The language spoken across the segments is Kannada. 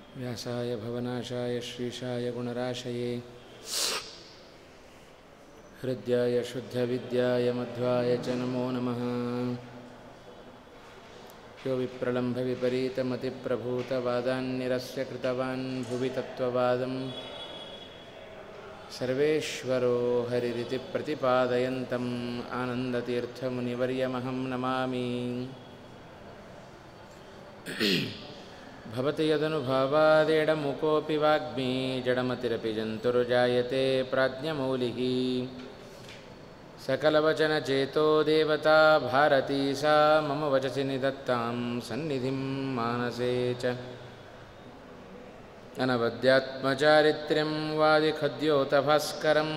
व्यासाय भवनाशाय श्रीशाय गुणराशये हृद्याय शुद्धविद्याय मध्वाय च नमो नमः यो विप्रलम्भविपरीतमतिप्रभूतवादान्निरस्य कृतवान् भुवि तत्त्ववादं सर्वेश्वरो हरिरिति प्रतिपादयन्तम् आनन्दतीर्थमुनिवर्यमहं नमामि भवति यदनुभावादेडमुकोऽपि वाग्मी जडमतिरपि जन्तुर्जायते प्राज्ञमौलिः सकलवचनचेतो देवता भारती सा मम वचसि निदत्तां सन्निधिं मानसे च अनवद्यात्मचारित्र्यं वादिखद्योतभास्करं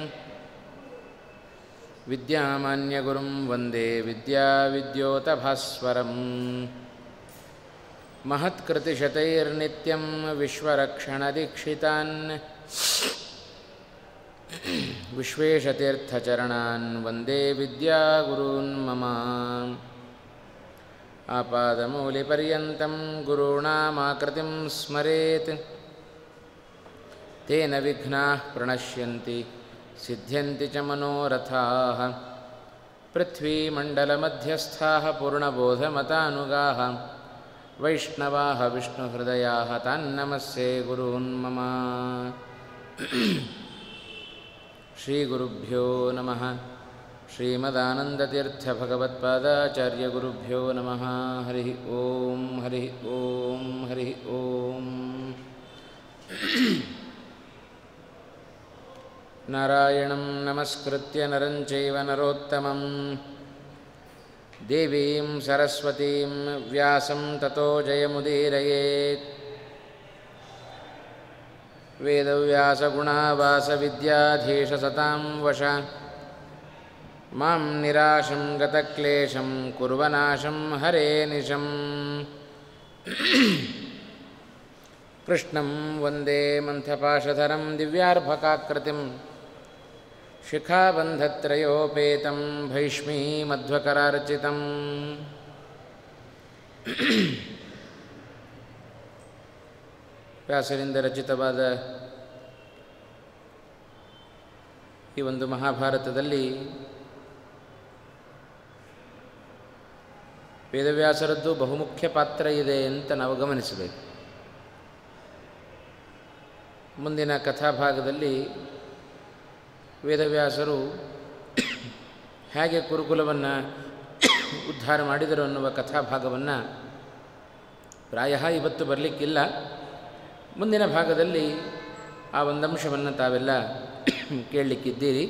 विद्यामान्यगुरुं वन्दे विद्याविद्योतभास्वरम् महत्कृतिशतैर्नित्यं विश्वरक्षणदीक्षितान् विश्वेशतीर्थचरणान् वन्दे विद्यागुरून् मम आपादमौलिपर्यन्तं गुरूणामाकृतिं स्मरेत् तेन विघ्नाः प्रणश्यन्ति सिद्ध्यन्ति च मनोरथाः पृथ्वीमण्डलमध्यस्थाः पूर्णबोधमतानुगाः वैष्णवाः विष्णुहृदयाः तान्नमस्ये गुरून् मम श्रीगुरुभ्यो नमः श्रीमदानन्दतीर्थभगवत्पादाचार्यगुरुभ्यो नमः हरिः ॐ हरिः ॐ हरिः ॐ नारायणं नमस्कृत्य नरं चैव नरोत्तमं देवीं सरस्वतीं व्यासं ततो जयमुदीरयेत् वेदव्यासगुणावासविद्याधीशसतां वश मां निराशं गतक्लेशं कुर्वनाशं हरे निशम् कृष्णं वन्दे मन्थपाशधरं दिव्यार्भकाकृतिं शिखाबन्धत्रयोपेतं भैष्मीमध्वकरार्चितम् ವ್ಯಾಸರಿಂದ ರಚಿತವಾದ ಈ ಒಂದು ಮಹಾಭಾರತದಲ್ಲಿ ವೇದವ್ಯಾಸರದ್ದು ಬಹುಮುಖ್ಯ ಪಾತ್ರ ಇದೆ ಅಂತ ನಾವು ಗಮನಿಸಬೇಕು ಮುಂದಿನ ಕಥಾಭಾಗದಲ್ಲಿ ವೇದವ್ಯಾಸರು ಹೇಗೆ ಕುರುಕುಲವನ್ನು ಉದ್ಧಾರ ಮಾಡಿದರು ಅನ್ನುವ ಕಥಾಭಾಗವನ್ನು ಪ್ರಾಯ ಇವತ್ತು ಬರಲಿಕ್ಕಿಲ್ಲ ಮುಂದಿನ ಭಾಗದಲ್ಲಿ ಆ ಒಂದಂಶವನ್ನು ತಾವೆಲ್ಲ ಕೇಳಲಿಕ್ಕಿದ್ದೀರಿ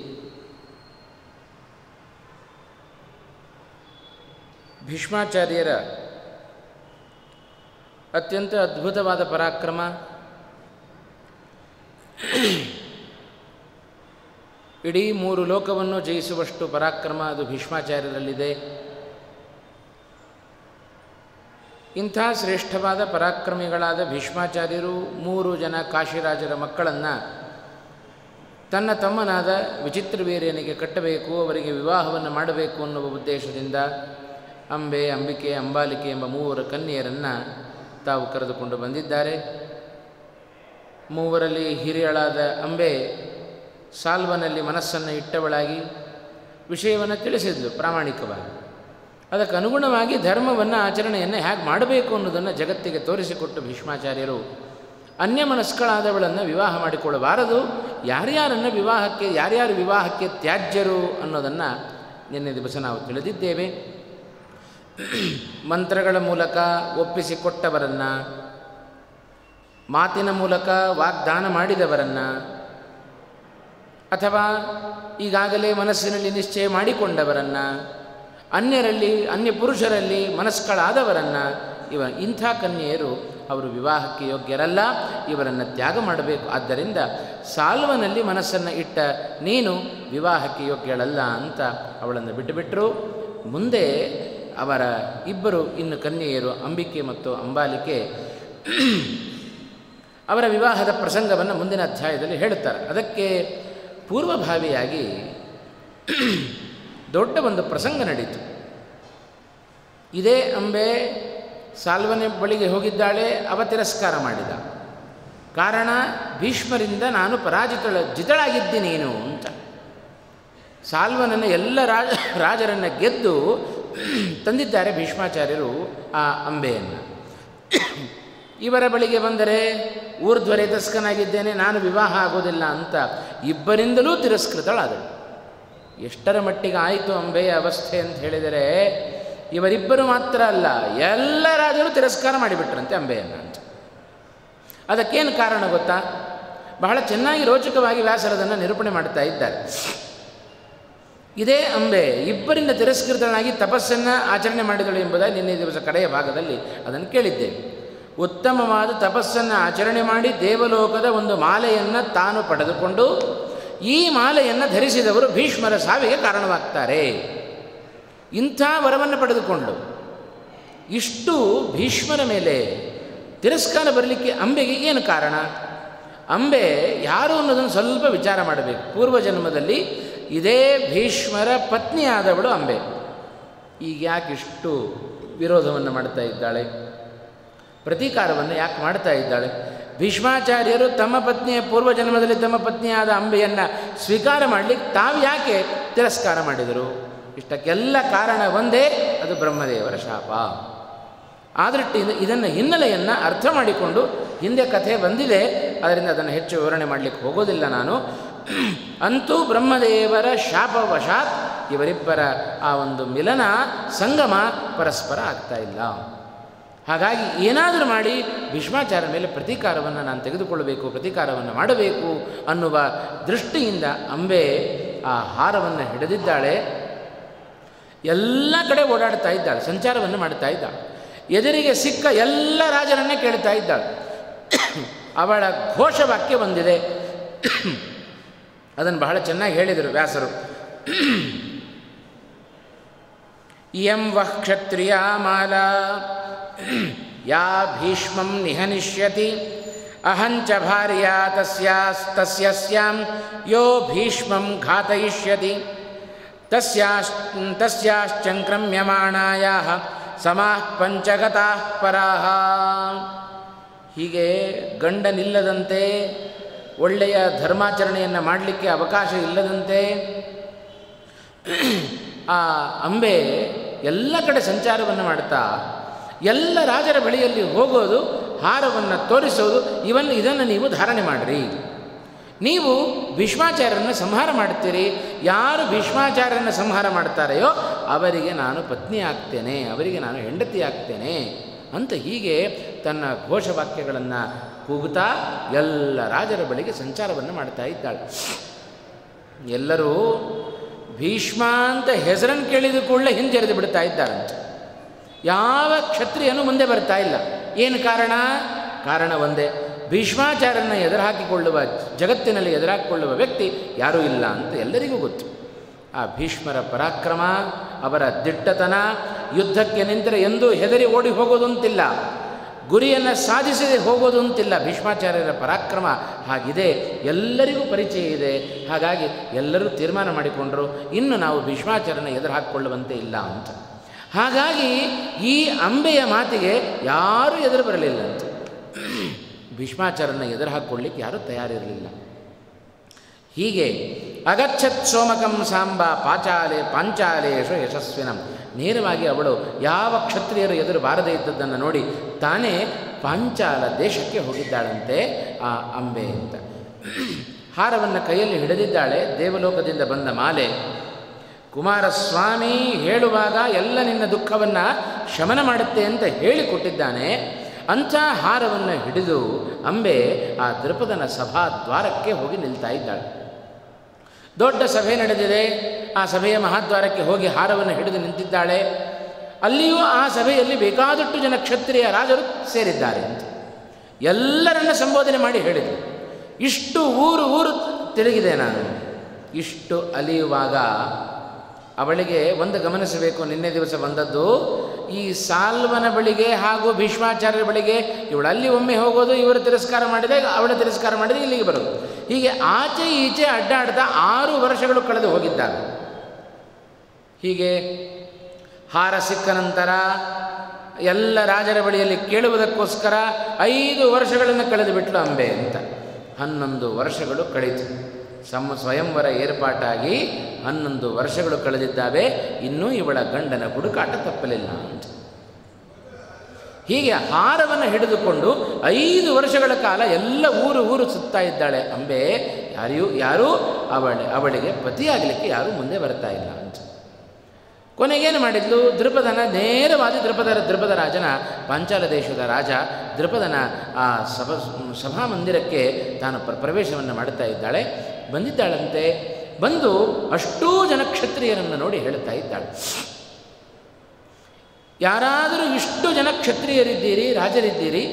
ಭೀಷ್ಮಾಚಾರ್ಯರ ಅತ್ಯಂತ ಅದ್ಭುತವಾದ ಪರಾಕ್ರಮ ಇಡೀ ಮೂರು ಲೋಕವನ್ನು ಜಯಿಸುವಷ್ಟು ಪರಾಕ್ರಮ ಅದು ಭೀಷ್ಮಾಚಾರ್ಯರಲ್ಲಿದೆ ಇಂಥ ಶ್ರೇಷ್ಠವಾದ ಪರಾಕ್ರಮಿಗಳಾದ ಭೀಷ್ಮಾಚಾರ್ಯರು ಮೂರು ಜನ ಕಾಶಿರಾಜರ ಮಕ್ಕಳನ್ನು ತನ್ನ ತಮ್ಮನಾದ ವಿಚಿತ್ರವೀರ್ಯನಿಗೆ ಕಟ್ಟಬೇಕು ಅವರಿಗೆ ವಿವಾಹವನ್ನು ಮಾಡಬೇಕು ಅನ್ನುವ ಉದ್ದೇಶದಿಂದ ಅಂಬೆ ಅಂಬಿಕೆ ಅಂಬಾಲಿಕೆ ಎಂಬ ಮೂವರು ಕನ್ಯೆಯರನ್ನು ತಾವು ಕರೆದುಕೊಂಡು ಬಂದಿದ್ದಾರೆ ಮೂವರಲ್ಲಿ ಹಿರಿಯಳಾದ ಅಂಬೆ ಸಾಲ್ವನಲ್ಲಿ ಮನಸ್ಸನ್ನು ಇಟ್ಟವಳಾಗಿ ವಿಷಯವನ್ನು ತಿಳಿಸಿದ್ಲು ಪ್ರಾಮಾಣಿಕವಾಗಿ ಅದಕ್ಕೆ ಅನುಗುಣವಾಗಿ ಧರ್ಮವನ್ನು ಆಚರಣೆಯನ್ನು ಹೇಗೆ ಮಾಡಬೇಕು ಅನ್ನೋದನ್ನು ಜಗತ್ತಿಗೆ ತೋರಿಸಿಕೊಟ್ಟು ಭೀಷ್ಮಾಚಾರ್ಯರು ಅನ್ಯ ಮನಸ್ಕಳಾದವಳನ್ನು ವಿವಾಹ ಮಾಡಿಕೊಳ್ಳಬಾರದು ಯಾರ್ಯಾರನ್ನು ವಿವಾಹಕ್ಕೆ ಯಾರ್ಯಾರು ವಿವಾಹಕ್ಕೆ ತ್ಯಾಜ್ಯರು ಅನ್ನೋದನ್ನು ನಿನ್ನೆ ದಿವಸ ನಾವು ತಿಳಿದಿದ್ದೇವೆ ಮಂತ್ರಗಳ ಮೂಲಕ ಒಪ್ಪಿಸಿಕೊಟ್ಟವರನ್ನು ಮಾತಿನ ಮೂಲಕ ವಾಗ್ದಾನ ಮಾಡಿದವರನ್ನು ಅಥವಾ ಈಗಾಗಲೇ ಮನಸ್ಸಿನಲ್ಲಿ ನಿಶ್ಚಯ ಮಾಡಿಕೊಂಡವರನ್ನು ಅನ್ಯರಲ್ಲಿ ಅನ್ಯ ಪುರುಷರಲ್ಲಿ ಮನಸ್ಕಳಾದವರನ್ನು ಇವ ಇಂಥ ಕನ್ಯೆಯರು ಅವರು ವಿವಾಹಕ್ಕೆ ಯೋಗ್ಯರಲ್ಲ ಇವರನ್ನು ತ್ಯಾಗ ಮಾಡಬೇಕು ಆದ್ದರಿಂದ ಸಾಲ್ವನಲ್ಲಿ ಮನಸ್ಸನ್ನು ಇಟ್ಟ ನೀನು ವಿವಾಹಕ್ಕೆ ಯೋಗ್ಯಳಲ್ಲ ಅಂತ ಅವಳನ್ನು ಬಿಟ್ಟುಬಿಟ್ಟರು ಮುಂದೆ ಅವರ ಇಬ್ಬರು ಇನ್ನು ಕನ್ಯೆಯರು ಅಂಬಿಕೆ ಮತ್ತು ಅಂಬಾಲಿಕೆ ಅವರ ವಿವಾಹದ ಪ್ರಸಂಗವನ್ನು ಮುಂದಿನ ಅಧ್ಯಾಯದಲ್ಲಿ ಹೇಳುತ್ತಾರೆ ಅದಕ್ಕೆ ಪೂರ್ವಭಾವಿಯಾಗಿ ದೊಡ್ಡ ಒಂದು ಪ್ರಸಂಗ ನಡೀತು ಇದೇ ಅಂಬೆ ಸಾಲ್ವನೆ ಬಳಿಗೆ ಹೋಗಿದ್ದಾಳೆ ಅವ ತಿರಸ್ಕಾರ ಮಾಡಿದ ಕಾರಣ ಭೀಷ್ಮರಿಂದ ನಾನು ಪರಾಜಿತಳ ಜಿತಳಾಗಿದ್ದೀನೇನು ಅಂತ ಸಾಲ್ವನನ್ನು ಎಲ್ಲ ರಾಜ ರಾಜರನ್ನು ಗೆದ್ದು ತಂದಿದ್ದಾರೆ ಭೀಷ್ಮಾಚಾರ್ಯರು ಆ ಅಂಬೆಯನ್ನು ಇವರ ಬಳಿಗೆ ಬಂದರೆ ಊರ್ಧ್ವರೆ ತಸ್ಕನಾಗಿದ್ದೇನೆ ನಾನು ವಿವಾಹ ಆಗೋದಿಲ್ಲ ಅಂತ ಇಬ್ಬರಿಂದಲೂ ತಿರಸ್ಕೃತಳಾದಳು ಎಷ್ಟರ ಮಟ್ಟಿಗೆ ಆಯಿತು ಅಂಬೆಯ ಅವಸ್ಥೆ ಅಂತ ಹೇಳಿದರೆ ಇವರಿಬ್ಬರು ಮಾತ್ರ ಅಲ್ಲ ಎಲ್ಲ ರಾಜರು ತಿರಸ್ಕಾರ ಮಾಡಿಬಿಟ್ರಂತೆ ಅಂಬೆಯನ್ನು ಅಂತ ಅದಕ್ಕೇನು ಕಾರಣ ಗೊತ್ತಾ ಬಹಳ ಚೆನ್ನಾಗಿ ರೋಚಕವಾಗಿ ವ್ಯಾಸರದನ್ನು ನಿರೂಪಣೆ ಮಾಡ್ತಾ ಇದ್ದಾರೆ ಇದೇ ಅಂಬೆ ಇಬ್ಬರಿಂದ ತಿರಸ್ಕೃತನಾಗಿ ತಪಸ್ಸನ್ನು ಆಚರಣೆ ಮಾಡಿದಳು ಎಂಬುದಾಗಿ ನಿನ್ನೆ ದಿವಸ ಕಡೆಯ ಭಾಗದಲ್ಲಿ ಅದನ್ನು ಕೇಳಿದ್ದೇವೆ ಉತ್ತಮವಾದ ತಪಸ್ಸನ್ನು ಆಚರಣೆ ಮಾಡಿ ದೇವಲೋಕದ ಒಂದು ಮಾಲೆಯನ್ನು ತಾನು ಪಡೆದುಕೊಂಡು ಈ ಮಾಲೆಯನ್ನು ಧರಿಸಿದವರು ಭೀಷ್ಮರ ಸಾವಿಗೆ ಕಾರಣವಾಗ್ತಾರೆ ಇಂಥ ವರವನ್ನು ಪಡೆದುಕೊಂಡು ಇಷ್ಟು ಭೀಷ್ಮರ ಮೇಲೆ ತಿರಸ್ಕಾರ ಬರಲಿಕ್ಕೆ ಅಂಬೆಗೆ ಏನು ಕಾರಣ ಅಂಬೆ ಯಾರು ಅನ್ನೋದನ್ನು ಸ್ವಲ್ಪ ವಿಚಾರ ಮಾಡಬೇಕು ಪೂರ್ವ ಜನ್ಮದಲ್ಲಿ ಇದೇ ಭೀಷ್ಮರ ಪತ್ನಿಯಾದವಳು ಅಂಬೆ ಈಗ ಯಾಕೆ ಇಷ್ಟು ವಿರೋಧವನ್ನು ಮಾಡ್ತಾ ಇದ್ದಾಳೆ ಪ್ರತೀಕಾರವನ್ನು ಯಾಕೆ ಮಾಡ್ತಾ ಇದ್ದಾಳೆ ಭೀಷ್ಮಾಚಾರ್ಯರು ತಮ್ಮ ಪತ್ನಿಯ ಪೂರ್ವ ಜನ್ಮದಲ್ಲಿ ತಮ್ಮ ಪತ್ನಿಯಾದ ಅಂಬೆಯನ್ನು ಸ್ವೀಕಾರ ಮಾಡಲಿಕ್ಕೆ ತಾವು ಯಾಕೆ ತಿರಸ್ಕಾರ ಮಾಡಿದರು ಇಷ್ಟಕ್ಕೆಲ್ಲ ಕಾರಣ ಒಂದೇ ಅದು ಬ್ರಹ್ಮದೇವರ ಶಾಪ ಆ ದೃಷ್ಟಿಯಿಂದ ಇದನ್ನು ಹಿನ್ನೆಲೆಯನ್ನು ಅರ್ಥ ಮಾಡಿಕೊಂಡು ಹಿಂದೆ ಕಥೆ ಬಂದಿದೆ ಅದರಿಂದ ಅದನ್ನು ಹೆಚ್ಚು ವಿವರಣೆ ಮಾಡಲಿಕ್ಕೆ ಹೋಗೋದಿಲ್ಲ ನಾನು ಅಂತೂ ಬ್ರಹ್ಮದೇವರ ಶಾಪವಶಾತ್ ಇವರಿಬ್ಬರ ಆ ಒಂದು ಮಿಲನ ಸಂಗಮ ಪರಸ್ಪರ ಆಗ್ತಾ ಇಲ್ಲ ಹಾಗಾಗಿ ಏನಾದರೂ ಮಾಡಿ ಭೀಷ್ಮಾಚಾರ್ಯ ಮೇಲೆ ಪ್ರತೀಕಾರವನ್ನು ನಾನು ತೆಗೆದುಕೊಳ್ಳಬೇಕು ಪ್ರತೀಕಾರವನ್ನು ಮಾಡಬೇಕು ಅನ್ನುವ ದೃಷ್ಟಿಯಿಂದ ಅಂಬೆ ಆ ಹಾರವನ್ನು ಹಿಡಿದಿದ್ದಾಳೆ ಎಲ್ಲ ಕಡೆ ಓಡಾಡ್ತಾ ಇದ್ದಾಳೆ ಸಂಚಾರವನ್ನು ಮಾಡ್ತಾ ಇದ್ದಾಳೆ ಎದುರಿಗೆ ಸಿಕ್ಕ ಎಲ್ಲ ರಾಜರನ್ನೇ ಕೇಳ್ತಾ ಇದ್ದಾಳೆ ಅವಳ ಘೋಷವಾಕ್ಯ ಬಂದಿದೆ ಅದನ್ನು ಬಹಳ ಚೆನ್ನಾಗಿ ಹೇಳಿದರು ವ್ಯಾಸರು ಇಯಂ ವಃ ಕ್ಷತ್ರಿಯ ಮಾಲಾ ಯಾ ಭೀಷ್ಮಂ ನಿಹನಿಷ್ಯತಿ ಅಹಂಚ ಭಾರ್ಯಾ ತಸ್ಯಾಸ್ ತಸ್ಯಸ್ಯಾಂ ಯೋ ಭೀಷ್ಮಂ ಘಾತಯಿಷ್ಯತಿ ತಸ್ಯಾಶ್ ತಸ್ಯಾಶ್ಚಂಕ್ರಮ್ಯಮಾಣಾಯ ಸಮಾಃ ಪಂಚಗತಾಃ ಪರಾಹ ಹೀಗೆ ಗಂಡನಿಲ್ಲದಂತೆ ಒಳ್ಳೆಯ ಧರ್ಮಾಚರಣೆಯನ್ನು ಮಾಡಲಿಕ್ಕೆ ಅವಕಾಶ ಇಲ್ಲದಂತೆ ಆ ಅಂಬೆ ಎಲ್ಲ ಕಡೆ ಸಂಚಾರವನ್ನು ಮಾಡ್ತಾ ಎಲ್ಲ ರಾಜರ ಬಳಿಯಲ್ಲಿ ಹೋಗೋದು ಹಾರವನ್ನು ತೋರಿಸೋದು ಇವನ್ನು ಇದನ್ನು ನೀವು ಧಾರಣೆ ಮಾಡಿರಿ ನೀವು ಭೀಷ್ಮಾಚಾರ್ಯರನ್ನು ಸಂಹಾರ ಮಾಡ್ತೀರಿ ಯಾರು ಭೀಷ್ಮಾಚಾರ್ಯರನ್ನು ಸಂಹಾರ ಮಾಡ್ತಾರೆಯೋ ಅವರಿಗೆ ನಾನು ಪತ್ನಿ ಆಗ್ತೇನೆ ಅವರಿಗೆ ನಾನು ಹೆಂಡತಿ ಆಗ್ತೇನೆ ಅಂತ ಹೀಗೆ ತನ್ನ ಘೋಷವಾಕ್ಯಗಳನ್ನು ಕೂಗುತ್ತಾ ಎಲ್ಲ ರಾಜರ ಬಳಿಗೆ ಸಂಚಾರವನ್ನು ಮಾಡ್ತಾ ಇದ್ದಾಳೆ ಎಲ್ಲರೂ ಭೀಷ್ಮ ಅಂತ ಹೆಸರನ್ನು ಕೇಳಿದ ಕೂಡಲೇ ಹಿಂಜರಿದು ಬಿಡ್ತಾ ಇದ್ದಾರಂತೆ ಯಾವ ಕ್ಷತ್ರಿಯನು ಮುಂದೆ ಬರ್ತಾ ಇಲ್ಲ ಏನು ಕಾರಣ ಕಾರಣ ಒಂದೇ ಭೀಷ್ಮಾಚಾರ್ಯನ ಎದುರುಹಾಕಿಕೊಳ್ಳುವ ಜಗತ್ತಿನಲ್ಲಿ ಎದುರಾಕಿಕೊಳ್ಳುವ ವ್ಯಕ್ತಿ ಯಾರೂ ಇಲ್ಲ ಅಂತ ಎಲ್ಲರಿಗೂ ಗೊತ್ತು ಆ ಭೀಷ್ಮರ ಪರಾಕ್ರಮ ಅವರ ದಿಟ್ಟತನ ಯುದ್ಧಕ್ಕೆ ನಿಂತರೆ ಎಂದೂ ಹೆದರಿ ಓಡಿ ಹೋಗೋದಂತಿಲ್ಲ ಗುರಿಯನ್ನು ಸಾಧಿಸದೆ ಹೋಗೋದು ಅಂತಿಲ್ಲ ಭೀಷ್ಮಾಚಾರ್ಯರ ಪರಾಕ್ರಮ ಹಾಗಿದೆ ಎಲ್ಲರಿಗೂ ಪರಿಚಯ ಇದೆ ಹಾಗಾಗಿ ಎಲ್ಲರೂ ತೀರ್ಮಾನ ಮಾಡಿಕೊಂಡರು ಇನ್ನು ನಾವು ಭೀಷ್ಮಾಚಾರ್ಯನ ಎದುರು ಹಾಕಿಕೊಳ್ಳುವಂತೆ ಇಲ್ಲ ಅಂತ ಹಾಗಾಗಿ ಈ ಅಂಬೆಯ ಮಾತಿಗೆ ಯಾರೂ ಎದುರು ಬರಲಿಲ್ಲ ಅಂತ ಭೀಷ್ಮಾಚಾರ್ಯನ ಎದುರು ಹಾಕ್ಕೊಳ್ಳಿಕ್ಕೆ ಯಾರೂ ತಯಾರಿರಲಿಲ್ಲ ಹೀಗೆ ಅಗಚ್ಚತ್ ಸೋಮಕಂ ಸಾಂಬ ಪಾಚಾಲೆ ಪಾಂಚಾಲೇಶು ಯಶಸ್ವಿನಂ ನೇರವಾಗಿ ಅವಳು ಯಾವ ಕ್ಷತ್ರಿಯರು ಎದುರು ಬಾರದೇ ಇದ್ದದ್ದನ್ನು ನೋಡಿ ತಾನೇ ಪಾಂಚಾಲ ದೇಶಕ್ಕೆ ಹೋಗಿದ್ದಾಳಂತೆ ಆ ಅಂಬೆ ಅಂತ ಹಾರವನ್ನು ಕೈಯಲ್ಲಿ ಹಿಡಿದಿದ್ದಾಳೆ ದೇವಲೋಕದಿಂದ ಬಂದ ಮಾಲೆ ಕುಮಾರಸ್ವಾಮಿ ಹೇಳುವಾಗ ಎಲ್ಲ ನಿನ್ನ ದುಃಖವನ್ನು ಶಮನ ಮಾಡುತ್ತೆ ಅಂತ ಹೇಳಿಕೊಟ್ಟಿದ್ದಾನೆ ಅಂಥ ಹಾರವನ್ನು ಹಿಡಿದು ಅಂಬೆ ಆ ದೃಪದನ ಸಭಾ ದ್ವಾರಕ್ಕೆ ಹೋಗಿ ನಿಲ್ತಾ ಇದ್ದಾಳೆ ದೊಡ್ಡ ಸಭೆ ನಡೆದಿದೆ ಆ ಸಭೆಯ ಮಹಾದ್ವಾರಕ್ಕೆ ಹೋಗಿ ಹಾರವನ್ನು ಹಿಡಿದು ನಿಂತಿದ್ದಾಳೆ ಅಲ್ಲಿಯೂ ಆ ಸಭೆಯಲ್ಲಿ ಬೇಕಾದಷ್ಟು ಜನ ಕ್ಷತ್ರಿಯ ರಾಜರು ಸೇರಿದ್ದಾರೆ ಅಂತ ಎಲ್ಲರನ್ನ ಸಂಬೋಧನೆ ಮಾಡಿ ಹೇಳಿದರು ಇಷ್ಟು ಊರು ಊರು ತಿರುಗಿದೆ ನಾನು ಇಷ್ಟು ಅಲಿಯುವಾಗ ಅವಳಿಗೆ ಒಂದು ಗಮನಿಸಬೇಕು ನಿನ್ನೆ ದಿವಸ ಬಂದದ್ದು ಈ ಸಾಲ್ವನ ಬಳಿಗೆ ಹಾಗೂ ಭೀಷ್ಮಾಚಾರ್ಯರ ಬಳಿಗೆ ಇವಳು ಅಲ್ಲಿ ಒಮ್ಮೆ ಹೋಗೋದು ಇವರು ತಿರಸ್ಕಾರ ಮಾಡಿದೆ ಅವಳ ತಿರಸ್ಕಾರ ಮಾಡಿದೆ ಇಲ್ಲಿಗೆ ಬರೋದು ಹೀಗೆ ಆಚೆ ಈಚೆ ಅಡ್ಡಾಡ್ತಾ ಆರು ವರ್ಷಗಳು ಕಳೆದು ಹೋಗಿದ್ದಾರೆ ಹೀಗೆ ಹಾರ ಸಿಕ್ಕ ನಂತರ ಎಲ್ಲ ರಾಜರ ಬಳಿಯಲ್ಲಿ ಕೇಳುವುದಕ್ಕೋಸ್ಕರ ಐದು ವರ್ಷಗಳನ್ನು ಕಳೆದು ಬಿಟ್ಲು ಅಂಬೆ ಅಂತ ಹನ್ನೊಂದು ವರ್ಷಗಳು ಕಳೀತು ಸಮ ಸ್ವಯಂವರ ಏರ್ಪಾಟಾಗಿ ಹನ್ನೊಂದು ವರ್ಷಗಳು ಕಳೆದಿದ್ದಾವೆ ಇನ್ನೂ ಇವಳ ಗಂಡನ ಹುಡುಕಾಟ ತಪ್ಪಲಿಲ್ಲ ಅಂತ ಹೀಗೆ ಹಾರವನ್ನು ಹಿಡಿದುಕೊಂಡು ಐದು ವರ್ಷಗಳ ಕಾಲ ಎಲ್ಲ ಊರು ಊರು ಸುತ್ತಾ ಇದ್ದಾಳೆ ಅಂಬೆ ಯಾರಿಯೂ ಯಾರೂ ಅವಳ ಅವಳಿಗೆ ಪತಿಯಾಗಲಿಕ್ಕೆ ಯಾರೂ ಮುಂದೆ ಬರ್ತಾ ಇಲ್ಲ ಅಂತ ಕೊನೆಗೇನು ಮಾಡಿದ್ಲು ದೃಪದನ ನೇರವಾದ ದೃಪದ ದೃಪದ ರಾಜನ ಪಾಂಚಾಲ ದೇಶದ ರಾಜ ದೃಪದನ ಆ ಸಭಾ ಸಭಾಮಂದಿರಕ್ಕೆ ತಾನು ಪ್ರ ಪ್ರವೇಶವನ್ನು ಮಾಡುತ್ತಾ ಇದ್ದಾಳೆ ಬಂದಿದ್ದಾಳಂತೆ ಬಂದು ಅಷ್ಟೂ ಜನ ಕ್ಷತ್ರಿಯರನ್ನು ನೋಡಿ ಹೇಳ್ತಾ ಇದ್ದಾಳೆ ಯಾರಾದರೂ ಇಷ್ಟು ಜನ ಕ್ಷತ್ರಿಯರಿದ್ದೀರಿ ರಾಜರಿದ್ದೀರಿ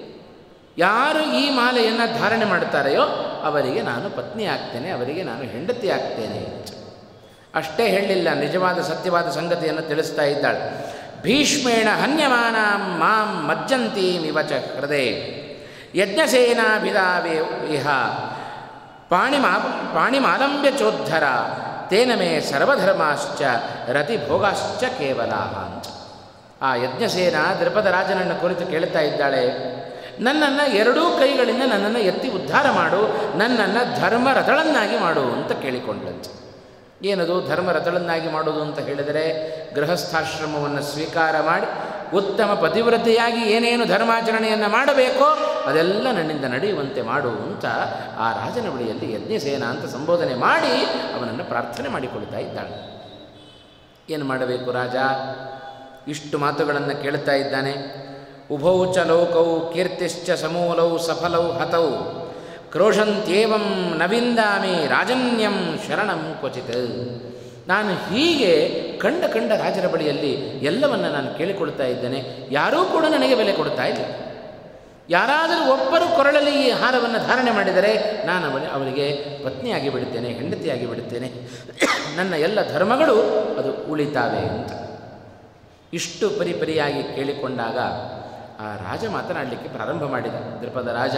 ಯಾರು ಈ ಮಾಲೆಯನ್ನು ಧಾರಣೆ ಮಾಡ್ತಾರೆಯೋ ಅವರಿಗೆ ನಾನು ಪತ್ನಿ ಆಗ್ತೇನೆ ಅವರಿಗೆ ನಾನು ಹೆಂಡತಿ ಆಗ್ತೇನೆ ಅಂತ ಅಷ್ಟೇ ಹೇಳಲಿಲ್ಲ ನಿಜವಾದ ಸತ್ಯವಾದ ಸಂಗತಿಯನ್ನು ತಿಳಿಸ್ತಾ ಇದ್ದಾಳೆ ಭೀಷ್ಮೇಣ ಹನ್ಯಮಾನ ಮಾಂ ಮಜ್ಜಂತೀಮಿವ ಚ ಹೃದಯ ಯಜ್ಞಸೇನಾಭಿದಾವೇ ಇಹ ಪಾಣಿಮಾ ಪಾಣಿಮಾಲಂಬ್ಯ ಚೋದ್ಧರ ತೇನ ಮೇ ಸರ್ವಧರ್ಮಾಶ್ಚ ರತಿಭೋಗಾಶ್ಚ ಕೇವಲ ಅಂತ ಆ ಯಜ್ಞಸೇನ ದೃಪದ ರಾಜನನ್ನು ಕುರಿತು ಕೇಳ್ತಾ ಇದ್ದಾಳೆ ನನ್ನನ್ನು ಎರಡೂ ಕೈಗಳಿಂದ ನನ್ನನ್ನು ಎತ್ತಿ ಉದ್ಧಾರ ಮಾಡು ನನ್ನನ್ನು ಧರ್ಮರಥಳನ್ನಾಗಿ ಮಾಡು ಅಂತ ಕೇಳಿಕೊಂಡಂತೆ ಏನದು ಧರ್ಮರಥಳನ್ನಾಗಿ ಮಾಡೋದು ಅಂತ ಹೇಳಿದರೆ ಗೃಹಸ್ಥಾಶ್ರಮವನ್ನು ಸ್ವೀಕಾರ ಮಾಡಿ ಉತ್ತಮ ಪತಿವ್ರತೆಯಾಗಿ ಏನೇನು ಧರ್ಮಾಚರಣೆಯನ್ನು ಮಾಡಬೇಕೋ ಅದೆಲ್ಲ ನನ್ನಿಂದ ನಡೆಯುವಂತೆ ಮಾಡು ಅಂತ ಆ ರಾಜನ ಬಳಿಯಲ್ಲಿ ಯಜ್ಞಸೇನ ಅಂತ ಸಂಬೋಧನೆ ಮಾಡಿ ಅವನನ್ನು ಪ್ರಾರ್ಥನೆ ಮಾಡಿಕೊಳ್ತಾ ಇದ್ದಾಳೆ ಏನು ಮಾಡಬೇಕು ರಾಜ ಇಷ್ಟು ಮಾತುಗಳನ್ನು ಕೇಳ್ತಾ ಇದ್ದಾನೆ ಉಭೌ ಚ ಲೋಕೌ ಕೀರ್ತಿಶ್ಚ ಸಮೂಲೌ ಸಫಲೌ ಹತೌ ಕ್ರೋಶಂತ್ಯೇವಂ ನವಿಂದಾಮಿ ರಾಜನ್ಯಂ ಶರಣಂ ಕ್ವಚಿತ್ ನಾನು ಹೀಗೆ ಕಂಡ ಕಂಡ ರಾಜರ ಬಳಿಯಲ್ಲಿ ಎಲ್ಲವನ್ನು ನಾನು ಕೇಳಿಕೊಳ್ತಾ ಇದ್ದೇನೆ ಯಾರೂ ಕೂಡ ನನಗೆ ಬೆಲೆ ಕೊಡ್ತಾ ಇಲ್ಲ ಯಾರಾದರೂ ಒಬ್ಬರು ಕೊರಳಲ್ಲಿ ಈ ಹಾರವನ್ನು ಧಾರಣೆ ಮಾಡಿದರೆ ನಾನು ಅವಳಿ ಅವರಿಗೆ ಪತ್ನಿಯಾಗಿ ಬಿಡುತ್ತೇನೆ ಹೆಂಡತಿಯಾಗಿ ಬಿಡುತ್ತೇನೆ ನನ್ನ ಎಲ್ಲ ಧರ್ಮಗಳು ಅದು ಉಳಿತಾವೆ ಅಂತ ಇಷ್ಟು ಪರಿಪರಿಯಾಗಿ ಕೇಳಿಕೊಂಡಾಗ ಆ ರಾಜ ಮಾತನಾಡಲಿಕ್ಕೆ ಪ್ರಾರಂಭ ಮಾಡಿದ ದೃಪದ ರಾಜ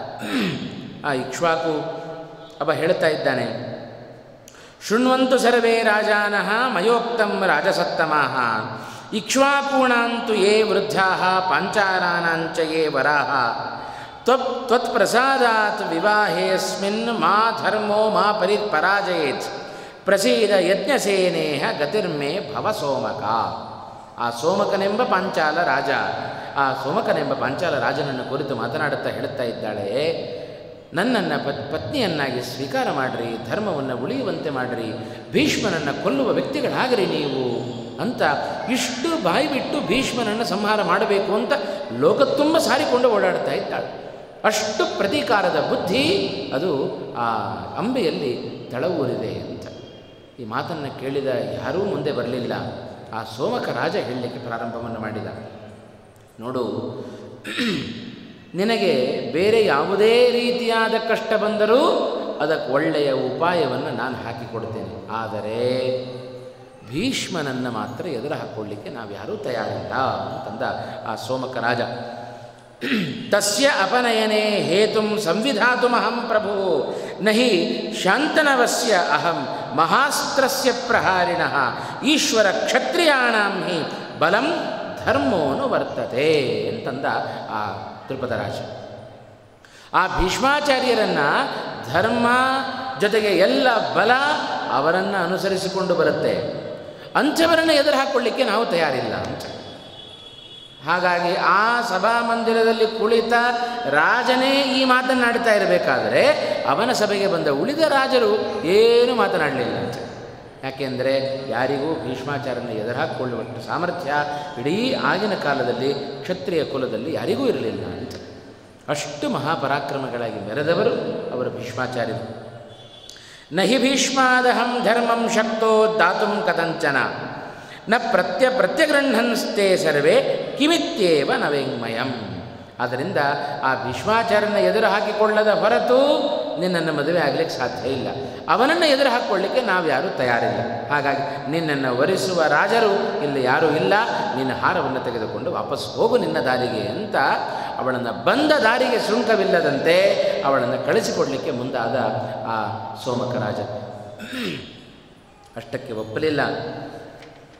ಆ ಇಕ್ಷ್ವಾಕು ಅವ ಹೇಳ್ತಾ ಇದ್ದಾನೆ ಶೃಣ್ವಂತು ಸರ್ವೇ ರಾಜಾನಃ ಮಯೋಕ್ತಂ ರಾಜಸತ್ತಮಾಹ ಇಕ್ಷ್ವಾಕೂಣಾಂತು ಯೇ ವೃದ್ಧಾ ಪಾಂಚಾಲಾನಾಂಚ ಯೇ ವರಾಹ ತ್ವತ್ ತ್ವತ್ಪ್ರಸಾದಾತ್ ವಿವಾಹೇಸ್ಮಿನ್ ಮಾ ಧರ್ಮೋ ಮಾ ಪರಿ ಪರಾಜಯೇತ್ ಪ್ರಸೀದ ಯಜ್ಞಸೇನೇಹ ಗತಿರ್ಮೇ ಭವ ಸೋಮಕ ಆ ಸೋಮಕನೆಂಬ ಪಾಂಚಾಲ ರಾಜ ಆ ಸೋಮಕನೆಂಬ ಪಾಂಚಾಲ ರಾಜನನ್ನು ಕುರಿತು ಮಾತನಾಡುತ್ತಾ ಹೇಳುತ್ತಾ ಇದ್ದಾಳೆ ನನ್ನನ್ನು ಪತ್ ಪತ್ನಿಯನ್ನಾಗಿ ಸ್ವೀಕಾರ ಮಾಡಿರಿ ಧರ್ಮವನ್ನು ಉಳಿಯುವಂತೆ ಮಾಡಿರಿ ಭೀಷ್ಮನನ್ನು ಕೊಲ್ಲುವ ವ್ಯಕ್ತಿಗಳಾಗರಿ ನೀವು ಅಂತ ಇಷ್ಟು ಬಾಯಿ ಬಿಟ್ಟು ಭೀಷ್ಮನನ್ನು ಸಂಹಾರ ಮಾಡಬೇಕು ಅಂತ ಲೋಕತ್ತುಂಬ ಸಾರಿಕೊಂಡು ಓಡಾಡ್ತಾ ಇದ್ದಾಳೆ ಅಷ್ಟು ಪ್ರತೀಕಾರದ ಬುದ್ಧಿ ಅದು ಆ ಅಂಬೆಯಲ್ಲಿ ತಳವೂರಿದೆ ಅಂತ ಈ ಮಾತನ್ನು ಕೇಳಿದ ಯಾರೂ ಮುಂದೆ ಬರಲಿಲ್ಲ ಆ ಸೋಮಕ ರಾಜ ಹೇಳಲಿಕ್ಕೆ ಪ್ರಾರಂಭವನ್ನು ಮಾಡಿದ ನೋಡು ನಿನಗೆ ಬೇರೆ ಯಾವುದೇ ರೀತಿಯಾದ ಕಷ್ಟ ಬಂದರೂ ಅದಕ್ಕೆ ಒಳ್ಳೆಯ ಉಪಾಯವನ್ನು ನಾನು ಹಾಕಿಕೊಡ್ತೇನೆ ಆದರೆ ಭೀಷ್ಮನನ್ನು ಮಾತ್ರ ಎದುರು ಹಾಕ್ಕೊಳ್ಳಿಕ್ಕೆ ನಾವು ಯಾರೂ ತಯಾರಿಲ್ಲ ಅಂತಂದ ಆ ಸೋಮಕ ರಾಜ ತಸ್ಯ ಅಪನಯನೆ ಹೇತುಂ ಸಂವಿಧಾತುಮಹಂ ಪ್ರಭು ನಹಿ ಶಾಂತನವಸ್ಯ ಅಹಂ ಮಹಾಸ್ತ್ರಸ್ಯ ಪ್ರಹಾರಿಣ ಈಶ್ವರ ಕ್ಷತ್ರಿಯಾಣಾಂ ಹಿ ಬಲಂ ಧರ್ಮೋನು ವರ್ತತೆ ಅಂತಂದ ಆ ತ್ರಿಪದರಾಜ ಆ ಭೀಷ್ಮಾಚಾರ್ಯರನ್ನು ಧರ್ಮ ಜೊತೆಗೆ ಎಲ್ಲ ಬಲ ಅವರನ್ನು ಅನುಸರಿಸಿಕೊಂಡು ಬರುತ್ತೆ ಅಂಥವರನ್ನು ಎದುರು ಹಾಕ್ಕೊಳ್ಳಿಕ್ಕೆ ನಾವು ತಯಾರಿಲ್ಲ ಅಂತ ಹಾಗಾಗಿ ಆ ಸಭಾಮಂದಿರದಲ್ಲಿ ಕುಳಿತ ರಾಜನೇ ಈ ಮಾತನ್ನಾಡ್ತಾ ಇರಬೇಕಾದರೆ ಅವನ ಸಭೆಗೆ ಬಂದ ಉಳಿದ ರಾಜರು ಏನೂ ಮಾತನಾಡಲಿಲ್ಲ ಅಂತ ಯಾಕೆಂದರೆ ಯಾರಿಗೂ ಭೀಷ್ಮಾಚಾರ್ಯನ ಎದುರಾಕೊಳ್ಳುವಷ್ಟು ಸಾಮರ್ಥ್ಯ ಇಡೀ ಆಗಿನ ಕಾಲದಲ್ಲಿ ಕ್ಷತ್ರಿಯ ಕುಲದಲ್ಲಿ ಯಾರಿಗೂ ಇರಲಿಲ್ಲ ಅಂತ ಅಷ್ಟು ಮಹಾಪರಾಕ್ರಮಗಳಾಗಿ ಮೆರೆದವರು ಅವರು ಭೀಷ್ಮಾಚಾರ್ಯರು ನಹಿ ಭೀಷ್ಮಾದಹಂ ಧರ್ಮಂ ಶಕ್ತೋ ದಾತುಂ ಕಥಂಚನ ನ ಪ್ರತ್ಯ ಪ್ರತ್ಯಗೃಹನ್ಸ್ತೆ ಸರ್ವೇ ಕಿಮಿತ್ಯೇವ ನವೆಂಗ್ಮಯಂ ಆದ್ದರಿಂದ ಆ ಭೀಷ್ಮಾಚಾರ್ಯನ ಎದುರು ಹಾಕಿಕೊಳ್ಳದ ಹೊರತು ನಿನ್ನನ್ನು ಮದುವೆ ಆಗಲಿಕ್ಕೆ ಸಾಧ್ಯ ಇಲ್ಲ ಅವನನ್ನು ಎದುರು ಹಾಕ್ಕೊಳ್ಳಿಕ್ಕೆ ನಾವು ಯಾರೂ ತಯಾರಿಲ್ಲ ಹಾಗಾಗಿ ನಿನ್ನನ್ನು ವರಿಸುವ ರಾಜರು ಇಲ್ಲಿ ಯಾರೂ ಇಲ್ಲ ನಿನ್ನ ಹಾರವನ್ನು ತೆಗೆದುಕೊಂಡು ವಾಪಸ್ ಹೋಗು ನಿನ್ನ ದಾರಿಗೆ ಅಂತ ಅವಳನ್ನು ಬಂದ ದಾರಿಗೆ ಶೃಂಖವಿಲ್ಲದಂತೆ ಅವಳನ್ನು ಕಳಿಸಿಕೊಡಲಿಕ್ಕೆ ಮುಂದಾದ ಆ ಸೋಮಕ ರಾಜ ಅಷ್ಟಕ್ಕೆ ಒಪ್ಪಲಿಲ್ಲ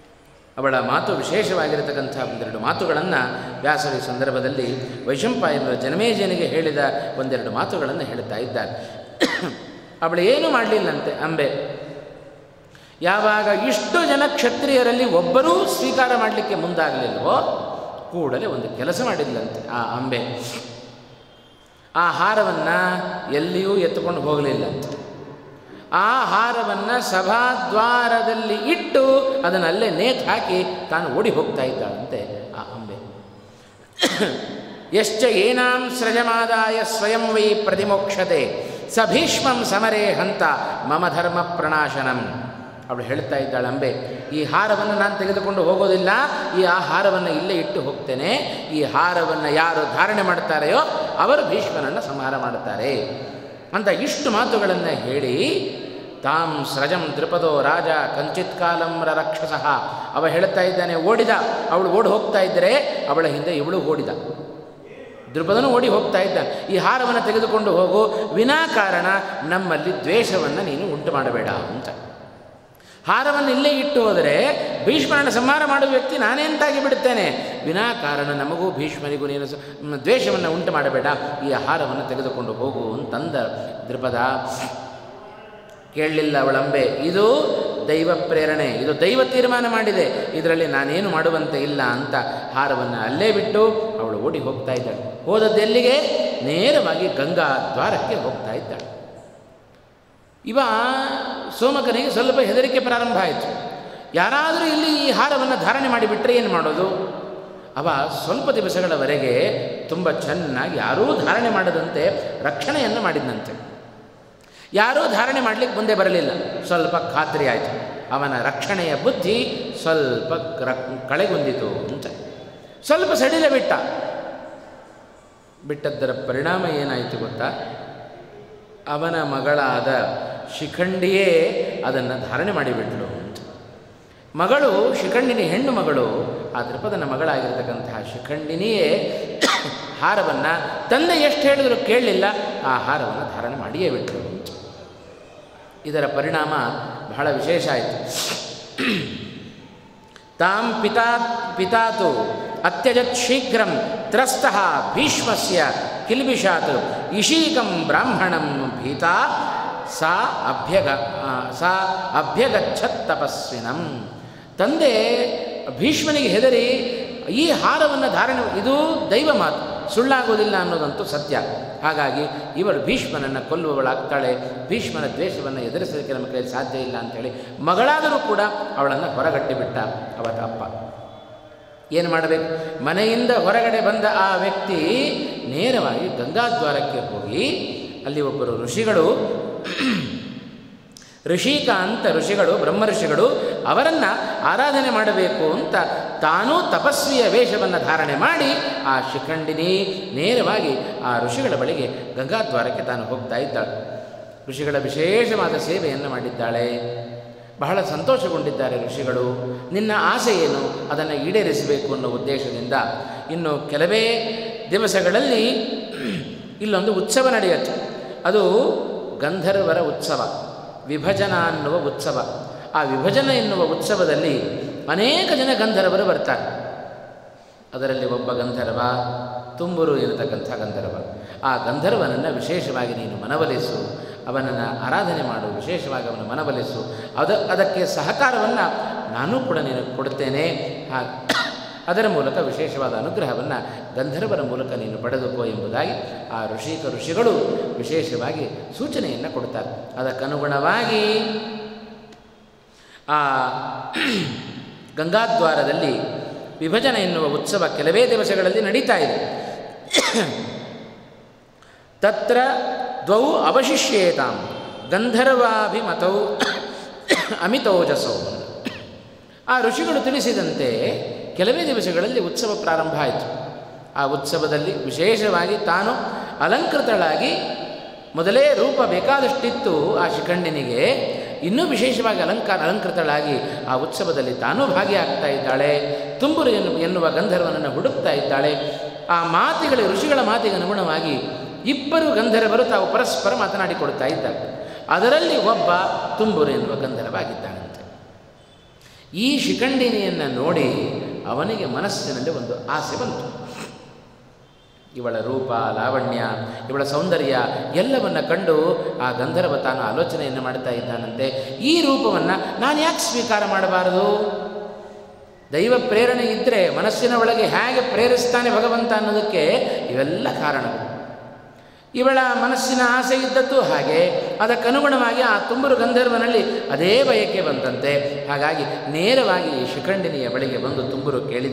ಅವಳ ಮಾತು ವಿಶೇಷವಾಗಿರತಕ್ಕಂಥ ಒಂದೆರಡು ಮಾತುಗಳನ್ನು ವ್ಯಾಸರ ಈ ಸಂದರ್ಭದಲ್ಲಿ ವೈಶಂಪಾಯನರ ಜನಮೇಜನಿಗೆ ಹೇಳಿದ ಒಂದೆರಡು ಮಾತುಗಳನ್ನು ಹೇಳುತ್ತಾ ಇದ್ದಾರೆ ಅವಳು ಏನು ಮಾಡಲಿಲ್ಲಂತೆ ಅಂಬೆ ಯಾವಾಗ ಇಷ್ಟು ಜನ ಕ್ಷತ್ರಿಯರಲ್ಲಿ ಒಬ್ಬರೂ ಸ್ವೀಕಾರ ಮಾಡಲಿಕ್ಕೆ ಮುಂದಾಗಲಿಲ್ವೋ ಕೂಡಲೇ ಒಂದು ಕೆಲಸ ಮಾಡಿದ್ಲಂತೆ ಆ ಅಂಬೆ ಆ ಹಾರವನ್ನು ಎಲ್ಲಿಯೂ ಎತ್ತುಕೊಂಡು ಹೋಗಲಿಲ್ಲಂತೆ ಆ ಹಾರವನ್ನು ಸಭಾದ್ವಾರದಲ್ಲಿ ಇಟ್ಟು ಅದನ್ನು ಅಲ್ಲೇ ನೇತು ಹಾಕಿ ತಾನು ಓಡಿ ಹೋಗ್ತಾ ಇದ್ದಾಳಂತೆ ಆ ಅಂಬೆ ಯಶ್ಚ ಏನಾಂ ಸೃಜಮಾದಾಯ ಸ್ವಯಂ ವೈ ಪ್ರತಿಮೋಕ್ಷತೆ ಸ ಭೀಷ್ಮಂ ಸಮರೇ ಹಂತ ಮಮ ಧರ್ಮ ಪ್ರಣಾಶನಂ ಅವಳು ಹೇಳ್ತಾ ಇದ್ದಾಳೆ ಅಂಬೆ ಈ ಹಾರವನ್ನು ನಾನು ತೆಗೆದುಕೊಂಡು ಹೋಗೋದಿಲ್ಲ ಈ ಆ ಹಾರವನ್ನು ಇಲ್ಲೇ ಇಟ್ಟು ಹೋಗ್ತೇನೆ ಈ ಹಾರವನ್ನು ಯಾರು ಧಾರಣೆ ಮಾಡ್ತಾರೆಯೋ ಅವರು ಭೀಷ್ಮನನ್ನು ಸಂಹಾರ ಮಾಡುತ್ತಾರೆ ಅಂತ ಇಷ್ಟು ಮಾತುಗಳನ್ನು ಹೇಳಿ ತಾಂ ಸ್ರಜಂ ತ್ರಿಪದೋ ರಾಜ ಕಂಚಿತ್ ಕಾಲಂ ರಕ್ಷಸಃ ಅವ ಹೇಳ್ತಾ ಇದ್ದಾನೆ ಓಡಿದ ಅವಳು ಓಡಿ ಹೋಗ್ತಾ ಇದ್ದರೆ ಅವಳ ಹಿಂದೆ ಇವಳು ಓಡಿದ ದೃಪದನು ಓಡಿ ಹೋಗ್ತಾ ಇದ್ದ ಈ ಹಾರವನ್ನು ತೆಗೆದುಕೊಂಡು ಹೋಗು ವಿನಾಕಾರಣ ನಮ್ಮಲ್ಲಿ ದ್ವೇಷವನ್ನು ನೀನು ಉಂಟು ಮಾಡಬೇಡ ಅಂತ ಹಾರವನ್ನು ಇಲ್ಲೇ ಇಟ್ಟು ಹೋದರೆ ಭೀಷ್ಮರನ್ನು ಸಂಹಾರ ಮಾಡುವ ವ್ಯಕ್ತಿ ನಾನೇ ಅಂತಾಗಿ ಬಿಡುತ್ತೇನೆ ವಿನಾಕಾರಣ ನಮಗೂ ಭೀಷ್ಮರಿಗೂ ನೀನು ಸ- ಮ್, ದ್ವೇಷವನ್ನು ಉಂಟು ಮಾಡಬೇಡ ಈ ಹಾರವನ್ನು ತೆಗೆದುಕೊಂಡು ಹೋಗು ಅಂತಂದ ದೃಪದ ಕೇಳಲಿಲ್ಲ ಅವಳಂಬೆ ಇದು ದೈವ ಪ್ರೇರಣೆ ಇದು ದೈವ ತೀರ್ಮಾನ ಮಾಡಿದೆ ಇದರಲ್ಲಿ ನಾನೇನು ಮಾಡುವಂತೆ ಇಲ್ಲ ಅಂತ ಹಾರವನ್ನು ಅಲ್ಲೇ ಬಿಟ್ಟು ಅವಳು ಓಡಿ ಹೋಗ್ತಾ ಇದ್ದಾಳೆ ಹೋದದ್ದೆಲ್ಲಿಗೆ ನೇರವಾಗಿ ಗಂಗಾ ದ್ವಾರಕ್ಕೆ ಹೋಗ್ತಾ ಇದ್ದಾಳೆ ಇವ ಸೋಮಕನಿಗೆ ಸ್ವಲ್ಪ ಹೆದರಿಕೆ ಪ್ರಾರಂಭ ಆಯಿತು ಯಾರಾದರೂ ಇಲ್ಲಿ ಈ ಹಾರವನ್ನು ಧಾರಣೆ ಮಾಡಿಬಿಟ್ರೆ ಏನು ಮಾಡೋದು ಅವ ಸ್ವಲ್ಪ ದಿವಸಗಳವರೆಗೆ ತುಂಬ ಚೆನ್ನಾಗಿ ಯಾರೂ ಧಾರಣೆ ಮಾಡದಂತೆ ರಕ್ಷಣೆಯನ್ನು ಮಾಡಿದಂತೆ ಯಾರೂ ಧಾರಣೆ ಮಾಡಲಿಕ್ಕೆ ಮುಂದೆ ಬರಲಿಲ್ಲ ಸ್ವಲ್ಪ ಖಾತ್ರಿ ಆಯಿತು ಅವನ ರಕ್ಷಣೆಯ ಬುದ್ಧಿ ಸ್ವಲ್ಪ ಕ್ರ ಕಳೆಗುಂದಿತು ಅಂತ ಸ್ವಲ್ಪ ಸಡಿಲ ಬಿಟ್ಟ ಬಿಟ್ಟದ್ದರ ಪರಿಣಾಮ ಏನಾಯಿತು ಗೊತ್ತಾ ಅವನ ಮಗಳಾದ ಶಿಖಂಡಿಯೇ ಅದನ್ನು ಧಾರಣೆ ಮಾಡಿಬಿಟ್ಲು ಅಂತ ಮಗಳು ಶಿಖಂಡಿನಿ ಹೆಣ್ಣು ಮಗಳು ಆ ದ್ರಪದನ ಮಗಳಾಗಿರ್ತಕ್ಕಂತಹ ಶಿಖಂಡಿನಿಯೇ ಹಾರವನ್ನು ತಂದೆ ಎಷ್ಟು ಹೇಳಿದ್ರು ಕೇಳಲಿಲ್ಲ ಆ ಹಾರವನ್ನು ಧಾರಣೆ ಮಾಡಿಯೇ ಬಿಟ್ಲು ಅಂತ ಇದರ ಪರಿಣಾಮ ಬಹಳ ವಿಶೇಷ ಆಯಿತು ತಾಂ ಪಿತಾ ಪಿತಾತು ಅತ್ಯಜತ್ ಶೀಘ್ರಂ ತ್ರಸ್ತಃ ಭೀಷ್ಮಸ್ಯ ಕಿಲ್ಬಿಷಾತ್ ಇಶೀಕಂ ಬ್ರಾಹ್ಮಣಂ ಭೀತಾ ಸಾ ಅಭ್ಯಗ ಆ, ಸಾ ಅಭ್ಯಗಚ್ಚತ್ ತಪಸ್ವಿನಂ ತಂದೆ ಭೀಷ್ಮನಿಗೆ ಹೆದರಿ ಈ ಹಾರವನ್ನು ಧಾರಣೆ ಇದು ದೈವ ಮಾತು ಸುಳ್ಳಾಗೋದಿಲ್ಲ ಅನ್ನೋದಂತೂ ಸತ್ಯ ಹಾಗಾಗಿ ಇವಳು ಭೀಷ್ಮನನ್ನು ಕೊಲ್ಲುವವಳಾಗ್ತಾಳೆ ಭೀಷ್ಮನ ದ್ವೇಷವನ್ನು ಎದುರಿಸೋದಕ್ಕೆ ನಮ್ಮ ಕೈಯಲ್ಲಿ ಸಾಧ್ಯ ಇಲ್ಲ ಅಂಥೇಳಿ ಮಗಳಾದರೂ ಕೂಡ ಅವಳನ್ನು ಹೊರಗಟ್ಟಿಬಿಟ್ಟ ಅವರ ಅಪ್ಪ ಏನು ಮಾಡಬೇಕು ಮನೆಯಿಂದ ಹೊರಗಡೆ ಬಂದ ಆ ವ್ಯಕ್ತಿ ನೇರವಾಗಿ ಗಂಗಾದ್ವಾರಕ್ಕೆ ಹೋಗಿ ಅಲ್ಲಿ ಒಬ್ಬರು ಋಷಿಗಳು ಋಷಿಕಾಂತ ಋಷಿಗಳು ಬ್ರಹ್ಮ ಋಷಿಗಳು ಅವರನ್ನು ಆರಾಧನೆ ಮಾಡಬೇಕು ಅಂತ ತಾನೂ ತಪಸ್ವಿಯ ವೇಷವನ್ನು ಧಾರಣೆ ಮಾಡಿ ಆ ಶಿಖಂಡಿನಿ ನೇರವಾಗಿ ಆ ಋಷಿಗಳ ಬಳಿಗೆ ಗಂಗಾದ್ವಾರಕ್ಕೆ ತಾನು ಹೋಗ್ತಾ ಇದ್ದಾಳೆ ಋಷಿಗಳ ವಿಶೇಷವಾದ ಸೇವೆಯನ್ನು ಮಾಡಿದ್ದಾಳೆ ಬಹಳ ಸಂತೋಷಗೊಂಡಿದ್ದಾರೆ ಋಷಿಗಳು ನಿನ್ನ ಆಸೆ ಏನು ಅದನ್ನು ಈಡೇರಿಸಬೇಕು ಅನ್ನೋ ಉದ್ದೇಶದಿಂದ ಇನ್ನು ಕೆಲವೇ ದಿವಸಗಳಲ್ಲಿ ಇಲ್ಲೊಂದು ಉತ್ಸವ ನಡೆಯುತ್ತೆ ಅದು ಗಂಧರ್ವರ ಉತ್ಸವ ವಿಭಜನ ಅನ್ನುವ ಉತ್ಸವ ಆ ವಿಭಜನ ಎನ್ನುವ ಉತ್ಸವದಲ್ಲಿ ಅನೇಕ ಜನ ಗಂಧರ್ವರು ಬರ್ತಾರೆ ಅದರಲ್ಲಿ ಒಬ್ಬ ಗಂಧರ್ವ ತುಂಬುರು ಇರತಕ್ಕಂಥ ಗಂಧರ್ವ ಆ ಗಂಧರ್ವನನ್ನು ವಿಶೇಷವಾಗಿ ನೀನು ಮನವೊಲಿಸು ಅವನನ್ನು ಆರಾಧನೆ ಮಾಡು ವಿಶೇಷವಾಗಿ ಅವನ ಮನವೊಲಿಸು ಅದ ಅದಕ್ಕೆ ಸಹಕಾರವನ್ನು ನಾನು ಕೂಡ ನೀನು ಕೊಡುತ್ತೇನೆ ಹಾ ಅದರ ಮೂಲಕ ವಿಶೇಷವಾದ ಅನುಗ್ರಹವನ್ನು ಗಂಧರ್ವರ ಮೂಲಕ ನೀನು ಪಡೆದುಕೋ ಎಂಬುದಾಗಿ ಆ ಋಷಿಕ ಋಷಿಗಳು ವಿಶೇಷವಾಗಿ ಸೂಚನೆಯನ್ನು ಕೊಡ್ತಾರೆ ಅದಕ್ಕನುಗುಣವಾಗಿ ಆ ಗಂಗಾದ್ವಾರದಲ್ಲಿ ವಿಭಜನೆ ಎನ್ನುವ ಉತ್ಸವ ಕೆಲವೇ ದಿವಸಗಳಲ್ಲಿ ನಡೀತಾ ಇದೆ ತತ್ರ ದ್ವೌ ಅವಶಿಷ್ಯೇತಾಂ ಗಂಧರ್ವಾಭಿಮತೌ ಅಮಿತೋಜಸೌ ಆ ಋಷಿಗಳು ತಿಳಿಸಿದಂತೆ ಕೆಲವೇ ದಿವಸಗಳಲ್ಲಿ ಉತ್ಸವ ಪ್ರಾರಂಭ ಆಯಿತು ಆ ಉತ್ಸವದಲ್ಲಿ ವಿಶೇಷವಾಗಿ ತಾನು ಅಲಂಕೃತಳಾಗಿ ಮೊದಲೇ ರೂಪ ಬೇಕಾದಷ್ಟಿತ್ತು ಆ ಶಿಖಂಡಿನಿಗೆ ಇನ್ನೂ ವಿಶೇಷವಾಗಿ ಅಲಂಕಾರ ಅಲಂಕೃತಳಾಗಿ ಆ ಉತ್ಸವದಲ್ಲಿ ತಾನೂ ಭಾಗಿಯಾಗ್ತಾ ಇದ್ದಾಳೆ ತುಂಬುರು ಎನ್ನು ಎನ್ನುವ ಗಂಧರ್ವನನ್ನು ಹುಡುಕ್ತಾ ಇದ್ದಾಳೆ ಆ ಮಾತಿಗಳ ಋಷಿಗಳ ಮಾತಿಗೆ ಅನುಗುಣವಾಗಿ ಇಬ್ಬರು ಗಂಧರ್ವರು ತಾವು ಪರಸ್ಪರ ಮಾತನಾಡಿಕೊಳ್ತಾ ಇದ್ದಾರೆ ಅದರಲ್ಲಿ ಒಬ್ಬ ತುಂಬುರು ಎನ್ನುವ ಗಂಧರ್ವ ಆಗಿದ್ದಾನಂತೆ ಈ ಶಿಖಂಡಿನಿಯನ್ನು ನೋಡಿ ಅವನಿಗೆ ಮನಸ್ಸಿನಲ್ಲಿ ಒಂದು ಆಸೆ ಬಂತು ಇವಳ ರೂಪ ಲಾವಣ್ಯ ಇವಳ ಸೌಂದರ್ಯ ಎಲ್ಲವನ್ನ ಕಂಡು ಆ ಗಂಧರ್ವ ತಾನು ಆಲೋಚನೆಯನ್ನು ಮಾಡ್ತಾ ಇದ್ದಾನಂತೆ ಈ ರೂಪವನ್ನು ನಾನು ಯಾಕೆ ಸ್ವೀಕಾರ ಮಾಡಬಾರದು ದೈವ ಪ್ರೇರಣೆ ಇದ್ದರೆ ಮನಸ್ಸಿನ ಒಳಗೆ ಹೇಗೆ ಪ್ರೇರಿಸ್ತಾನೆ ಭಗವಂತ ಅನ್ನೋದಕ್ಕೆ ಇವೆಲ್ಲ ಕಾರಣಗಳು ಇವಳ ಮನಸ್ಸಿನ ಆಸೆ ಇದ್ದದ್ದು ಹಾಗೆ ಅದಕ್ಕನುಗುಣವಾಗಿ ಆ ತುಂಬರು ಗಂಧರ್ವನಲ್ಲಿ ಅದೇ ಬಯಕೆ ಬಂತಂತೆ ಹಾಗಾಗಿ ನೇರವಾಗಿ ಶಿಖಂಡಿನಿಯ ಬಳಿಗೆ ಬಂದು ತುಂಬರು ಕೇಳಿದ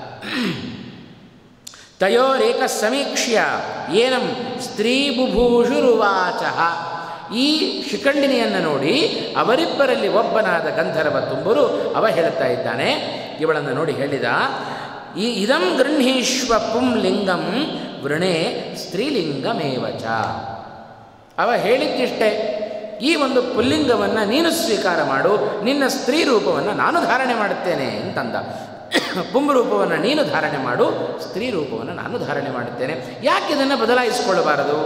ತಯೋರೇಕ ಸಮೀಕ್ಷ್ಯ ಏನಂ ಸ್ತ್ರೀ ಬುಭೂಷುರುವಾಚ ಈ ಶಿಖಂಡಿನಿಯನ್ನು ನೋಡಿ ಅವರಿಬ್ಬರಲ್ಲಿ ಒಬ್ಬನಾದ ಗಂಧರ್ವ ತುಂಬರು ಅವ ಹೇಳುತ್ತಾ ಇದ್ದಾನೆ ಇವಳನ್ನು ನೋಡಿ ಹೇಳಿದ ಈ ಇದಂ ಗೃಹೀಶ್ವ ಪುಂಲಿಂಗಂ ವೃಣೆ ಸ್ತ್ರೀಲಿಂಗಮೇವಚ ಅವ ಹೇಳಿದ್ದಿಷ್ಟೇ ಈ ಒಂದು ಪುಲ್ಲಿಂಗವನ್ನು ನೀನು ಸ್ವೀಕಾರ ಮಾಡು ನಿನ್ನ ಸ್ತ್ರೀ ರೂಪವನ್ನು ನಾನು ಧಾರಣೆ ಮಾಡುತ್ತೇನೆ ಅಂತಂದ ಪುಂಬರೂಪವನ್ನು ನೀನು ಧಾರಣೆ ಮಾಡು ಸ್ತ್ರೀ ರೂಪವನ್ನು ನಾನು ಧಾರಣೆ ಮಾಡುತ್ತೇನೆ ಯಾಕೆ ಇದನ್ನು ಬದಲಾಯಿಸಿಕೊಳ್ಳಬಾರದು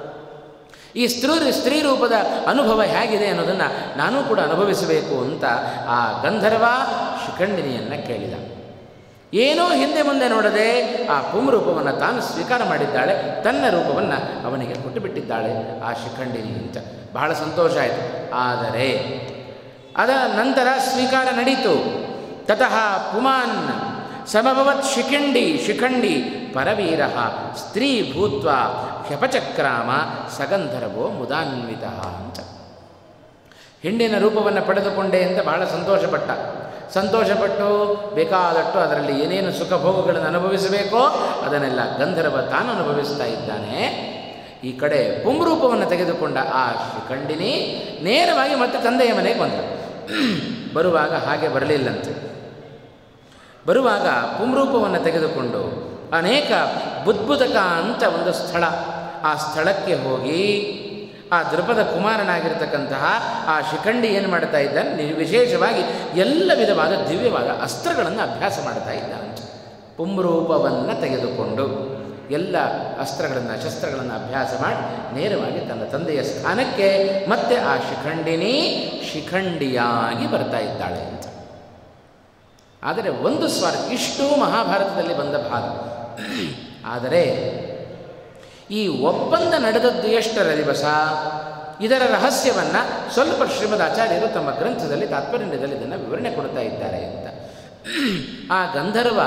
ಈ ಸ್ತ್ರೀ ಸ್ತ್ರೀ ರೂಪದ ಅನುಭವ ಹೇಗಿದೆ ಅನ್ನೋದನ್ನು ನಾನೂ ಕೂಡ ಅನುಭವಿಸಬೇಕು ಅಂತ ಆ ಗಂಧರ್ವ ಶಿಖಂಡಿನಿಯನ್ನು ಕೇಳಿದ ಏನೋ ಹಿಂದೆ ಮುಂದೆ ನೋಡದೆ ಆ ಪುಂರೂಪವನ್ನು ತಾನು ಸ್ವೀಕಾರ ಮಾಡಿದ್ದಾಳೆ ತನ್ನ ರೂಪವನ್ನು ಅವನಿಗೆ ಕೊಟ್ಟು ಬಿಟ್ಟಿದ್ದಾಳೆ ಆ ಶಿಖಂಡಿನಿ ಅಂತ ಬಹಳ ಸಂತೋಷ ಆಯಿತು ಆದರೆ ಅದರ ನಂತರ ಸ್ವೀಕಾರ ನಡೀತು ತತಃ ಪುಮಾನ್ ಸಮಭವತ್ ಶಿಖಂಡಿ ಶಿಖಂಡಿ ಪರವೀರ ಸ್ತ್ರೀ ಭೂತ್ವ ಹ್ಯಪಚಕ್ರಾಮ ಸಗಂಧರ್ವೋ ಮುದಾನ್ವಿತ ಅಂತ ಹೆಣ್ಣಿನ ರೂಪವನ್ನು ಪಡೆದುಕೊಂಡೆ ಅಂತ ಬಹಳ ಸಂತೋಷಪಟ್ಟ ಸಂತೋಷಪಟ್ಟು ಬೇಕಾದಟ್ಟು ಅದರಲ್ಲಿ ಏನೇನು ಸುಖ ಭೋಗಗಳನ್ನು ಅನುಭವಿಸಬೇಕೋ ಅದನ್ನೆಲ್ಲ ಗಂಧರ್ವ ತಾನು ಅನುಭವಿಸ್ತಾ ಇದ್ದಾನೆ ಈ ಕಡೆ ಪುಂರೂಪವನ್ನು ತೆಗೆದುಕೊಂಡ ಆ ಶಿಖಂಡಿನಿ ನೇರವಾಗಿ ಮತ್ತೆ ತಂದೆಯ ಮನೆಗೆ ಬಂದ ಬರುವಾಗ ಹಾಗೆ ಬರಲಿಲ್ಲಂತೆ ಬರುವಾಗ ಪುಂರೂಪವನ್ನು ತೆಗೆದುಕೊಂಡು ಅನೇಕ ಬುದ್ಬುದಕ ಅಂತ ಒಂದು ಸ್ಥಳ ಆ ಸ್ಥಳಕ್ಕೆ ಹೋಗಿ ಆ ದೃಪದ ಕುಮಾರನಾಗಿರ್ತಕ್ಕಂತಹ ಆ ಶಿಖಂಡಿ ಏನು ಮಾಡ್ತಾ ಇದ್ದಾನೆ ನಿ- ವಿಶೇಷವಾಗಿ ಎಲ್ಲ ವಿಧವಾದ ದಿವ್ಯವಾದ ಅಸ್ತ್ರಗಳನ್ನು ಅಭ್ಯಾಸ ಮಾಡ್ತಾ ಇದ್ದಾನಂತೆ ಪುಂರೂಪವನ್ನು ತೆಗೆದುಕೊಂಡು ಎಲ್ಲ ಅಸ್ತ್ರಗಳನ್ನು ಶಸ್ತ್ರಗಳನ್ನು ಅಭ್ಯಾಸ ಮಾಡಿ ನೇರವಾಗಿ ತನ್ನ ತಂದೆಯ ಸ್ಥಾನಕ್ಕೆ ಮತ್ತೆ ಆ ಶಿಖಂಡಿನಿ ಶಿಖಂಡಿಯಾಗಿ ಬರ್ತಾ ಇದ್ದಾಳೆ ಅಂತ ಆದರೆ ಒಂದು ಸ್ವಾರ ಇಷ್ಟು ಮಹಾಭಾರತದಲ್ಲಿ ಬಂದ ಭಾಗ ಆದರೆ ಈ ಒಪ್ಪಂದ ನಡೆದದ್ದು ಎಷ್ಟರ ದಿವಸ ಇದರ ರಹಸ್ಯವನ್ನು ಸ್ವಲ್ಪ ಶ್ರೀಮದ್ ಆಚಾರ್ಯರು ತಮ್ಮ ಗ್ರಂಥದಲ್ಲಿ ತಾತ್ಪರ್ಯದಲ್ಲಿ ಇದನ್ನು ವಿವರಣೆ ಕೊಡ್ತಾ ಇದ್ದಾರೆ ಅಂತ ಆ ಗಂಧರ್ವ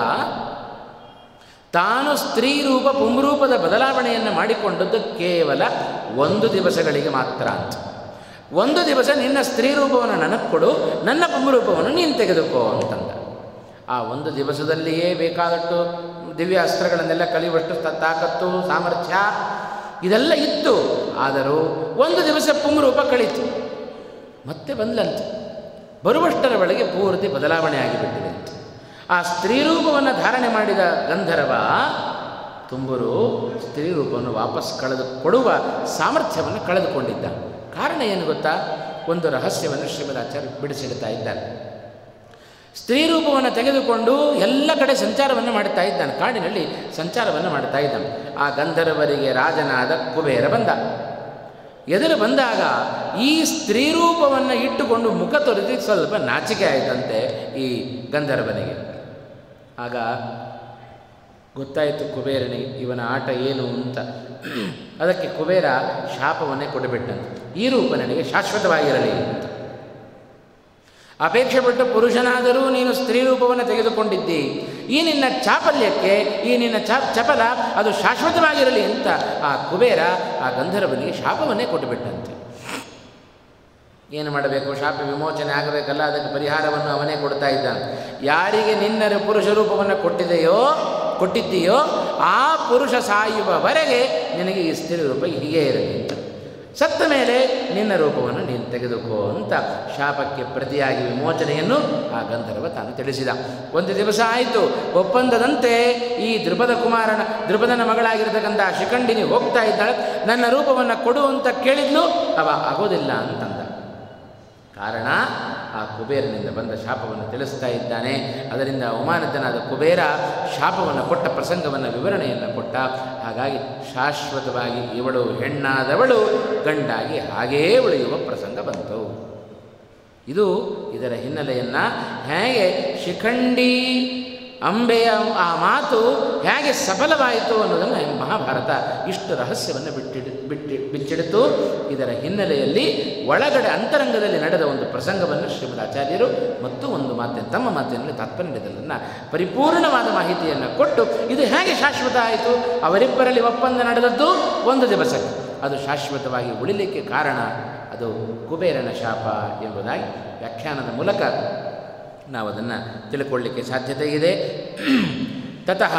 ತಾನು ಸ್ತ್ರೀ ರೂಪ ಪುಂರೂಪದ ಬದಲಾವಣೆಯನ್ನು ಮಾಡಿಕೊಂಡದ್ದು ಕೇವಲ ಒಂದು ದಿವಸಗಳಿಗೆ ಮಾತ್ರ ಅಂತ ಒಂದು ದಿವಸ ನಿನ್ನ ಸ್ತ್ರೀ ರೂಪವನ್ನು ನನಗೆ ಕೊಡು ನನ್ನ ಪುಂರೂಪವನ್ನು ನೀನು ತೆಗೆದುಕೋ ಅಂತಂದ ಆ ಒಂದು ದಿವಸದಲ್ಲಿಯೇ ಬೇಕಾದಷ್ಟು ದಿವ್ಯ ಅಸ್ತ್ರಗಳನ್ನೆಲ್ಲ ಕಲಿಯುವಷ್ಟು ತ- ತಾಕತ್ತು ಸಾಮರ್ಥ್ಯ ಇದೆಲ್ಲ ಇತ್ತು ಆದರೂ ಒಂದು ದಿವಸ ಪುಂರೂಪ ಕಳೀತು ಮತ್ತೆ ಬಂದ್ಲಂತೆ ಬರುವಷ್ಟರ ಒಳಗೆ ಪೂರ್ತಿ ಬದಲಾವಣೆ ಆಗಿಬಿಟ್ಟಿದೆ ಅಂತ ಆ ಸ್ತ್ರೀ ರೂಪವನ್ನು ಧಾರಣೆ ಮಾಡಿದ ಗಂಧರ್ವ ತುಂಬರು ಸ್ತ್ರೀ ರೂಪವನ್ನು ವಾಪಸ್ ಕಳೆದು ಕೊಡುವ ಸಾಮರ್ಥ್ಯವನ್ನು ಕಳೆದುಕೊಂಡಿದ್ದ ಕಾರಣ ಏನು ಗೊತ್ತಾ ಒಂದು ರಹಸ್ಯವನ್ನು ಶ್ರೀಮದಾಚಾರ್ಯ ಬಿಡಿಸಿಡ್ತಾ ಇದ್ದಾರೆ ಸ್ತ್ರೀ ರೂಪವನ್ನು ತೆಗೆದುಕೊಂಡು ಎಲ್ಲ ಕಡೆ ಸಂಚಾರವನ್ನು ಮಾಡುತ್ತಾ ಇದ್ದಾನೆ ಕಾಡಿನಲ್ಲಿ ಸಂಚಾರವನ್ನು ಮಾಡುತ್ತಾ ಇದ್ದಾನೆ ಆ ಗಂಧರ್ವರಿಗೆ ರಾಜನಾದ ಕುಬೇರ ಬಂದ ಎದುರು ಬಂದಾಗ ಈ ಸ್ತ್ರೀ ರೂಪವನ್ನು ಇಟ್ಟುಕೊಂಡು ಮುಖ ತೊರೆದು ಸ್ವಲ್ಪ ನಾಚಿಕೆ ಆಯಿತಂತೆ ಈ ಗಂಧರ್ವನಿಗೆ ಆಗ ಗೊತ್ತಾಯಿತು ಕುಬೇರನಿಗೆ ಇವನ ಆಟ ಏನು ಅಂತ ಅದಕ್ಕೆ ಕುಬೇರ ಶಾಪವನ್ನೇ ಕೊಟ್ಟುಬಿಟ್ಟಂತೆ ಈ ರೂಪ ನನಗೆ ಶಾಶ್ವತವಾಗಿರಲಿ ಅಂತ ಅಪೇಕ್ಷೆ ಪಟ್ಟು ಪುರುಷನಾದರೂ ನೀನು ಸ್ತ್ರೀ ರೂಪವನ್ನು ತೆಗೆದುಕೊಂಡಿದ್ದಿ ಈ ನಿನ್ನ ಚಾಪಲ್ಯಕ್ಕೆ ಈ ನಿನ್ನ ಚ ಚಪಲ ಅದು ಶಾಶ್ವತವಾಗಿರಲಿ ಅಂತ ಆ ಕುಬೇರ ಆ ಗಂಧರ್ವನಿಗೆ ಶಾಪವನ್ನೇ ಕೊಟ್ಟುಬಿಟ್ಟಂತೆ ಏನು ಮಾಡಬೇಕು ಶಾಪ ವಿಮೋಚನೆ ಆಗಬೇಕಲ್ಲ ಅದಕ್ಕೆ ಪರಿಹಾರವನ್ನು ಅವನೇ ಕೊಡ್ತಾ ಇದ್ದಾನೆ ಯಾರಿಗೆ ನಿನ್ನ ಪುರುಷ ರೂಪವನ್ನು ಕೊಟ್ಟಿದೆಯೋ ಕೊಟ್ಟಿದ್ದೀಯೋ ಆ ಪುರುಷ ಸಾಯುವವರೆಗೆ ನಿನಗೆ ಈ ಸ್ತ್ರೀ ರೂಪ ಹೀಗೆ ಇರಲಿ ಅಂತ ಸತ್ತ ಮೇಲೆ ನಿನ್ನ ರೂಪವನ್ನು ನೀನು ತೆಗೆದುಕೋ ಅಂತ ಶಾಪಕ್ಕೆ ಪ್ರತಿಯಾಗಿ ವಿಮೋಚನೆಯನ್ನು ಆ ಗಂಧರ್ವ ತಾನು ತಿಳಿಸಿದ ಒಂದು ದಿವಸ ಆಯಿತು ಒಪ್ಪಂದದಂತೆ ಈ ದೃಪದ ಕುಮಾರನ ದೃಪದನ ಮಗಳಾಗಿರ್ತಕ್ಕಂಥ ಶಿಖಂಡಿನಿ ಹೋಗ್ತಾ ಇದ್ದಾಳೆ ನನ್ನ ರೂಪವನ್ನು ಕೊಡು ಅಂತ ಕೇಳಿದ್ಲು ಅವ ಆಗೋದಿಲ್ಲ ಅಂತಂದ ಕಾರಣ ಆ ಕುಬೇರನಿಂದ ಬಂದ ಶಾಪವನ್ನು ತಿಳಿಸ್ತಾ ಇದ್ದಾನೆ ಅದರಿಂದ ಅವಮಾನಿತನಾದ ಕುಬೇರ ಶಾಪವನ್ನು ಕೊಟ್ಟ ಪ್ರಸಂಗವನ್ನು ವಿವರಣೆಯನ್ನು ಕೊಟ್ಟ ಹಾಗಾಗಿ ಶಾಶ್ವತವಾಗಿ ಇವಳು ಹೆಣ್ಣಾದವಳು ಗಂಡಾಗಿ ಹಾಗೇ ಉಳಿಯುವ ಪ್ರಸಂಗ ಬಂತು ಇದು ಇದರ ಹಿನ್ನೆಲೆಯನ್ನು ಹೇಗೆ ಶಿಖಂಡಿ ಅಂಬೆಯ ಆ ಮಾತು ಹೇಗೆ ಸಫಲವಾಯಿತು ಅನ್ನೋದನ್ನು ಮಹಾಭಾರತ ಇಷ್ಟು ರಹಸ್ಯವನ್ನು ಬಿಟ್ಟಿಡ್ ಬಿಟ್ಟಿ ಬಿಚ್ಚಿಡಿತು ಇದರ ಹಿನ್ನೆಲೆಯಲ್ಲಿ ಒಳಗಡೆ ಅಂತರಂಗದಲ್ಲಿ ನಡೆದ ಒಂದು ಪ್ರಸಂಗವನ್ನು ಶ್ರೀಮದ್ ಆಚಾರ್ಯರು ಮತ್ತು ಒಂದು ಮಾತಿನ ತಮ್ಮ ಮಾತಿನಲ್ಲಿ ತಾತ್ಪರ್ಯದಲ್ಲನ್ನು ಪರಿಪೂರ್ಣವಾದ ಮಾಹಿತಿಯನ್ನು ಕೊಟ್ಟು ಇದು ಹೇಗೆ ಶಾಶ್ವತ ಆಯಿತು ಅವರಿಬ್ಬರಲ್ಲಿ ಒಪ್ಪಂದ ನಡೆದದ್ದು ಒಂದು ದಿವಸಕ್ಕೆ ಅದು ಶಾಶ್ವತವಾಗಿ ಉಳಿಲಿಕ್ಕೆ ಕಾರಣ ಅದು ಕುಬೇರನ ಶಾಪ ಎಂಬುದಾಗಿ ವ್ಯಾಖ್ಯಾನದ ಮೂಲಕ ನಾವು ಅದನ್ನು ತಿಳ್ಕೊಳ್ಳಿಕ್ಕೆ ಸಾಧ್ಯತೆ ಇದೆ ತತಃ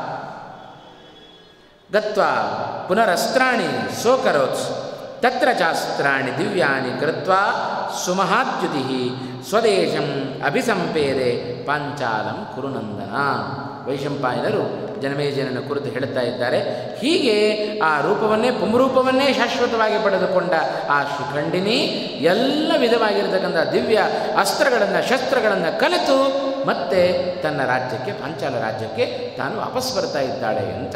ಗತ್ವಾ ಪುನರಸ್ತ್ರಾಣಿ ಸೋಕರೋತ್ಸ್ ತತ್ರ ಚಾಸ್ತ್ರಾಣಿ ದಿವ್ಯಾನಿ ಕೃತ್ವಾ ಸುಮಹಾದ್ಯುತಿ ಸ್ವದೇಶಂ ಅಭಿಸಂಪೇದೆ ಪಾಂಚಾಲಂ ಕುರುನಂದನ ವೈಶಂಪಾಯನರು ಜನಮೇಜನನ ಕುರಿತು ಹೇಳುತ್ತಾ ಇದ್ದಾರೆ ಹೀಗೆ ಆ ರೂಪವನ್ನೇ ಪುಂರೂಪವನ್ನೇ ಶಾಶ್ವತವಾಗಿ ಪಡೆದುಕೊಂಡ ಆ ಶಿಖಂಡಿನಿ ಎಲ್ಲ ವಿಧವಾಗಿರತಕ್ಕಂಥ ದಿವ್ಯ ಅಸ್ತ್ರಗಳನ್ನು ಶಸ್ತ್ರಗಳನ್ನು ಕಲಿತು ಮತ್ತೆ ತನ್ನ ರಾಜ್ಯಕ್ಕೆ ಪಾಂಚಾಲ ರಾಜ್ಯಕ್ಕೆ ತಾನು ವಾಪಸ್ ಬರ್ತಾ ಇದ್ದಾಳೆ ಅಂತ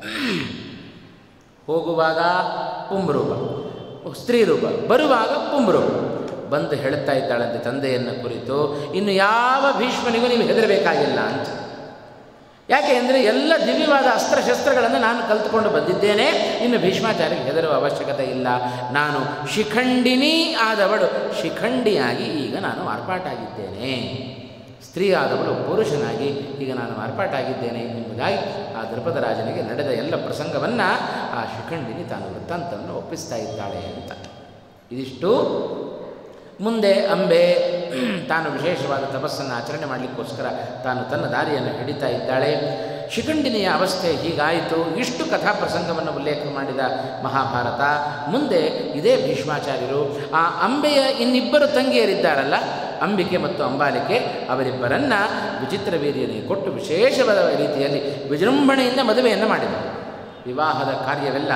ಹೋಗುವಾಗ ಪುಂರೂಪ ಸ್ತ್ರೀ ರೂಪ ಬರುವಾಗ ಪುಂರೂಪ ಬಂದು ಹೇಳುತ್ತಾ ಇದ್ದಾಳಂತೆ ತಂದೆಯನ್ನು ಕುರಿತು ಇನ್ನು ಯಾವ ಭೀಷ್ಮನಿಗೂ ನೀವು ಹೆದರಬೇಕಾಗಿಲ್ಲ ಅಂತ ಯಾಕೆ ಅಂದರೆ ಎಲ್ಲ ದಿವ್ಯವಾದ ಅಸ್ತ್ರಶಸ್ತ್ರಗಳನ್ನು ನಾನು ಕಲಿತುಕೊಂಡು ಬಂದಿದ್ದೇನೆ ಇನ್ನು ಭೀಷ್ಮಾಚಾರ್ಯಗೆ ಹೆದರುವ ಅವಶ್ಯಕತೆ ಇಲ್ಲ ನಾನು ಶಿಖಂಡಿನಿ ಆದವಳು ಶಿಖಂಡಿಯಾಗಿ ಈಗ ನಾನು ಮಾರ್ಪಾಟಾಗಿದ್ದೇನೆ ಸ್ತ್ರೀ ಆದವಳು ಪುರುಷನಾಗಿ ಈಗ ನಾನು ಮಾರ್ಪಾಟಾಗಿದ್ದೇನೆ ಎಂಬುದಾಗಿ ಆ ದೃಪದ ರಾಜನಿಗೆ ನಡೆದ ಎಲ್ಲ ಪ್ರಸಂಗವನ್ನು ಆ ಶಿಖಂಡಿನಿ ತಾನು ವೃತ್ತಾಂತವನ್ನು ಒಪ್ಪಿಸ್ತಾ ಇದ್ದಾಳೆ ಅಂತ ಇದಿಷ್ಟು ಮುಂದೆ ಅಂಬೆ ತಾನು ವಿಶೇಷವಾದ ತಪಸ್ಸನ್ನು ಆಚರಣೆ ಮಾಡಲಿಕ್ಕೋಸ್ಕರ ತಾನು ತನ್ನ ದಾರಿಯನ್ನು ಹಿಡಿತಾ ಇದ್ದಾಳೆ ಶಿಖಂಡಿನಿಯ ಅವಸ್ಥೆ ಹೀಗಾಯಿತು ಇಷ್ಟು ಕಥಾಪ್ರಸಂಗವನ್ನು ಉಲ್ಲೇಖ ಮಾಡಿದ ಮಹಾಭಾರತ ಮುಂದೆ ಇದೇ ಭೀಷ್ಮಾಚಾರ್ಯರು ಆ ಅಂಬೆಯ ಇನ್ನಿಬ್ಬರು ತಂಗಿಯರಿದ್ದಾರಲ್ಲ ಅಂಬಿಕೆ ಮತ್ತು ಅಂಬಾಲಿಕೆ ಅವರಿಬ್ಬರನ್ನ ವಿಚಿತ್ರ ವೀರ್ಯನಿಗೆ ಕೊಟ್ಟು ವಿಶೇಷವಾದ ರೀತಿಯಲ್ಲಿ ವಿಜೃಂಭಣೆಯಿಂದ ಮದುವೆಯನ್ನು ಮಾಡಿದರು ವಿವಾಹದ ಕಾರ್ಯವೆಲ್ಲ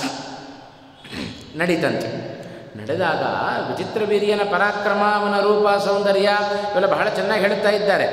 ನಡೀತಂತೆ ನಡೆದಾಗ ವಿಚಿತ್ರ ವೀರ್ಯನ ಪರಾಕ್ರಮ ಅವನ ರೂಪ ಸೌಂದರ್ಯ ಇವೆಲ್ಲ ಬಹಳ ಚೆನ್ನಾಗಿ ಹೇಳುತ್ತಾ ಇದ್ದಾರೆ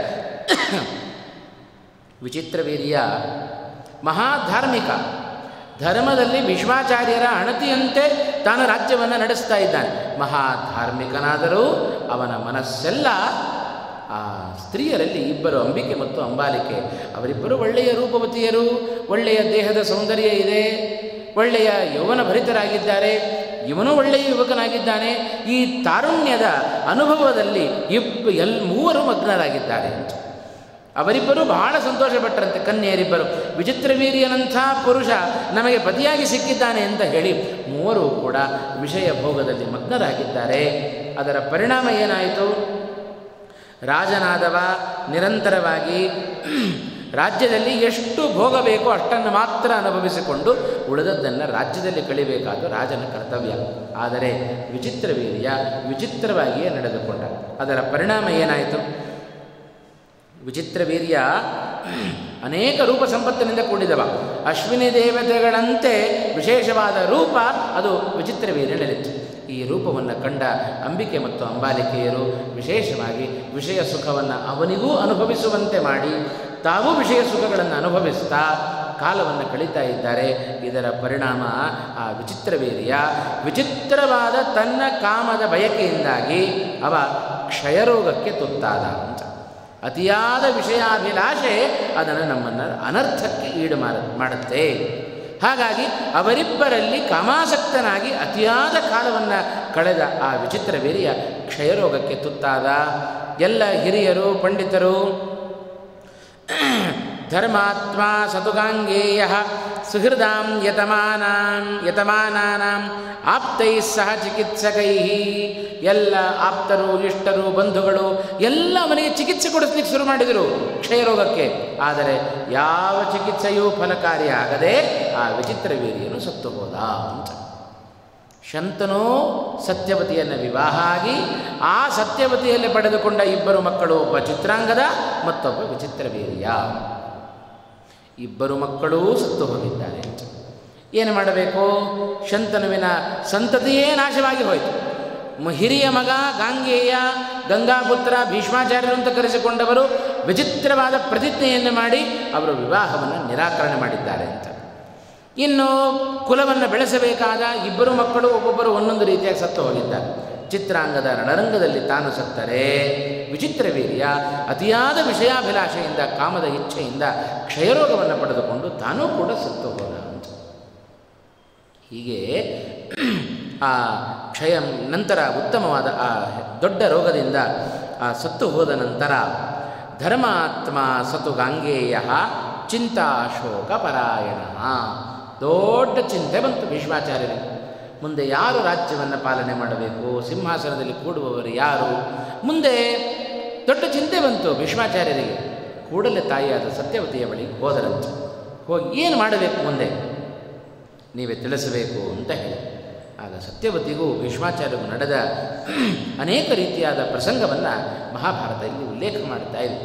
ವಿಚಿತ್ರ ವೀರ್ಯ ಮಹಾಧಾರ್ಮಿಕ ಧರ್ಮದಲ್ಲಿ ಭೀಷ್ಮಾಚಾರ್ಯರ ಅಣತಿಯಂತೆ ತಾನು ರಾಜ್ಯವನ್ನು ನಡೆಸ್ತಾ ಇದ್ದಾನೆ ಮಹಾಧಾರ್ಮಿಕನಾದರೂ ಅವನ ಮನಸ್ಸೆಲ್ಲ ಆ ಸ್ತ್ರೀಯರಲ್ಲಿ ಇಬ್ಬರು ಅಂಬಿಕೆ ಮತ್ತು ಅಂಬಾಲಿಕೆ ಅವರಿಬ್ಬರು ಒಳ್ಳೆಯ ರೂಪವತಿಯರು ಒಳ್ಳೆಯ ದೇಹದ ಸೌಂದರ್ಯ ಇದೆ ಒಳ್ಳೆಯ ಯೌವನ ಭರಿತರಾಗಿದ್ದಾರೆ ಇವನು ಒಳ್ಳೆಯ ಯುವಕನಾಗಿದ್ದಾನೆ ಈ ತಾರುಣ್ಯದ ಅನುಭವದಲ್ಲಿ ಇಬ್ಬ ಎಲ್ ಮೂವರು ಮಗ್ನರಾಗಿದ್ದಾರೆ ಅಂತ ಅವರಿಬ್ಬರು ಬಹಳ ಸಂತೋಷಪಟ್ಟರಂತೆ ಕನ್ಯೆಯರಿಬ್ಬರು ವಿಚಿತ್ರ ವೀರ್ಯನಂಥ ಪುರುಷ ನಮಗೆ ಪತಿಯಾಗಿ ಸಿಕ್ಕಿದ್ದಾನೆ ಅಂತ ಹೇಳಿ ಮೂವರು ಕೂಡ ವಿಷಯ ಭೋಗದಲ್ಲಿ ಮಗ್ನರಾಗಿದ್ದಾರೆ ಅದರ ಪರಿಣಾಮ ಏನಾಯಿತು ರಾಜನಾದವ ನಿರಂತರವಾಗಿ ರಾಜ್ಯದಲ್ಲಿ ಎಷ್ಟು ಭೋಗ ಬೇಕೋ ಅಷ್ಟನ್ನು ಮಾತ್ರ ಅನುಭವಿಸಿಕೊಂಡು ಉಳಿದದ್ದನ್ನು ರಾಜ್ಯದಲ್ಲಿ ಕಳಿಬೇಕಾದ ರಾಜನ ಕರ್ತವ್ಯ ಆದರೆ ವಿಚಿತ್ರ ವೀರ್ಯ ವಿಚಿತ್ರವಾಗಿಯೇ ನಡೆದುಕೊಂಡ ಅದರ ಪರಿಣಾಮ ಏನಾಯಿತು ವಿಚಿತ್ರ ವೀರ್ಯ ಅನೇಕ ರೂಪ ಸಂಪತ್ತಿನಿಂದ ಕೂಡಿದವ ಅಶ್ವಿನಿ ದೇವತೆಗಳಂತೆ ವಿಶೇಷವಾದ ರೂಪ ಅದು ವಿಚಿತ್ರ ವೀರ್ಯನಲ್ಲಿತ್ತು ಈ ರೂಪವನ್ನು ಕಂಡ ಅಂಬಿಕೆ ಮತ್ತು ಅಂಬಾಲಿಕೆಯರು ವಿಶೇಷವಾಗಿ ವಿಷಯ ಸುಖವನ್ನು ಅವನಿಗೂ ಅನುಭವಿಸುವಂತೆ ಮಾಡಿ ತಾವೂ ವಿಷಯ ಸುಖಗಳನ್ನು ಅನುಭವಿಸ್ತಾ ಕಾಲವನ್ನು ಕಳೀತಾ ಇದ್ದಾರೆ ಇದರ ಪರಿಣಾಮ ಆ ವಿಚಿತ್ರ ವೀರ್ಯ ವಿಚಿತ್ರವಾದ ತನ್ನ ಕಾಮದ ಬಯಕೆಯಿಂದಾಗಿ ಅವ ಕ್ಷಯರೋಗಕ್ಕೆ ತುತ್ತಾದ ಅಂತ ಅತಿಯಾದ ವಿಷಯಾಭಿಲಾಷೆ ಅದನ್ನು ನಮ್ಮನ್ನು ಅನರ್ಥಕ್ಕೆ ಈಡು ಮಾಡ ಮಾಡುತ್ತೆ ಹಾಗಾಗಿ ಅವರಿಬ್ಬರಲ್ಲಿ ಕಾಮಾಸಕ್ತನಾಗಿ ಅತಿಯಾದ ಕಾಲವನ್ನು ಕಳೆದ ಆ ವಿಚಿತ್ರ ವೀರ್ಯ ಕ್ಷಯರೋಗಕ್ಕೆ ತುತ್ತಾದ ಎಲ್ಲ ಹಿರಿಯರು ಪಂಡಿತರು ಧರ್ಮಾತ್ಮ ಸತುಗಾಂಗೇಯ ಸುಹೃದಾಂ ಯತಮಾನಾಂ ಯತಮಾನಾನಾಂ ಆಪ್ತೈ ಸಹ ಚಿಕಿತ್ಸಕೈ ಎಲ್ಲ ಆಪ್ತರು ಇಷ್ಟರು ಬಂಧುಗಳು ಎಲ್ಲ ಅವನಿಗೆ ಚಿಕಿತ್ಸೆ ಕೊಡಿಸ್ಲಿಕ್ಕೆ ಶುರು ಮಾಡಿದರು ಕ್ಷಯರೋಗಕ್ಕೆ ಆದರೆ ಯಾವ ಚಿಕಿತ್ಸೆಯೂ ಫಲಕಾರಿಯಾಗದೆ ಆ ವಿಚಿತ್ರ ವೀರ್ಯನು ಸತ್ತು ಹೋದ ಅಂತ ಶಂತನು ಸತ್ಯವತಿಯನ್ನು ವಿವಾಹ ಆಗಿ ಆ ಸತ್ಯವತಿಯಲ್ಲಿ ಪಡೆದುಕೊಂಡ ಇಬ್ಬರು ಮಕ್ಕಳು ಒಬ್ಬ ಚಿತ್ರಾಂಗದ ಮತ್ತೊಬ್ಬ ವಿಚಿತ್ರ ವೀರ್ಯ ಇಬ್ಬರು ಮಕ್ಕಳೂ ಸತ್ತು ಹೋಗಿದ್ದಾರೆ ಏನು ಮಾಡಬೇಕು ಶಂತನುವಿನ ಸಂತತಿಯೇ ನಾಶವಾಗಿ ಹೋಯಿತು ಮ- ಹಿರಿಯ ಮಗ ಗಾಂಗೇಯ ಗಂಗಾಪುತ್ರ ಭೀಷ್ಮಾಚಾರ್ಯರು ಅಂತ ಕರೆಸಿಕೊಂಡವರು ವಿಚಿತ್ರವಾದ ಪ್ರತಿಜ್ಞೆಯನ್ನು ಮಾಡಿ ಅವರು ವಿವಾಹವನ್ನು ನಿರಾಕರಣೆ ಮಾಡಿದ್ದಾರೆ ಅಂತ ಇನ್ನು ಕುಲವನ್ನು ಬೆಳೆಸಬೇಕಾದ ಇಬ್ಬರು ಮಕ್ಕಳು ಒಬ್ಬೊಬ್ಬರು ಒಂದೊಂದು ರೀತಿಯಾಗಿ ಸತ್ತು ಹೋಗಿದ್ದಾರೆ ಚಿತ್ರಾಂಗದ ರಣರಂಗದಲ್ಲಿ ತಾನು ಸತ್ತರೆ ವಿಚಿತ್ರ ವೀರ್ಯ ಅತಿಯಾದ ವಿಷಯಾಭಿಲಾಷೆಯಿಂದ ಕಾಮದ ಇಚ್ಛೆಯಿಂದ ಕ್ಷಯರೋಗವನ್ನು ಪಡೆದುಕೊಂಡು ತಾನೂ ಕೂಡ ಸತ್ತು ಹೋದ ಅಂತ ಹೀಗೆ ಆ ಕ್ಷಯ ನಂತರ ಉತ್ತಮವಾದ ಆ ದೊಡ್ಡ ರೋಗದಿಂದ ಆ ಸತ್ತು ಹೋದ ನಂತರ ಧರ್ಮಾತ್ಮ ಸತು ಗಾಂಗೇಯ ಚಿಂತಾಶೋಕ ಪರಾಯಣ ದೊಡ್ಡ ಚಿಂತೆ ಬಂತು ಭೀಷ್ಮಾಚಾರ್ಯರಿಗೆ ಮುಂದೆ ಯಾರು ರಾಜ್ಯವನ್ನು ಪಾಲನೆ ಮಾಡಬೇಕು ಸಿಂಹಾಸನದಲ್ಲಿ ಕೂಡುವವರು ಯಾರು ಮುಂದೆ ದೊಡ್ಡ ಚಿಂತೆ ಬಂತು ಭೀಷ್ಮಾಚಾರ್ಯರಿಗೆ ಕೂಡಲೇ ತಾಯಿಯಾದ ಸತ್ಯವತಿಯ ಬಳಿಗೆ ಹೋದರಂತೆ ಹೋಗಿ ಏನು ಮಾಡಬೇಕು ಮುಂದೆ ನೀವೇ ತಿಳಿಸಬೇಕು ಅಂತ ಹೇಳಿ ಆಗ ಸತ್ಯವತಿಗೂ ಭೀಷ್ಮಾಚಾರ್ಯಗೂ ನಡೆದ ಅನೇಕ ರೀತಿಯಾದ ಪ್ರಸಂಗವನ್ನು ಮಹಾಭಾರತ ಇಲ್ಲಿ ಉಲ್ಲೇಖ ಮಾಡುತ್ತಾ ಇದೆ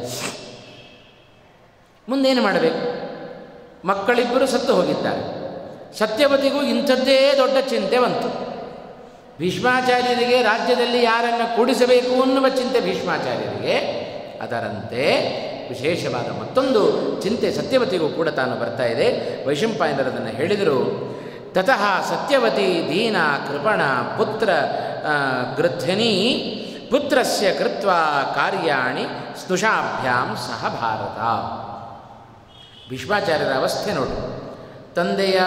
ಮುಂದೇನು ಮಾಡಬೇಕು ಮಕ್ಕಳಿಬ್ಬರು ಸತ್ತು ಹೋಗಿದ್ದಾರೆ ಸತ್ಯವತಿಗೂ ಇಂಥದ್ದೇ ದೊಡ್ಡ ಚಿಂತೆ ಬಂತು ಭೀಷ್ಮಾಚಾರ್ಯರಿಗೆ ರಾಜ್ಯದಲ್ಲಿ ಯಾರನ್ನು ಕೂಡಿಸಬೇಕು ಅನ್ನುವ ಚಿಂತೆ ಭೀಷ್ಮಾಚಾರ್ಯರಿಗೆ ಅದರಂತೆ ವಿಶೇಷವಾದ ಮತ್ತೊಂದು ಚಿಂತೆ ಸತ್ಯವತಿಗೂ ಕೂಡ ತಾನು ಬರ್ತಾ ಇದೆ ವೈಶಂಪಾಯನರದನ್ನು ಹೇಳಿದರು ತತಃ ಸತ್ಯವತಿ ದೀನ ಕೃಪಣ ಪುತ್ರ ಆ, ಗೃಧ್ಯನಿ ಪುತ್ರಸ್ಯ ಕೃತ್ವ ಕಾರ್ಯಾಣಿ ಸ್ನುಷಾಭ್ಯಾಂ ಸಹ ಭಾರತ ಭೀಷ್ಮಾಚಾರ್ಯರ ಅವಸ್ಥೆ ನೋಡು ತಂದೆಯ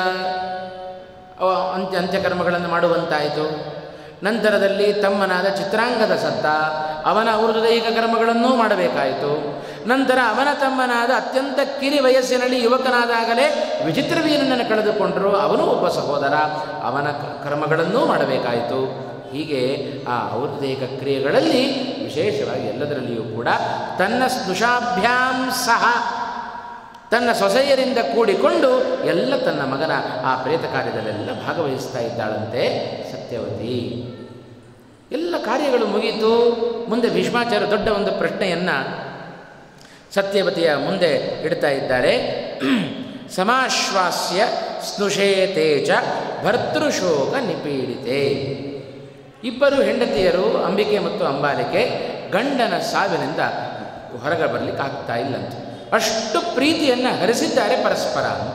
ಅವ ಅಂತ್ಯ ಅಂತ್ಯಕರ್ಮಗಳನ್ನು ಮಾಡುವಂತಾಯಿತು ನಂತರದಲ್ಲಿ ತಮ್ಮನಾದ ಚಿತ್ರಾಂಗದ ಸತ್ತ ಅವನ ಔರ್ದೈಹಿಕ ಕರ್ಮಗಳನ್ನೂ ಮಾಡಬೇಕಾಯಿತು ನಂತರ ಅವನ ತಮ್ಮನಾದ ಅತ್ಯಂತ ಕಿರಿ ವಯಸ್ಸಿನಲ್ಲಿ ಯುವಕನಾದಾಗಲೇ ವಿಚಿತ್ರವೀರನನ್ನು ಕಳೆದುಕೊಂಡರು ಅವನು ಒಬ್ಬ ಸಹೋದರ ಅವನ ಕ- ಕರ್ಮಗಳನ್ನೂ ಮಾಡಬೇಕಾಯಿತು ಹೀಗೆ ಆ ಔರ್ದೈಹಿಕ ಕ್ರಿಯೆಗಳಲ್ಲಿ ವಿಶೇಷವಾಗಿ ಎಲ್ಲದರಲ್ಲಿಯೂ ಕೂಡ ತನ್ನ ಸ್ನುಷಾಭ್ಯಾಂ ಸಹ ತನ್ನ ಸೊಸೆಯರಿಂದ ಕೂಡಿಕೊಂಡು ಎಲ್ಲ ತನ್ನ ಮಗನ ಆ ಪ್ರೇತ ಕಾರ್ಯದಲ್ಲೆಲ್ಲ ಭಾಗವಹಿಸ್ತಾ ಇದ್ದಾಳಂತೆ ಸತ್ಯವತಿ ಎಲ್ಲ ಕಾರ್ಯಗಳು ಮುಗಿಯಿತು ಮುಂದೆ ಭೀಷ್ಮಾಚಾರ್ಯ ದೊಡ್ಡ ಒಂದು ಪ್ರಶ್ನೆಯನ್ನು ಸತ್ಯವತಿಯ ಮುಂದೆ ಇಡ್ತಾ ಇದ್ದಾರೆ ಸಮಾಶ್ವಾಸ್ಯ ಸ್ನುಷೇತೆ ಚ ಭರ್ತೃಶೋಕ ನಿಪೀಡಿತೆ ಇಬ್ಬರು ಹೆಂಡತಿಯರು ಅಂಬಿಕೆ ಮತ್ತು ಅಂಬಾಲಿಕೆ ಗಂಡನ ಸಾವಿನಿಂದ ಹೊರಗೆ ಬರಲಿಕ್ಕೆ ಆಗ್ತಾ ಇಲ್ಲಂತೆ ಅಷ್ಟು ಪ್ರೀತಿಯನ್ನು ಹರಿಸಿದ್ದಾರೆ ಪರಸ್ಪರ ಅಂತ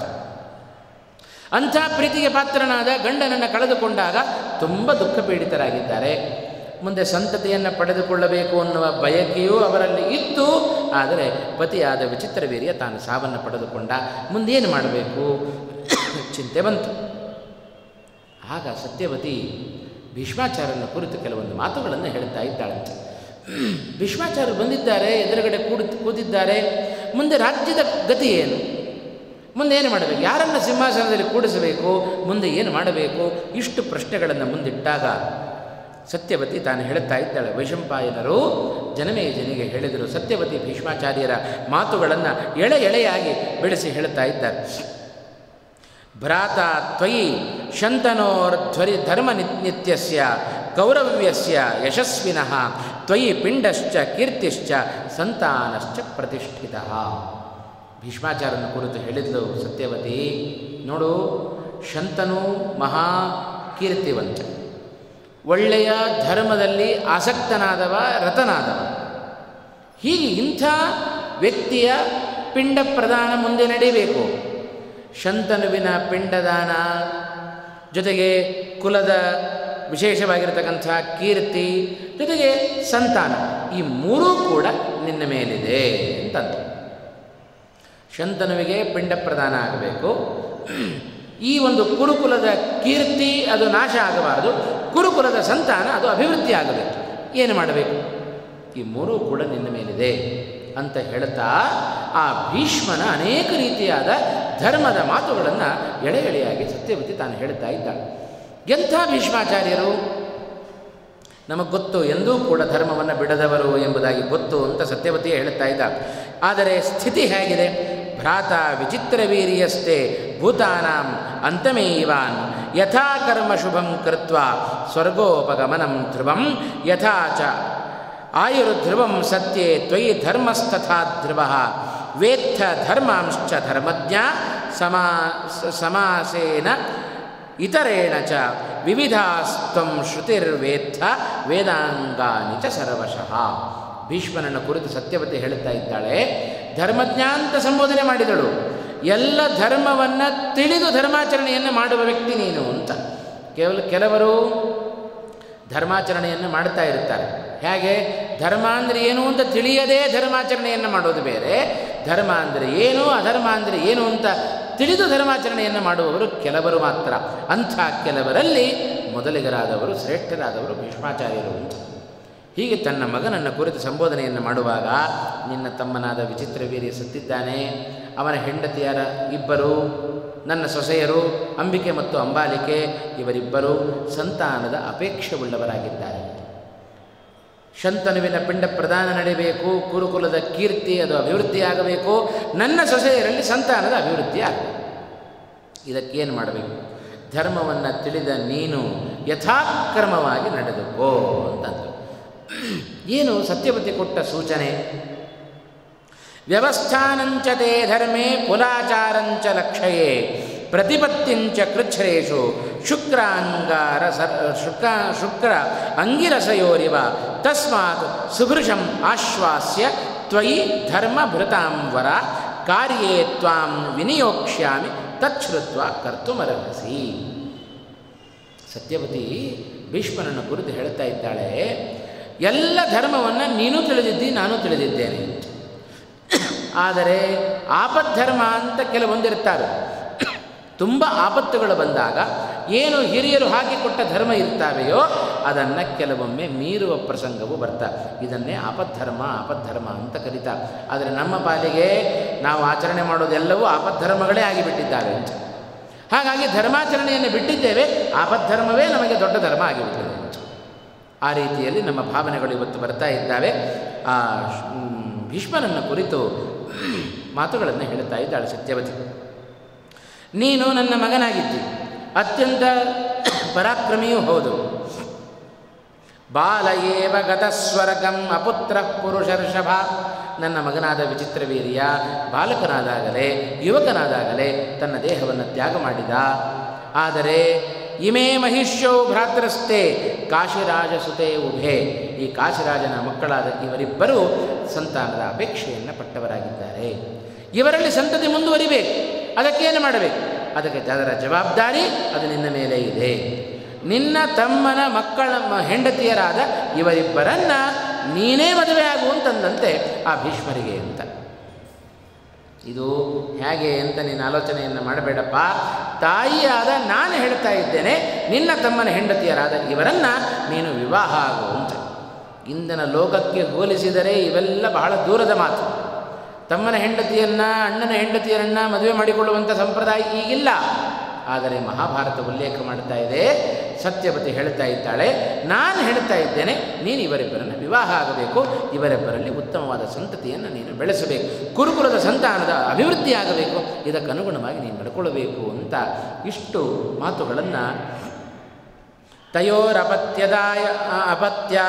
ಅಂಥ ಪ್ರೀತಿಗೆ ಪಾತ್ರನಾದ ಗಂಡನನ್ನು ಕಳೆದುಕೊಂಡಾಗ ತುಂಬ ದುಃಖ ಪೀಡಿತರಾಗಿದ್ದಾರೆ ಮುಂದೆ ಸಂತತಿಯನ್ನು ಪಡೆದುಕೊಳ್ಳಬೇಕು ಅನ್ನುವ ಬಯಕೆಯೂ ಅವರಲ್ಲಿ ಇತ್ತು ಆದರೆ ಪತಿಯಾದ ವಿಚಿತ್ರ ವೀರ್ಯ ತಾನು ಸಾವನ್ನು ಪಡೆದುಕೊಂಡ ಮುಂದೇನು ಮಾಡಬೇಕು ಚಿಂತೆ ಬಂತು ಆಗ ಸತ್ಯವತಿ ಭೀಷ್ಮಾಚಾರ್ಯನ ಕುರಿತು ಕೆಲವೊಂದು ಮಾತುಗಳನ್ನು ಹೇಳ್ತಾ ಇದ್ದಾಳಂತೆ ಭೀಷ್ಮಾಚಾರ್ಯರು ಬಂದಿದ್ದಾರೆ ಎದುರುಗಡೆ ಕೂಡಿ ಕೂತಿದ್ದಾರೆ ಮುಂದೆ ರಾಜ್ಯದ ಗತಿ ಏನು ಮುಂದೆ ಏನು ಮಾಡಬೇಕು ಯಾರನ್ನು ಸಿಂಹಾಸನದಲ್ಲಿ ಕೂಡಿಸಬೇಕು ಮುಂದೆ ಏನು ಮಾಡಬೇಕು ಇಷ್ಟು ಪ್ರಶ್ನೆಗಳನ್ನು ಮುಂದಿಟ್ಟಾಗ ಸತ್ಯವತಿ ತಾನು ಹೇಳುತ್ತಾ ಇದ್ದಾಳೆ ವೈಶಂಪಾಯನರು ಜನಮೇಜನಿಗೆ ಹೇಳಿದರು ಸತ್ಯವತಿ ಭೀಷ್ಮಾಚಾರ್ಯರ ಮಾತುಗಳನ್ನು ಎಳೆ ಎಳೆಯಾಗಿ ಬೆಳೆಸಿ ಹೇಳುತ್ತಾ ಇದ್ದಾರೆ ಭ್ರಾತ ತ್ವಯಿ ಶಂತನೋರ್ಧ್ವರಿ ಧರ್ಮ ನಿತ್ಯಸ್ಯ ಕೌರವ್ಯಸ್ಯ ಯಶಸ್ವಿನಃ ತ್ವಯಿ ಪಿಂಡಶ್ಚ ಕೀರ್ತಿಶ್ಚ ಸಂತಾನಶ್ಚ ಪ್ರತಿಷ್ಠಿತ ಭೀಷ್ಮಾಚಾರ್ಯನ ಕುರಿತು ಹೇಳಿದ್ಲು ಸತ್ಯವತಿ ನೋಡು ಶಂತನು ಮಹಾ ಕೀರ್ತಿವಂತ ಒಳ್ಳೆಯ ಧರ್ಮದಲ್ಲಿ ಆಸಕ್ತನಾದವ ರತನಾದವ ಹೀಗೆ ಇಂಥ ವ್ಯಕ್ತಿಯ ಪಿಂಡ ಪ್ರದಾನ ಮುಂದೆ ನಡೀಬೇಕು ಶಂತನುವಿನ ಪಿಂಡದಾನ ಜೊತೆಗೆ ಕುಲದ ವಿಶೇಷವಾಗಿರತಕ್ಕಂಥ ಕೀರ್ತಿ ಜೊತೆಗೆ ಸಂತಾನ ಈ ಮೂರೂ ಕೂಡ ನಿನ್ನ ಮೇಲಿದೆ ಅಂತಂದು ಶಂತನುವಿಗೆ ಪಿಂಡ ಪ್ರದಾನ ಆಗಬೇಕು ಈ ಒಂದು ಕುರುಕುಲದ ಕೀರ್ತಿ ಅದು ನಾಶ ಆಗಬಾರದು ಕುರುಕುಲದ ಸಂತಾನ ಅದು ಅಭಿವೃದ್ಧಿ ಆಗಬೇಕು ಏನು ಮಾಡಬೇಕು ಈ ಮೂರೂ ಕೂಡ ನಿನ್ನ ಮೇಲಿದೆ ಅಂತ ಹೇಳ್ತಾ ಆ ಭೀಷ್ಮನ ಅನೇಕ ರೀತಿಯಾದ ಧರ್ಮದ ಮಾತುಗಳನ್ನು ಎಳೆ ಎಳೆಯಾಗಿ ಸತ್ಯವತಿ ತಾನು ಹೇಳ್ತಾ ಇದ್ದಾಳೆ ಎಂಥ ಭೀಷ್ಮಾಚಾರ್ಯರು ನಮಗೆ ಗೊತ್ತು ಎಂದೂ ಕೂಡ ಧರ್ಮವನ್ನು ಬಿಡದವರು ಎಂಬುದಾಗಿ ಗೊತ್ತು ಅಂತ ಸತ್ಯವತಿ ಹೇಳುತ್ತಾ ಇದ್ದ ಆದರೆ ಸ್ಥಿತಿ ಹೇಗಿದೆ ಭ್ರಾತ ವಿಚಿತ್ರ ವೀರ್ಯಸ್ತೆ ಭೂತಾನಾಂ ಅಂತಮೇವಾನ್ ಯಥಾ ಕರ್ಮ ಶುಭಂ ಕೃತ್ವ ಸ್ವರ್ಗೋಪಗಮನಂ ಧ್ರುವಂ ಯಥಾ ಚ ಆಯುರ್ಧ್ರುವಂ ಸತ್ಯೆ ತ್ವಯಿ ಧರ್ಮಸ್ತಥಾ ಧ್ರುವ ವೇತ್ಥ ಧರ್ಮಾಂಶ್ಚ ಧರ್ಮಜ್ಞ ಸಮಾ ಸ- ಸಮಾಸೇನ ಇತರೇಣ ಚ ವಿವಿಧಾಸ್ತ್ವಂ ಶ್ರುತಿರ್ವೇತ್ಥ ವೇದಾಂಗಾನಿ ಚ ಸರ್ವಶಃ ಭೀಷ್ಮನನ್ನು ಕುರಿತು ಸತ್ಯವತಿ ಹೇಳುತ್ತಾ ಇದ್ದಾಳೆ ಧರ್ಮಜ್ಞ ಅಂತ ಸಂಬೋಧನೆ ಮಾಡಿದಳು ಎಲ್ಲ ಧರ್ಮಾಚರಣೆಯನ್ನು ಮಾಡ್ತಾ ಇರ್ತಾರೆ ಹೇಗೆ ಧರ್ಮ ಅಂದರೆ ಏನು ಅಂತ ತಿಳಿಯದೇ ಧರ್ಮಾಚರಣೆಯನ್ನು ಮಾಡೋದು ಬೇರೆ ಧರ್ಮ ಅಂದರೆ ಏನು ಅಧರ್ಮ ಅಂದರೆ ಏನು ಅಂತ ತಿಳಿದು ಧರ್ಮಾಚರಣೆಯನ್ನು ಮಾಡುವವರು ಕೆಲವರು ಮಾತ್ರ ಅಂಥ ಕೆಲವರಲ್ಲಿ ಮೊದಲಿಗರಾದವರು ಶ್ರೇಷ್ಠರಾದವರು ಭೀಷ್ಮಾಚಾರ್ಯರು ಅಂತ ಹೀಗೆ ತನ್ನ ಮಗನನ್ನು ಕುರಿತು ಸಂಬೋಧನೆಯನ್ನು ಮಾಡುವಾಗ ನಿನ್ನ ತಮ್ಮನಾದ ವಿಚಿತ್ರವೀರ್ಯ ಸತ್ತಿದ್ದಾನೆ ಅವನ ಹೆಂಡತಿಯರ ಇಬ್ಬರು ನನ್ನ ಸೊಸೆಯರು ಅಂಬಿಕೆ ಮತ್ತು ಅಂಬಾಲಿಕೆ ಇವರಿಬ್ಬರು ಸಂತಾನದ ಅಪೇಕ್ಷೆ ಉಳ್ಳವರಾಗಿದ್ದಾರೆ ಶಂತನುವಿನ ಪಿಂಡ ಪ್ರದಾನ ನಡೀಬೇಕು ಕುರುಕುಲದ ಕೀರ್ತಿ ಅದು ಅಭಿವೃದ್ಧಿಯಾಗಬೇಕು ನನ್ನ ಸೊಸೆಯರಲ್ಲಿ ಸಂತಾನದ ಅಭಿವೃದ್ಧಿ ಆಗಬೇಕು ಇದಕ್ಕೇನು ಮಾಡಬೇಕು ಧರ್ಮವನ್ನು ತಿಳಿದ ನೀನು ಯಥಾಕ್ರಮವಾಗಿ ನಡೆದುಕೋ ಅಂತಂದರು ಏನು ಸತ್ಯವತಿ ಕೊಟ್ಟ ಸೂಚನೆ ವ್ಯವಸ್ಥಾನಂಚ ತೇ ಧರ್ಮೇ ಕುಲಾಚಾರಂಚ ಲಕ್ಷಯೇ ಪ್ರತಿಪತ್ತಿಂಚ ಕೃಚ್ಛ್ರೇಷು ಶುಕ್ರಾಂಗಾರ ಸರ್ ಶುಕ್ರ ಶುಕ್ರ ಅಂಗಿರಸಯೋರಿವ ತಸ್ಮಾತ್ ಸುಭೃಶಂ ಆಶ್ವಾಸ್ಯ ತ್ವಯಿ ಧರ್ಮಭೃತಾಂವರ ಕಾರ್ಯೇ ತ್ವಾಂ ವಿನಿಯೋಕ್ಷ್ಯಾಮಿ ತಚ್ಛ್ರುತ್ವ ಕರ್ತುಮರ್ಹಸಿ ಸತ್ಯವತಿ ಭೀಷ್ಮನನ್ನು ಕುರಿತು ಹೇಳ್ತಾ ಇದ್ದಾಳೆ ಎಲ್ಲ ಧರ್ಮವನ್ನು ನೀನು ತಿಳಿದಿದ್ದಿ ನಾನು ತಿಳಿದಿದ್ದೇನೆ ಆದರೆ ಆಪದ್ಧರ್ಮ ಅಂತ ಕೆಲವೊಂದಿರ್ತಾರೆ ತುಂಬ ಆಪತ್ತುಗಳು ಬಂದಾಗ ಏನು ಹಿರಿಯರು ಹಾಕಿಕೊಟ್ಟ ಧರ್ಮ ಇರ್ತಾವೆಯೋ ಅದನ್ನು ಕೆಲವೊಮ್ಮೆ ಮೀರುವ ಪ್ರಸಂಗವು ಬರ್ತಾ ಇದನ್ನೇ ಆಪದ್ಧರ್ಮ ಆಪದ್ಧರ್ಮ ಅಂತ ಕರೀತಾರೆ ಆದರೆ ನಮ್ಮ ಪಾಲಿಗೆ ನಾವು ಆಚರಣೆ ಮಾಡೋದೆಲ್ಲವೂ ಆಪದ್ಧರ್ಮಗಳೇ ಆಗಿಬಿಟ್ಟಿದ್ದಾವೆ ಅಂತ ಹಾಗಾಗಿ ಧರ್ಮಾಚರಣೆಯನ್ನು ಬಿಟ್ಟಿದ್ದೇವೆ ಆಪದ್ಧರ್ಮವೇ ನಮಗೆ ದೊಡ್ಡ ಧರ್ಮ ಆಗಿಬಿಟ್ಟಿದೆ ಅಂತ ಆ ರೀತಿಯಲ್ಲಿ ನಮ್ಮ ಭಾವನೆಗಳು ಇವತ್ತು ಬರ್ತಾ ಇದ್ದಾವೆ ಆ ಭೀಷ್ಮನನ್ನು ಕುರಿತು ಮಾತುಗಳನ್ನು ಹೇಳುತ್ತಾ ಇದ್ದಾಳೆ ಸತ್ಯವತಿ ನೀನು ನನ್ನ ಮಗನಾಗಿದ್ದಿ ಅತ್ಯಂತ ಪರಾಕ್ರಮಿಯೂ ಹೌದು ಬಾಲಯೇವ ಗತಸ್ವರ್ಗಂ ಅಪುತ್ರ ಪುರುಷರ್ಷಭ ನನ್ನ ಮಗನಾದ ವಿಚಿತ್ರವೀರ್ಯ ಬಾಲಕನಾದಾಗಲೇ ಯುವಕನಾದಾಗಲೇ ತನ್ನ ದೇಹವನ್ನು ತ್ಯಾಗ ಮಾಡಿದ ಆದರೆ ಇಮೇ ಮಹಿಷ್ಯೌ ಭ್ರಾತೃಸ್ತೆ ಕಾಶಿರಾಜಸುತೆ ಉಭೆ ಈ ಕಾಶಿರಾಜನ ಮಕ್ಕಳಾದ ಇವರಿಬ್ಬರೂ ಸಂತಾನದ ಅಪೇಕ್ಷೆಯನ್ನು ಪಟ್ಟವರಾಗಿದ್ದಾರೆ ಇವರಲ್ಲಿ ಸಂತತಿ ಮುಂದುವರಿಬೇಕು ಅದಕ್ಕೇನು ಮಾಡಬೇಕು ಅದಕ್ಕೆ ಅದರ ಜವಾಬ್ದಾರಿ ಅದು ನಿನ್ನ ಮೇಲೆ ಇದೆ ನಿನ್ನ ತಮ್ಮನ ಮಕ್ಕಳ ಮ- ಹೆಂಡತಿಯರಾದ ಇವರಿಬ್ಬರನ್ನ ನೀನೇ ಮದುವೆ ಆಗು ಅಂತಂದಂತೆ ಆ ಭೀಷ್ಮರಿಗೆ ಅಂತ ಇದು ಹೇಗೆ ಅಂತ ನೀನು ಆಲೋಚನೆಯನ್ನು ಮಾಡಬೇಡಪ್ಪ ತಾಯಿಯಾದ ನಾನು ಹೇಳ್ತಾ ಇದ್ದೇನೆ ನಿನ್ನ ತಮ್ಮನ ಹೆಂಡತಿಯರಾದ ಇವರನ್ನು ನೀನು ವಿವಾಹ ಆಗು ಅಂತ ಇಂದಿನ ಲೋಕಕ್ಕೆ ಹೋಲಿಸಿದರೆ ಇವೆಲ್ಲ ಬಹಳ ದೂರದ ಮಾತು ತಮ್ಮನ ಹೆಂಡತಿಯನ್ನು ಅಣ್ಣನ ಹೆಂಡತಿಯರನ್ನು ಮದುವೆ ಮಾಡಿಕೊಳ್ಳುವಂಥ ಸಂಪ್ರದಾಯ ಈಗಿಲ್ಲ ಆದರೆ ಮಹಾಭಾರತ ಉಲ್ಲೇಖ ಮಾಡ್ತಾ ಇದೆ ಸತ್ಯವತಿ ಹೇಳ್ತಾ ಇದ್ದಾಳೆ ನಾನು ಹೇಳ್ತಾ ಇದ್ದೇನೆ ನೀನು ಇವರಿಬ್ಬರನ್ನು ವಿವಾಹ ಆಗಬೇಕು ಇವರಿಬ್ಬರಲ್ಲಿ ಉತ್ತಮವಾದ ಸಂತತಿಯನ್ನು ನೀನು ಬೆಳೆಸಬೇಕು ಕುರುಕುಲದ ಸಂತಾನದ ಅಭಿವೃದ್ಧಿ ಆಗಬೇಕು ಇದಕ್ಕನುಗುಣವಾಗಿ ನೀನು ನಡ್ಕೊಳ್ಬೇಕು ಅಂತ ಇಷ್ಟು ಮಾತುಗಳನ್ನು ತಯೋರಪತ್ಯದಾಯ ಅಪತ್ಯ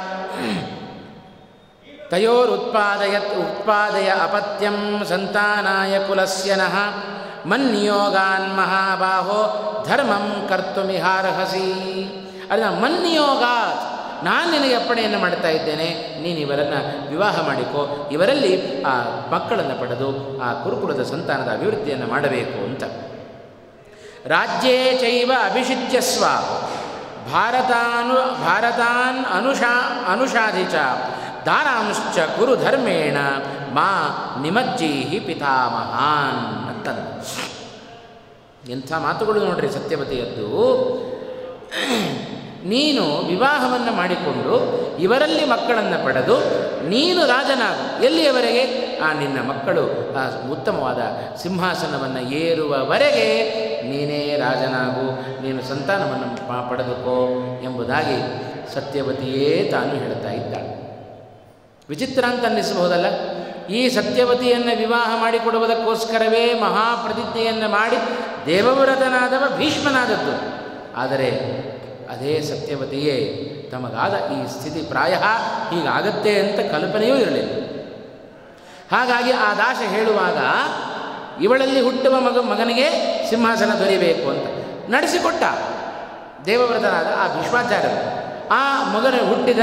ತಯೋರುತ್ಪಾದಯತ್ ಉತ್ಪಾದಯ ಅಪತ್ಯಂ ಸಂತಾನಾಯ ಕುಲಸ್ಯ ನಃ ಮನ್ನಿಯೋಗಾನ್ ಮಹಾಬಾಹೋ ಧರ್ಮಂ ಕರ್ತುಮಿಹಾರ್ಹಸಿ ಅದನ್ನ ಮನ್ನಿಯೋಗಾತ್ ನಾನು ನಿನಗೆ ಅಪ್ಪಣೆಯನ್ನು ಮಾಡ್ತಾ ಇದ್ದೇನೆ ನೀನು ಇವರನ್ನು ವಿವಾಹ ಮಾಡಿಕೋ ಇವರಲ್ಲಿ ಆ ಮಕ್ಕಳನ್ನು ಪಡೆದು ಆ ಕುರುಕುಲದ ಸಂತಾನದ ಅಭಿವೃದ್ಧಿಯನ್ನು ಮಾಡಬೇಕು ಅಂತ ರಾಜ್ಯೇ ಚೈವ ಅಭಿಷಿಚ್ಯಸ್ವ ಭಾರತಾನು ಭಾರತಾನ್ ಅನುಷಾ ಅನುಷಾಧಿ ಚ ದಾನಾಂಶ್ಚ ಕುರು ಧರ್ಮೇಣ ಮಾ ನಿಮಜ್ಜೀಹಿ ಪಿತಾಮಹಾನ್ ಅಂತಂದು ಎಂಥ ಮಾತುಗಳು ನೋಡ್ರಿ ಸತ್ಯವತಿಯದ್ದು ನೀನು ವಿವಾಹವನ್ನು ಮಾಡಿಕೊಂಡು ಇವರಲ್ಲಿ ಮಕ್ಕಳನ್ನು ಪಡೆದು ನೀನು ರಾಜನಾಗು ಎಲ್ಲಿಯವರೆಗೆ ಆ ನಿನ್ನ ಮಕ್ಕಳು ಆ ಉತ್ತಮವಾದ ಸಿಂಹಾಸನವನ್ನು ಏರುವವರೆಗೆ ನೀನೇ ರಾಜನಾಗು ನೀನು ಸಂತಾನವನ್ನು ಪ- ಪಡೆದುಕೋ ಎಂಬುದಾಗಿ ಸತ್ಯವತಿಯೇ ತಾನು ಹೇಳ್ತಾ ಇದ್ದಾಳೆ ವಿಚಿತ್ರ ಅಂತ ಅನ್ನಿಸಬಹುದಲ್ಲ ಈ ಸತ್ಯವತಿಯನ್ನು ವಿವಾಹ ಮಾಡಿಕೊಡುವುದಕ್ಕೋಸ್ಕರವೇ ಮಹಾಪ್ರತಿಜ್ಞೆಯನ್ನು ಮಾಡಿ ದೇವವ್ರತನಾದವ ಭೀಷ್ಮನಾದದ್ದು ಆದರೆ ಅದೇ ಸತ್ಯವತಿಯೇ ತಮಗಾದ ಈ ಸ್ಥಿತಿ ಪ್ರಾಯ ಹೀಗಾಗತ್ತೆ ಅಂತ ಕಲ್ಪನೆಯೂ ಇರಲಿಲ್ಲ ಹಾಗಾಗಿ ಆ ದಾಸ ಹೇಳುವಾಗ ಇವಳಲ್ಲಿ ಹುಟ್ಟುವ ಮಗ ಮಗನಿಗೆ ಸಿಂಹಾಸನ ದೊರೆಯಬೇಕು ಅಂತ ನಡೆಸಿಕೊಟ್ಟ ದೇವವ್ರತನಾದ ಆ ಭೀಷ್ಮಾಚಾರ್ಯರು ಆ ಮಗನ ಹುಟ್ಟಿದ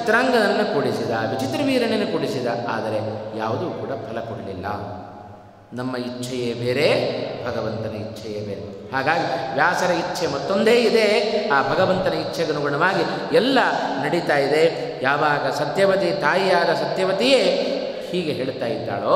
ಚಿತ್ರಾಂಗದನ್ನು ಕೂಡಿಸಿದ ವಿಚಿತ್ರವೀರನನ್ನು ಕೂಡಿಸಿದ ಆದರೆ ಯಾವುದೂ ಕೂಡ ಫಲ ಕೊಡಲಿಲ್ಲ ನಮ್ಮ ಇಚ್ಛೆಯೇ ಬೇರೆ ಭಗವಂತನ ಇಚ್ಛೆಯೇ ಬೇರೆ ಹಾಗಾಗಿ ವ್ಯಾಸರ ಇಚ್ಛೆ ಮತ್ತೊಂದೇ ಇದೆ ಆ ಭಗವಂತನ ಇಚ್ಛೆಗನುಗುಣವಾಗಿ ಎಲ್ಲ ನಡೀತಾ ಇದೆ ಯಾವಾಗ ಸತ್ಯವತಿ ತಾಯಿಯಾದ ಸತ್ಯವತಿಯೇ ಹೀಗೆ ಹೇಳ್ತಾ ಇದ್ದಾಳೋ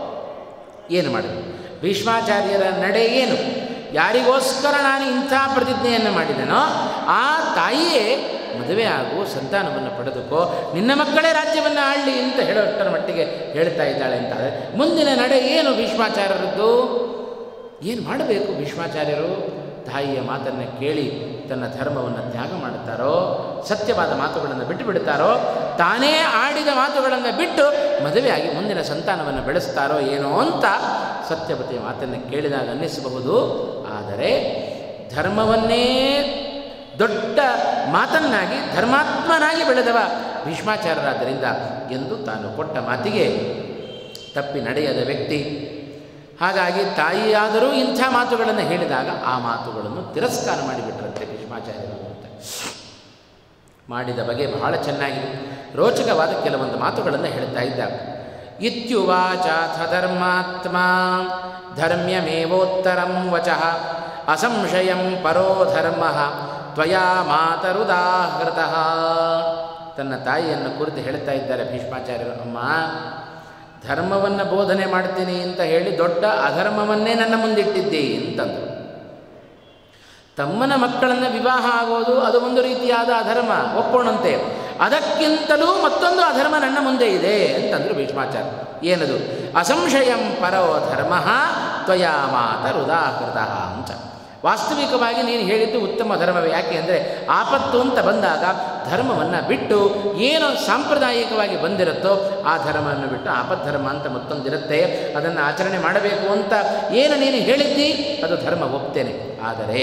ಏನು ಮಾಡಿದೆ ಭೀಷ್ಮಾಚಾರ್ಯರ ನಡೆ ಏನು ಯಾರಿಗೋಸ್ಕರ ನಾನು ಇಂಥ ಪ್ರತಿಜ್ಞೆಯನ್ನು ಮಾಡಿದೆನೋ ಆ ತಾಯಿಯೇ ಮದುವೆ ಆಗು ಸಂತಾನವನ್ನು ಪಡೆದುಕೋ ನಿನ್ನ ಮಕ್ಕಳೇ ರಾಜ್ಯವನ್ನು ಆಳಲಿ ಅಂತ ಹೇಳೋಷ್ಟರ ಮಟ್ಟಿಗೆ ಹೇಳ್ತಾ ಇದ್ದಾಳೆ ಅಂತಾದರೆ ಮುಂದಿನ ನಡೆ ಏನು ಭೀಷ್ಮಾಚಾರ್ಯರದ್ದು ಏನು ಮಾಡಬೇಕು ಭೀಷ್ಮಾಚಾರ್ಯರು ತಾಯಿಯ ಮಾತನ್ನು ಕೇಳಿ ತನ್ನ ಧರ್ಮವನ್ನು ತ್ಯಾಗ ಮಾಡುತ್ತಾರೋ ಸತ್ಯವಾದ ಮಾತುಗಳನ್ನು ಬಿಟ್ಟು ಬಿಡುತ್ತಾರೋ ತಾನೇ ಆಡಿದ ಮಾತುಗಳನ್ನು ಬಿಟ್ಟು ಮದುವೆಯಾಗಿ ಮುಂದಿನ ಸಂತಾನವನ್ನು ಬೆಳೆಸ್ತಾರೋ ಏನೋ ಅಂತ ಸತ್ಯವತಿಯ ಮಾತನ್ನು ಕೇಳಿದಾಗ ಅನ್ನಿಸಬಹುದು ಆದರೆ ಧರ್ಮವನ್ನೇ ದೊಡ್ಡ ಮಾತನ್ನಾಗಿ ಧರ್ಮಾತ್ಮನಾಗಿ ಬೆಳೆದವ ಭೀಷ್ಮಾಚಾರ್ಯರಾದ್ದರಿಂದ ಎಂದು ತಾನು ಕೊಟ್ಟ ಮಾತಿಗೆ ತಪ್ಪಿ ನಡೆಯದ ವ್ಯಕ್ತಿ ಹಾಗಾಗಿ ತಾಯಿಯಾದರೂ ಇಂಥ ಮಾತುಗಳನ್ನು ಹೇಳಿದಾಗ ಆ ಮಾತುಗಳನ್ನು ತಿರಸ್ಕಾರ ಮಾಡಿಬಿಟ್ರಂತೆ ಭೀಷ್ಮಾಚಾರ್ಯರು ಅಂತ ಮಾಡಿದ ಬಗೆ ಬಹಳ ಚೆನ್ನಾಗಿದೆ ರೋಚಕವಾದ ಕೆಲವೊಂದು ಮಾತುಗಳನ್ನು ಹೇಳ್ತಾ ಇದ್ದ ಇತ್ಯುವಾಚಾಥ ಧರ್ಮಾತ್ಮ ಧರ್ಮ್ಯಮೇವೋತ್ತರಂ ವಚಃ ಅಸಂಶಯಂ ಪರೋ ಧರ್ಮ ತ್ವಯಾ ಮಾತರುದಾಹೃತಃ ತನ್ನ ತಾಯಿಯನ್ನು ಕುರಿತು ಹೇಳ್ತಾ ಇದ್ದಾರೆ ಭೀಷ್ಮಾಚಾರ್ಯರು ಅಮ್ಮ ಧರ್ಮವನ್ನು ಬೋಧನೆ ಮಾಡ್ತೀನಿ ಅಂತ ಹೇಳಿ ದೊಡ್ಡ ಅಧರ್ಮವನ್ನೇ ನನ್ನ ಮುಂದಿಟ್ಟಿದ್ದಿ ಅಂತಂದರು ತಮ್ಮನ ಮಕ್ಕಳನ್ನು ವಿವಾಹ ಆಗೋದು ಅದು ಒಂದು ರೀತಿಯಾದ ಅಧರ್ಮ ಒಪ್ಪೋಣಂತೆ ಅದಕ್ಕಿಂತಲೂ ಮತ್ತೊಂದು ಅಧರ್ಮ ನನ್ನ ಮುಂದೆ ಇದೆ ಅಂತಂದರು ಭೀಷ್ಮಾಚಾರ್ಯ ಏನದು ಅಸಂಶಯಂ ಪರೋ ಧರ್ಮ ತ್ವಯಾ ಮಾತರುದಾಕೃತ ಅಂತ ವಾಸ್ತವಿಕವಾಗಿ ನೀನು ಹೇಳಿದ್ದು ಉತ್ತಮ ಧರ್ಮವೇ ಯಾಕೆ ಅಂದರೆ ಆಪತ್ತು ಅಂತ ಬಂದಾಗ ಧರ್ಮವನ್ನು ಬಿಟ್ಟು ಏನು ಸಾಂಪ್ರದಾಯಿಕವಾಗಿ ಬಂದಿರುತ್ತೋ ಆ ಧರ್ಮವನ್ನು ಬಿಟ್ಟು ಆಪದ್ಧರ್ಮ ಅಂತ ಮತ್ತೊಂದಿರುತ್ತೆ ಅದನ್ನು ಆಚರಣೆ ಮಾಡಬೇಕು ಅಂತ ಏನು ನೀನು ಹೇಳಿದ್ದಿ ಅದು ಧರ್ಮ ಒಪ್ತೇನೆ ಆದರೆ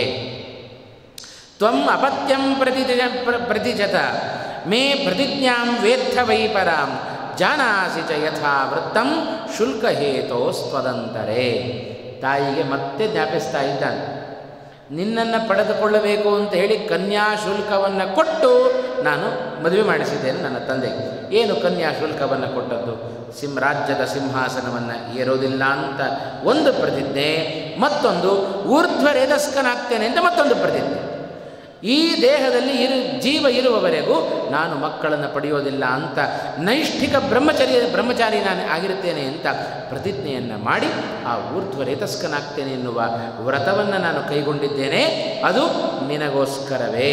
ತ್ವಂ ಅಪತ್ಯಂ ಪ್ರತಿ ಪ್ರತಿಶತ ಮೇ ಪ್ರತಿಜ್ಞಾಂ ವೇತ್ಥ ವೈಪರಾಂ ಜಾನಾಸಿ ಚ ಯಥಾ ವೃತ್ತಂ ಶುಲ್ಕಹೇತೋಸ್ತ್ವದಂತರೇ ತಾಯಿಗೆ ಮತ್ತೆ ಜ್ಞಾಪಿಸ್ತಾ ಇದ್ದಾನೆ ನಿನ್ನನ್ನು ಪಡೆದುಕೊಳ್ಳಬೇಕು ಅಂತ ಹೇಳಿ ಕನ್ಯಾ ಶುಲ್ಕವನ್ನು ಕೊಟ್ಟು ನಾನು ಮದುವೆ ಮಾಡಿಸಿದ್ದೇನೆ ನನ್ನ ತಂದೆ ಏನು ಕನ್ಯಾ ಶುಲ್ಕವನ್ನು ಕೊಟ್ಟದ್ದು ಸಿಂ ರಾಜ್ಯದ ಸಿಂಹಾಸನವನ್ನು ಏರೋದಿಲ್ಲ ಅಂತ ಒಂದು ಪ್ರತಿಜ್ಞೆ ಮತ್ತೊಂದು ಊರ್ಧ್ವ ರೇದಸ್ಕನಾಗ್ತೇನೆ ಅಂತ ಮತ್ತೊಂದು ಪ್ರತಿಜ್ಞೆ ಈ ದೇಹದಲ್ಲಿ ಇರು ಜೀವ ಇರುವವರೆಗೂ ನಾನು ಮಕ್ಕಳನ್ನು ಪಡೆಯೋದಿಲ್ಲ ಅಂತ ನೈಷ್ಠಿಕ ಬ್ರಹ್ಮಚರ್ಯ ಬ್ರಹ್ಮಚಾರಿ ನಾನು ಆಗಿರುತ್ತೇನೆ ಅಂತ ಪ್ರತಿಜ್ಞೆಯನ್ನು ಮಾಡಿ ಆ ಊರ್ಧ್ವ ರೇತಸ್ಕನಾಗ್ತೇನೆ ಎನ್ನುವ ವ್ರತವನ್ನು ನಾನು ಕೈಗೊಂಡಿದ್ದೇನೆ ಅದು ನಿನಗೋಸ್ಕರವೇ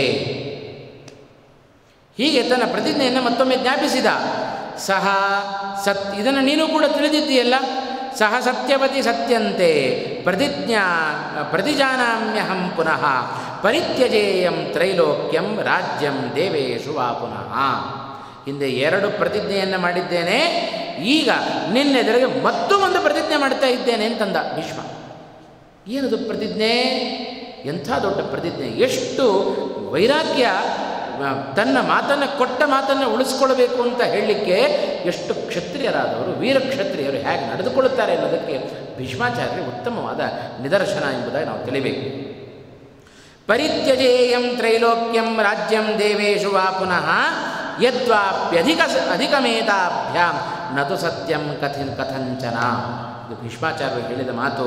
ಹೀಗೆ ತನ್ನ ಪ್ರತಿಜ್ಞೆಯನ್ನು ಮತ್ತೊಮ್ಮೆ ಜ್ಞಾಪಿಸಿದ ಸಹ ಸತ್ ಇದನ್ನು ನೀನು ಕೂಡ ತಿಳಿದಿದ್ದೀಯಲ್ಲ ಸಹ ಸತ್ಯವತಿ ಸತ್ಯಂತೆ ಪ್ರತಿಜ್ಞಾ ಪ್ರತಿಜಾನಾಮ್ಯಹಂ ಪುನಃ ಪರಿತ್ಯಜೇಯಂ ತ್ರೈಲೋಕ್ಯಂ ರಾಜ್ಯಂ ದೇವೇಶು ವಾ ಪುನಃ ಹಿಂದೆ ಎರಡು ಪ್ರತಿಜ್ಞೆಯನ್ನು ಮಾಡಿದ್ದೇನೆ ಈಗ ನಿನ್ನೆದುರಿಗೆ ಮತ್ತೂ ಒಂದು ಪ್ರತಿಜ್ಞೆ ಮಾಡ್ತಾ ಇದ್ದೇನೆ ಅಂತಂದ ಭೀಷ್ಮ ಏನದು ಪ್ರತಿಜ್ಞೆ ಎಂಥ ದೊಡ್ಡ ಪ್ರತಿಜ್ಞೆ ಎಷ್ಟು ವೈರಾಗ್ಯ ತನ್ನ ಮಾತನ್ನು ಕೊಟ್ಟ ಮಾತನ್ನು ಉಳಿಸ್ಕೊಳ್ಬೇಕು ಅಂತ ಹೇಳಲಿಕ್ಕೆ ಎಷ್ಟು ಕ್ಷತ್ರಿಯರಾದವರು ವೀರ ಕ್ಷತ್ರಿಯರು ಹೇಗೆ ನಡೆದುಕೊಳ್ಳುತ್ತಾರೆ ಅನ್ನೋದಕ್ಕೆ ಭೀಷ್ಮಾಚಾರ್ಯರಿಗೆ ಉತ್ತಮವಾದ ನಿದರ್ಶನ ಎಂಬುದಾಗಿ ನಾವು ತಿಳಿಬೇಕು ಪರಿತ್ಯಜೇಯಂ ತ್ರೈಲೋಕ್ಯಂ ರಾಜ್ಯಂ ದೇವೇಶು ವಾ ಪುನಃ ಯದ್ವಾಪ್ಯಧಿಕ ಅಧಿಕಮೇತಾಭ್ಯಾಂ ನತು ಸತ್ಯಂ ಕಥಿನ್ ಕಥಂಚನ ಇದು ಭೀಷ್ಮಾಚಾರ್ಯರು ಹೇಳಿದ ಮಾತು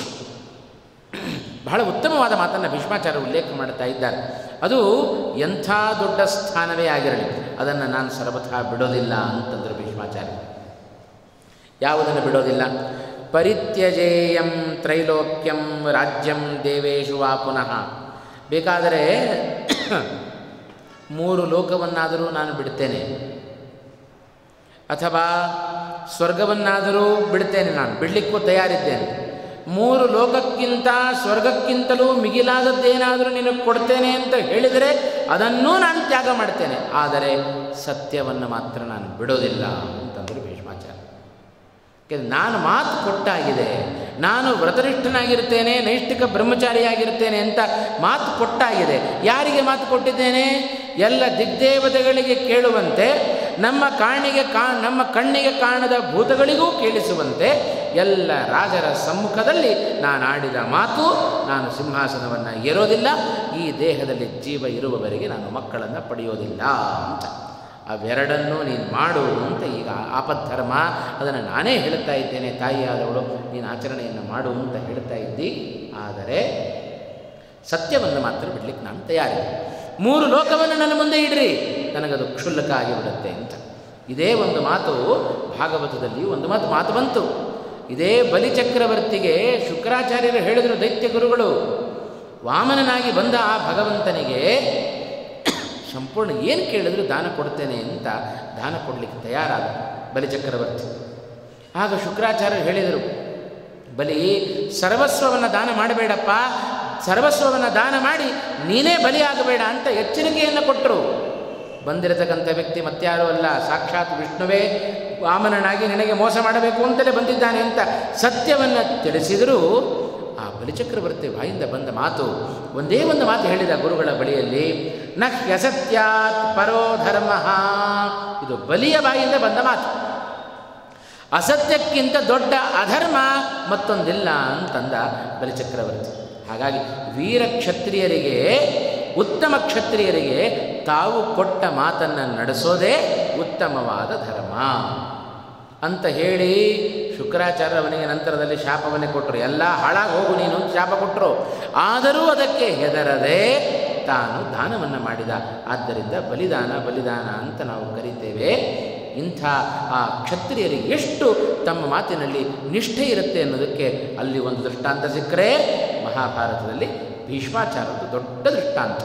ಬಹಳ ಉತ್ತಮವಾದ ಮಾತನ್ನು ಭೀಷ್ಮಾಚಾರ್ಯ ಉಲ್ಲೇಖ ಮಾಡ್ತಾ ಇದ್ದಾರೆ ಅದು ಎಂಥ ದೊಡ್ಡ ಸ್ಥಾನವೇ ಆಗಿರಲಿ ಅದನ್ನು ನಾನು ಸರ್ವಥಾ ಬಿಡೋದಿಲ್ಲ ಅಂತಂದರು ಭೀಷ್ಮಾಚಾರ್ಯ ಯಾವುದನ್ನು ಬಿಡೋದಿಲ್ಲ ಪರಿತ್ಯಜೇಯಂ ತ್ರೈಲೋಕ್ಯಂ ರಾಜ್ಯಂ ದೇವೇಶು ವಾ ಪುನಃ ಬೇಕಾದರೆ ಮೂರು ಲೋಕವನ್ನಾದರೂ ನಾನು ಬಿಡ್ತೇನೆ ಅಥವಾ ಸ್ವರ್ಗವನ್ನಾದರೂ ಬಿಡ್ತೇನೆ ನಾನು ಬಿಡಲಿಕ್ಕೂ ತಯಾರಿದ್ದೇನೆ ಮೂರು ಲೋಕಕ್ಕಿಂತ ಸ್ವರ್ಗಕ್ಕಿಂತಲೂ ಮಿಗಿಲಾದದ್ದೇನಾದರೂ ನಿನಗೆ ಕೊಡ್ತೇನೆ ಅಂತ ಹೇಳಿದರೆ ಅದನ್ನೂ ನಾನು ತ್ಯಾಗ ಮಾಡ್ತೇನೆ ಆದರೆ ಸತ್ಯವನ್ನು ಮಾತ್ರ ನಾನು ಬಿಡೋದಿಲ್ಲ ಅಂತಂದರು ಭೀಷ್ಮಾಚಾರ್ಯ ಯಾಕೆಂದರೆ ನಾನು ಮಾತು ಕೊಟ್ಟಾಗಿದೆ ನಾನು ವ್ರತನಿಷ್ಠನಾಗಿರ್ತೇನೆ ನೈಷ್ಠಿಕ ಬ್ರಹ್ಮಚಾರಿಯಾಗಿರ್ತೇನೆ ಅಂತ ಮಾತು ಕೊಟ್ಟಾಗಿದೆ ಯಾರಿಗೆ ಮಾತು ಕೊಟ್ಟಿದ್ದೇನೆ ಎಲ್ಲ ದಿಗ್ದೇವತೆಗಳಿಗೆ ಕೇಳುವಂತೆ ನಮ್ಮ ಕಾಣಿಗೆ ಕಾ ನಮ್ಮ ಕಣ್ಣಿಗೆ ಕಾಣದ ಭೂತಗಳಿಗೂ ಕೇಳಿಸುವಂತೆ ಎಲ್ಲ ರಾಜರ ಸಮ್ಮುಖದಲ್ಲಿ ನಾನು ಆಡಿದ ಮಾತು ನಾನು ಸಿಂಹಾಸನವನ್ನು ಏರೋದಿಲ್ಲ ಈ ದೇಹದಲ್ಲಿ ಜೀವ ಇರುವವರೆಗೆ ನಾನು ಮಕ್ಕಳನ್ನು ಪಡೆಯೋದಿಲ್ಲ ಅಂತ ಅವೆರಡನ್ನೂ ನೀನು ಮಾಡು ಅಂತ ಈಗ ಆಪದ್ಧರ್ಮ ಅದನ್ನು ನಾನೇ ಹೇಳ್ತಾ ಇದ್ದೇನೆ ತಾಯಿಯಾದವಳು ನೀನು ಆಚರಣೆಯನ್ನು ಮಾಡು ಅಂತ ಹೇಳ್ತಾ ಇದ್ದಿ ಆದರೆ ಸತ್ಯವನ್ನು ಮಾತ್ರ ಬಿಡ್ಲಿಕ್ಕೆ ನಾನು ತಯಾರಿಲ್ಲ ಮೂರು ಲೋಕವನ್ನು ನನ್ನ ಮುಂದೆ ಇಡ್ರಿ ನನಗದು ಕ್ಷುಲ್ಲಕ ಆಗಿಬಿಡುತ್ತೆ ಅಂತ ಇದೇ ಒಂದು ಮಾತು ಭಾಗವತದಲ್ಲಿ ಒಂದು ಮಾತು ಮಾತು ಬಂತು ಇದೇ ಬಲಿಚಕ್ರವರ್ತಿಗೆ ಶುಕ್ರಾಚಾರ್ಯರು ಹೇಳಿದರು ದೈತ್ಯ ಗುರುಗಳು ವಾಮನನಾಗಿ ಬಂದ ಆ ಭಗವಂತನಿಗೆ ಸಂಪೂರ್ಣ ಏನು ಕೇಳಿದ್ರು ದಾನ ಕೊಡ್ತೇನೆ ಅಂತ ದಾನ ಕೊಡಲಿಕ್ಕೆ ತಯಾರಾದ ಬಲಿಚಕ್ರವರ್ತಿ ಆಗ ಶುಕ್ರಾಚಾರ್ಯರು ಹೇಳಿದರು ಬಲಿ ಸರ್ವಸ್ವವನ್ನು ದಾನ ಮಾಡಬೇಡಪ್ಪ ಸರ್ವಸ್ವವನ್ನು ದಾನ ಮಾಡಿ ನೀನೇ ಬಲಿಯಾಗಬೇಡ ಅಂತ ಎಚ್ಚರಿಕೆಯನ್ನು ಕೊಟ್ಟರು ಬಂದಿರತಕ್ಕಂಥ ವ್ಯಕ್ತಿ ಮತ್ಯಾರೂ ಅಲ್ಲ ಸಾಕ್ಷಾತ್ ವಿಷ್ಣುವೇ ವಾಮನನಾಗಿ ನಿನಗೆ ಮೋಸ ಮಾಡಬೇಕು ಅಂತಲೇ ಬಂದಿದ್ದಾನೆ ಅಂತ ಸತ್ಯವನ್ನು ತಿಳಿಸಿದರೂ ಆ ಬಲಿಚಕ್ರವರ್ತಿ ಬಾಯಿಂದ ಬಂದ ಮಾತು ಒಂದೇ ಒಂದು ಮಾತು ಹೇಳಿದ ಗುರುಗಳ ಬಳಿಯಲ್ಲಿ ನ ಹ್ಯಸತ್ಯಾತ್ ಪರೋ ಧರ್ಮ ಇದು ಬಲಿಯ ಬಾಯಿಂದ ಬಂದ ಮಾತು ಅಸತ್ಯಕ್ಕಿಂತ ದೊಡ್ಡ ಅಧರ್ಮ ಮತ್ತೊಂದಿಲ್ಲ ಅಂತಂದ ಬಲಿಚಕ್ರವರ್ತಿ ಹಾಗಾಗಿ ವೀರ ಕ್ಷತ್ರಿಯರಿಗೆ ಉತ್ತಮ ಕ್ಷತ್ರಿಯರಿಗೆ ತಾವು ಕೊಟ್ಟ ಮಾತನ್ನು ನಡೆಸೋದೇ ಉತ್ತಮವಾದ ಧರ್ಮ ಅಂತ ಹೇಳಿ ಶುಕ್ರಾಚಾರ್ಯ ಅವನಿಗೆ ನಂತರದಲ್ಲಿ ಶಾಪವನ್ನೇ ಕೊಟ್ಟರು ಎಲ್ಲ ಹಾಳಾಗಿ ಹೋಗು ನೀನು ಅಂತ ಶಾಪ ಕೊಟ್ಟರು ಆದರೂ ಅದಕ್ಕೆ ಹೆದರದೆ ತಾನು ದಾನವನ್ನು ಮಾಡಿದ ಆದ್ದರಿಂದ ಬಲಿದಾನ ಬಲಿದಾನ ಅಂತ ನಾವು ಕರಿತೇವೆ ಇಂಥ ಆ ಕ್ಷತ್ರಿಯರಿಗೆ ಎಷ್ಟು ತಮ್ಮ ಮಾತಿನಲ್ಲಿ ನಿಷ್ಠೆ ಇರುತ್ತೆ ಅನ್ನೋದಕ್ಕೆ ಅಲ್ಲಿ ಒಂದು ದೃಷ್ಟಾಂತ ಸಿಕ್ಕರೆ ಮಹಾಭಾರತದಲ್ಲಿ ಭೀಷ್ಮಾಚಾರದ್ದು ದೊಡ್ಡ ದೃಷ್ಟಾಂತ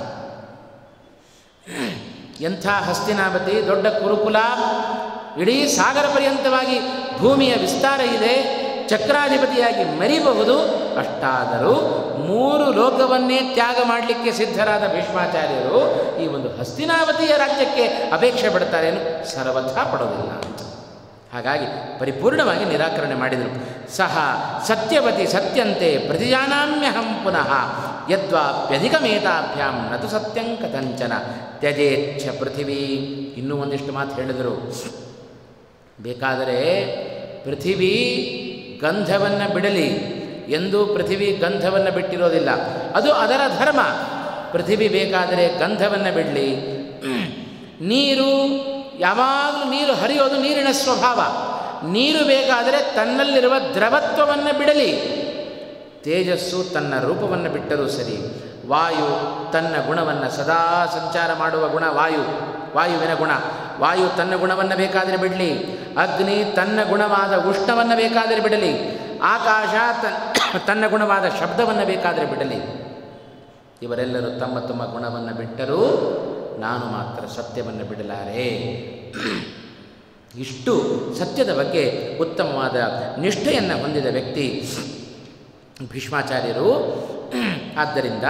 ಎಂಥ ಹಸ್ತಿನಾವತಿ ದೊಡ್ಡ ಕುರುಕುಲ ಇಡೀ ಸಾಗರ ಪರ್ಯಂತವಾಗಿ ಭೂಮಿಯ ವಿಸ್ತಾರ ಇದೆ ಚಕ್ರಾಧಿಪತಿಯಾಗಿ ಮೆರಿಬಹುದು ಅಷ್ಟಾದರೂ ಮೂರು ಲೋಕವನ್ನೇ ತ್ಯಾಗ ಮಾಡಲಿಕ್ಕೆ ಸಿದ್ಧರಾದ ಭೀಷ್ಮಾಚಾರ್ಯರು ಈ ಒಂದು ಹಸ್ತಿನಾವತಿಯ ರಾಜ್ಯಕ್ಕೆ ಅಪೇಕ್ಷೆ ಪಡ್ತಾರೇನು ಸರ್ವಥಾ ಪಡೋದಿಲ್ಲ ಅಂತ ಹಾಗಾಗಿ ಪರಿಪೂರ್ಣವಾಗಿ ನಿರಾಕರಣೆ ಮಾಡಿದರು ಸಹ ಸತ್ಯವತಿ ಸತ್ಯಂತೆ ಪ್ರತಿಜಾನಾಮ್ಯಹಂ ಪುನಃ ಯದ್ವಾಪ್ಯಧಿಕಮೇತಾಭ್ಯಾಂ ನತು ಸತ್ಯಂ ಕಥಂಚನ ತ್ಯಜೇಚ್ಛ ಪೃಥಿವೀ ಇನ್ನೂ ಒಂದಿಷ್ಟು ಮಾತು ಹೇಳಿದರು ಬೇಕಾದರೆ ಪೃಥಿವೀ ಗಂಧವನ್ನು ಬಿಡಲಿ ಎಂದೂ ಪೃಥಿವಿ ಗಂಧವನ್ನು ಬಿಟ್ಟಿರೋದಿಲ್ಲ ಅದು ಅದರ ಧರ್ಮ ಪೃಥಿವಿ ಬೇಕಾದರೆ ಗಂಧವನ್ನು ಬಿಡಲಿ ನೀರು ಯಾವಾಗಲೂ ನೀರು ಹರಿಯೋದು ನೀರಿನ ಸ್ವಭಾವ ನೀರು ಬೇಕಾದರೆ ತನ್ನಲ್ಲಿರುವ ದ್ರವತ್ವವನ್ನು ಬಿಡಲಿ ತೇಜಸ್ಸು ತನ್ನ ರೂಪವನ್ನು ಬಿಟ್ಟರೂ ಸರಿ ವಾಯು ತನ್ನ ಗುಣವನ್ನು ಸದಾ ಸಂಚಾರ ಮಾಡುವ ಗುಣ ವಾಯು ವಾಯುವಿನ ಗುಣ ವಾಯು ತನ್ನ ಗುಣವನ್ನು ಬೇಕಾದರೆ ಬಿಡಲಿ ಅಗ್ನಿ ತನ್ನ ಗುಣವಾದ ಉಷ್ಣವನ್ನು ಬೇಕಾದರೆ ಬಿಡಲಿ ಆಕಾಶ ತನ್ನ ಗುಣವಾದ ಶಬ್ದವನ್ನು ಬೇಕಾದರೆ ಬಿಡಲಿ ಇವರೆಲ್ಲರೂ ತಮ್ಮ ತಮ್ಮ ಗುಣವನ್ನು ಬಿಟ್ಟರೂ ನಾನು ಮಾತ್ರ ಸತ್ಯವನ್ನು ಬಿಡಲಾರೆ ಇಷ್ಟು ಸತ್ಯದ ಬಗ್ಗೆ ಉತ್ತಮವಾದ ನಿಷ್ಠೆಯನ್ನು ಹೊಂದಿದ ವ್ಯಕ್ತಿ ಭೀಷ್ಮಾಚಾರ್ಯರು ಆದ್ದರಿಂದ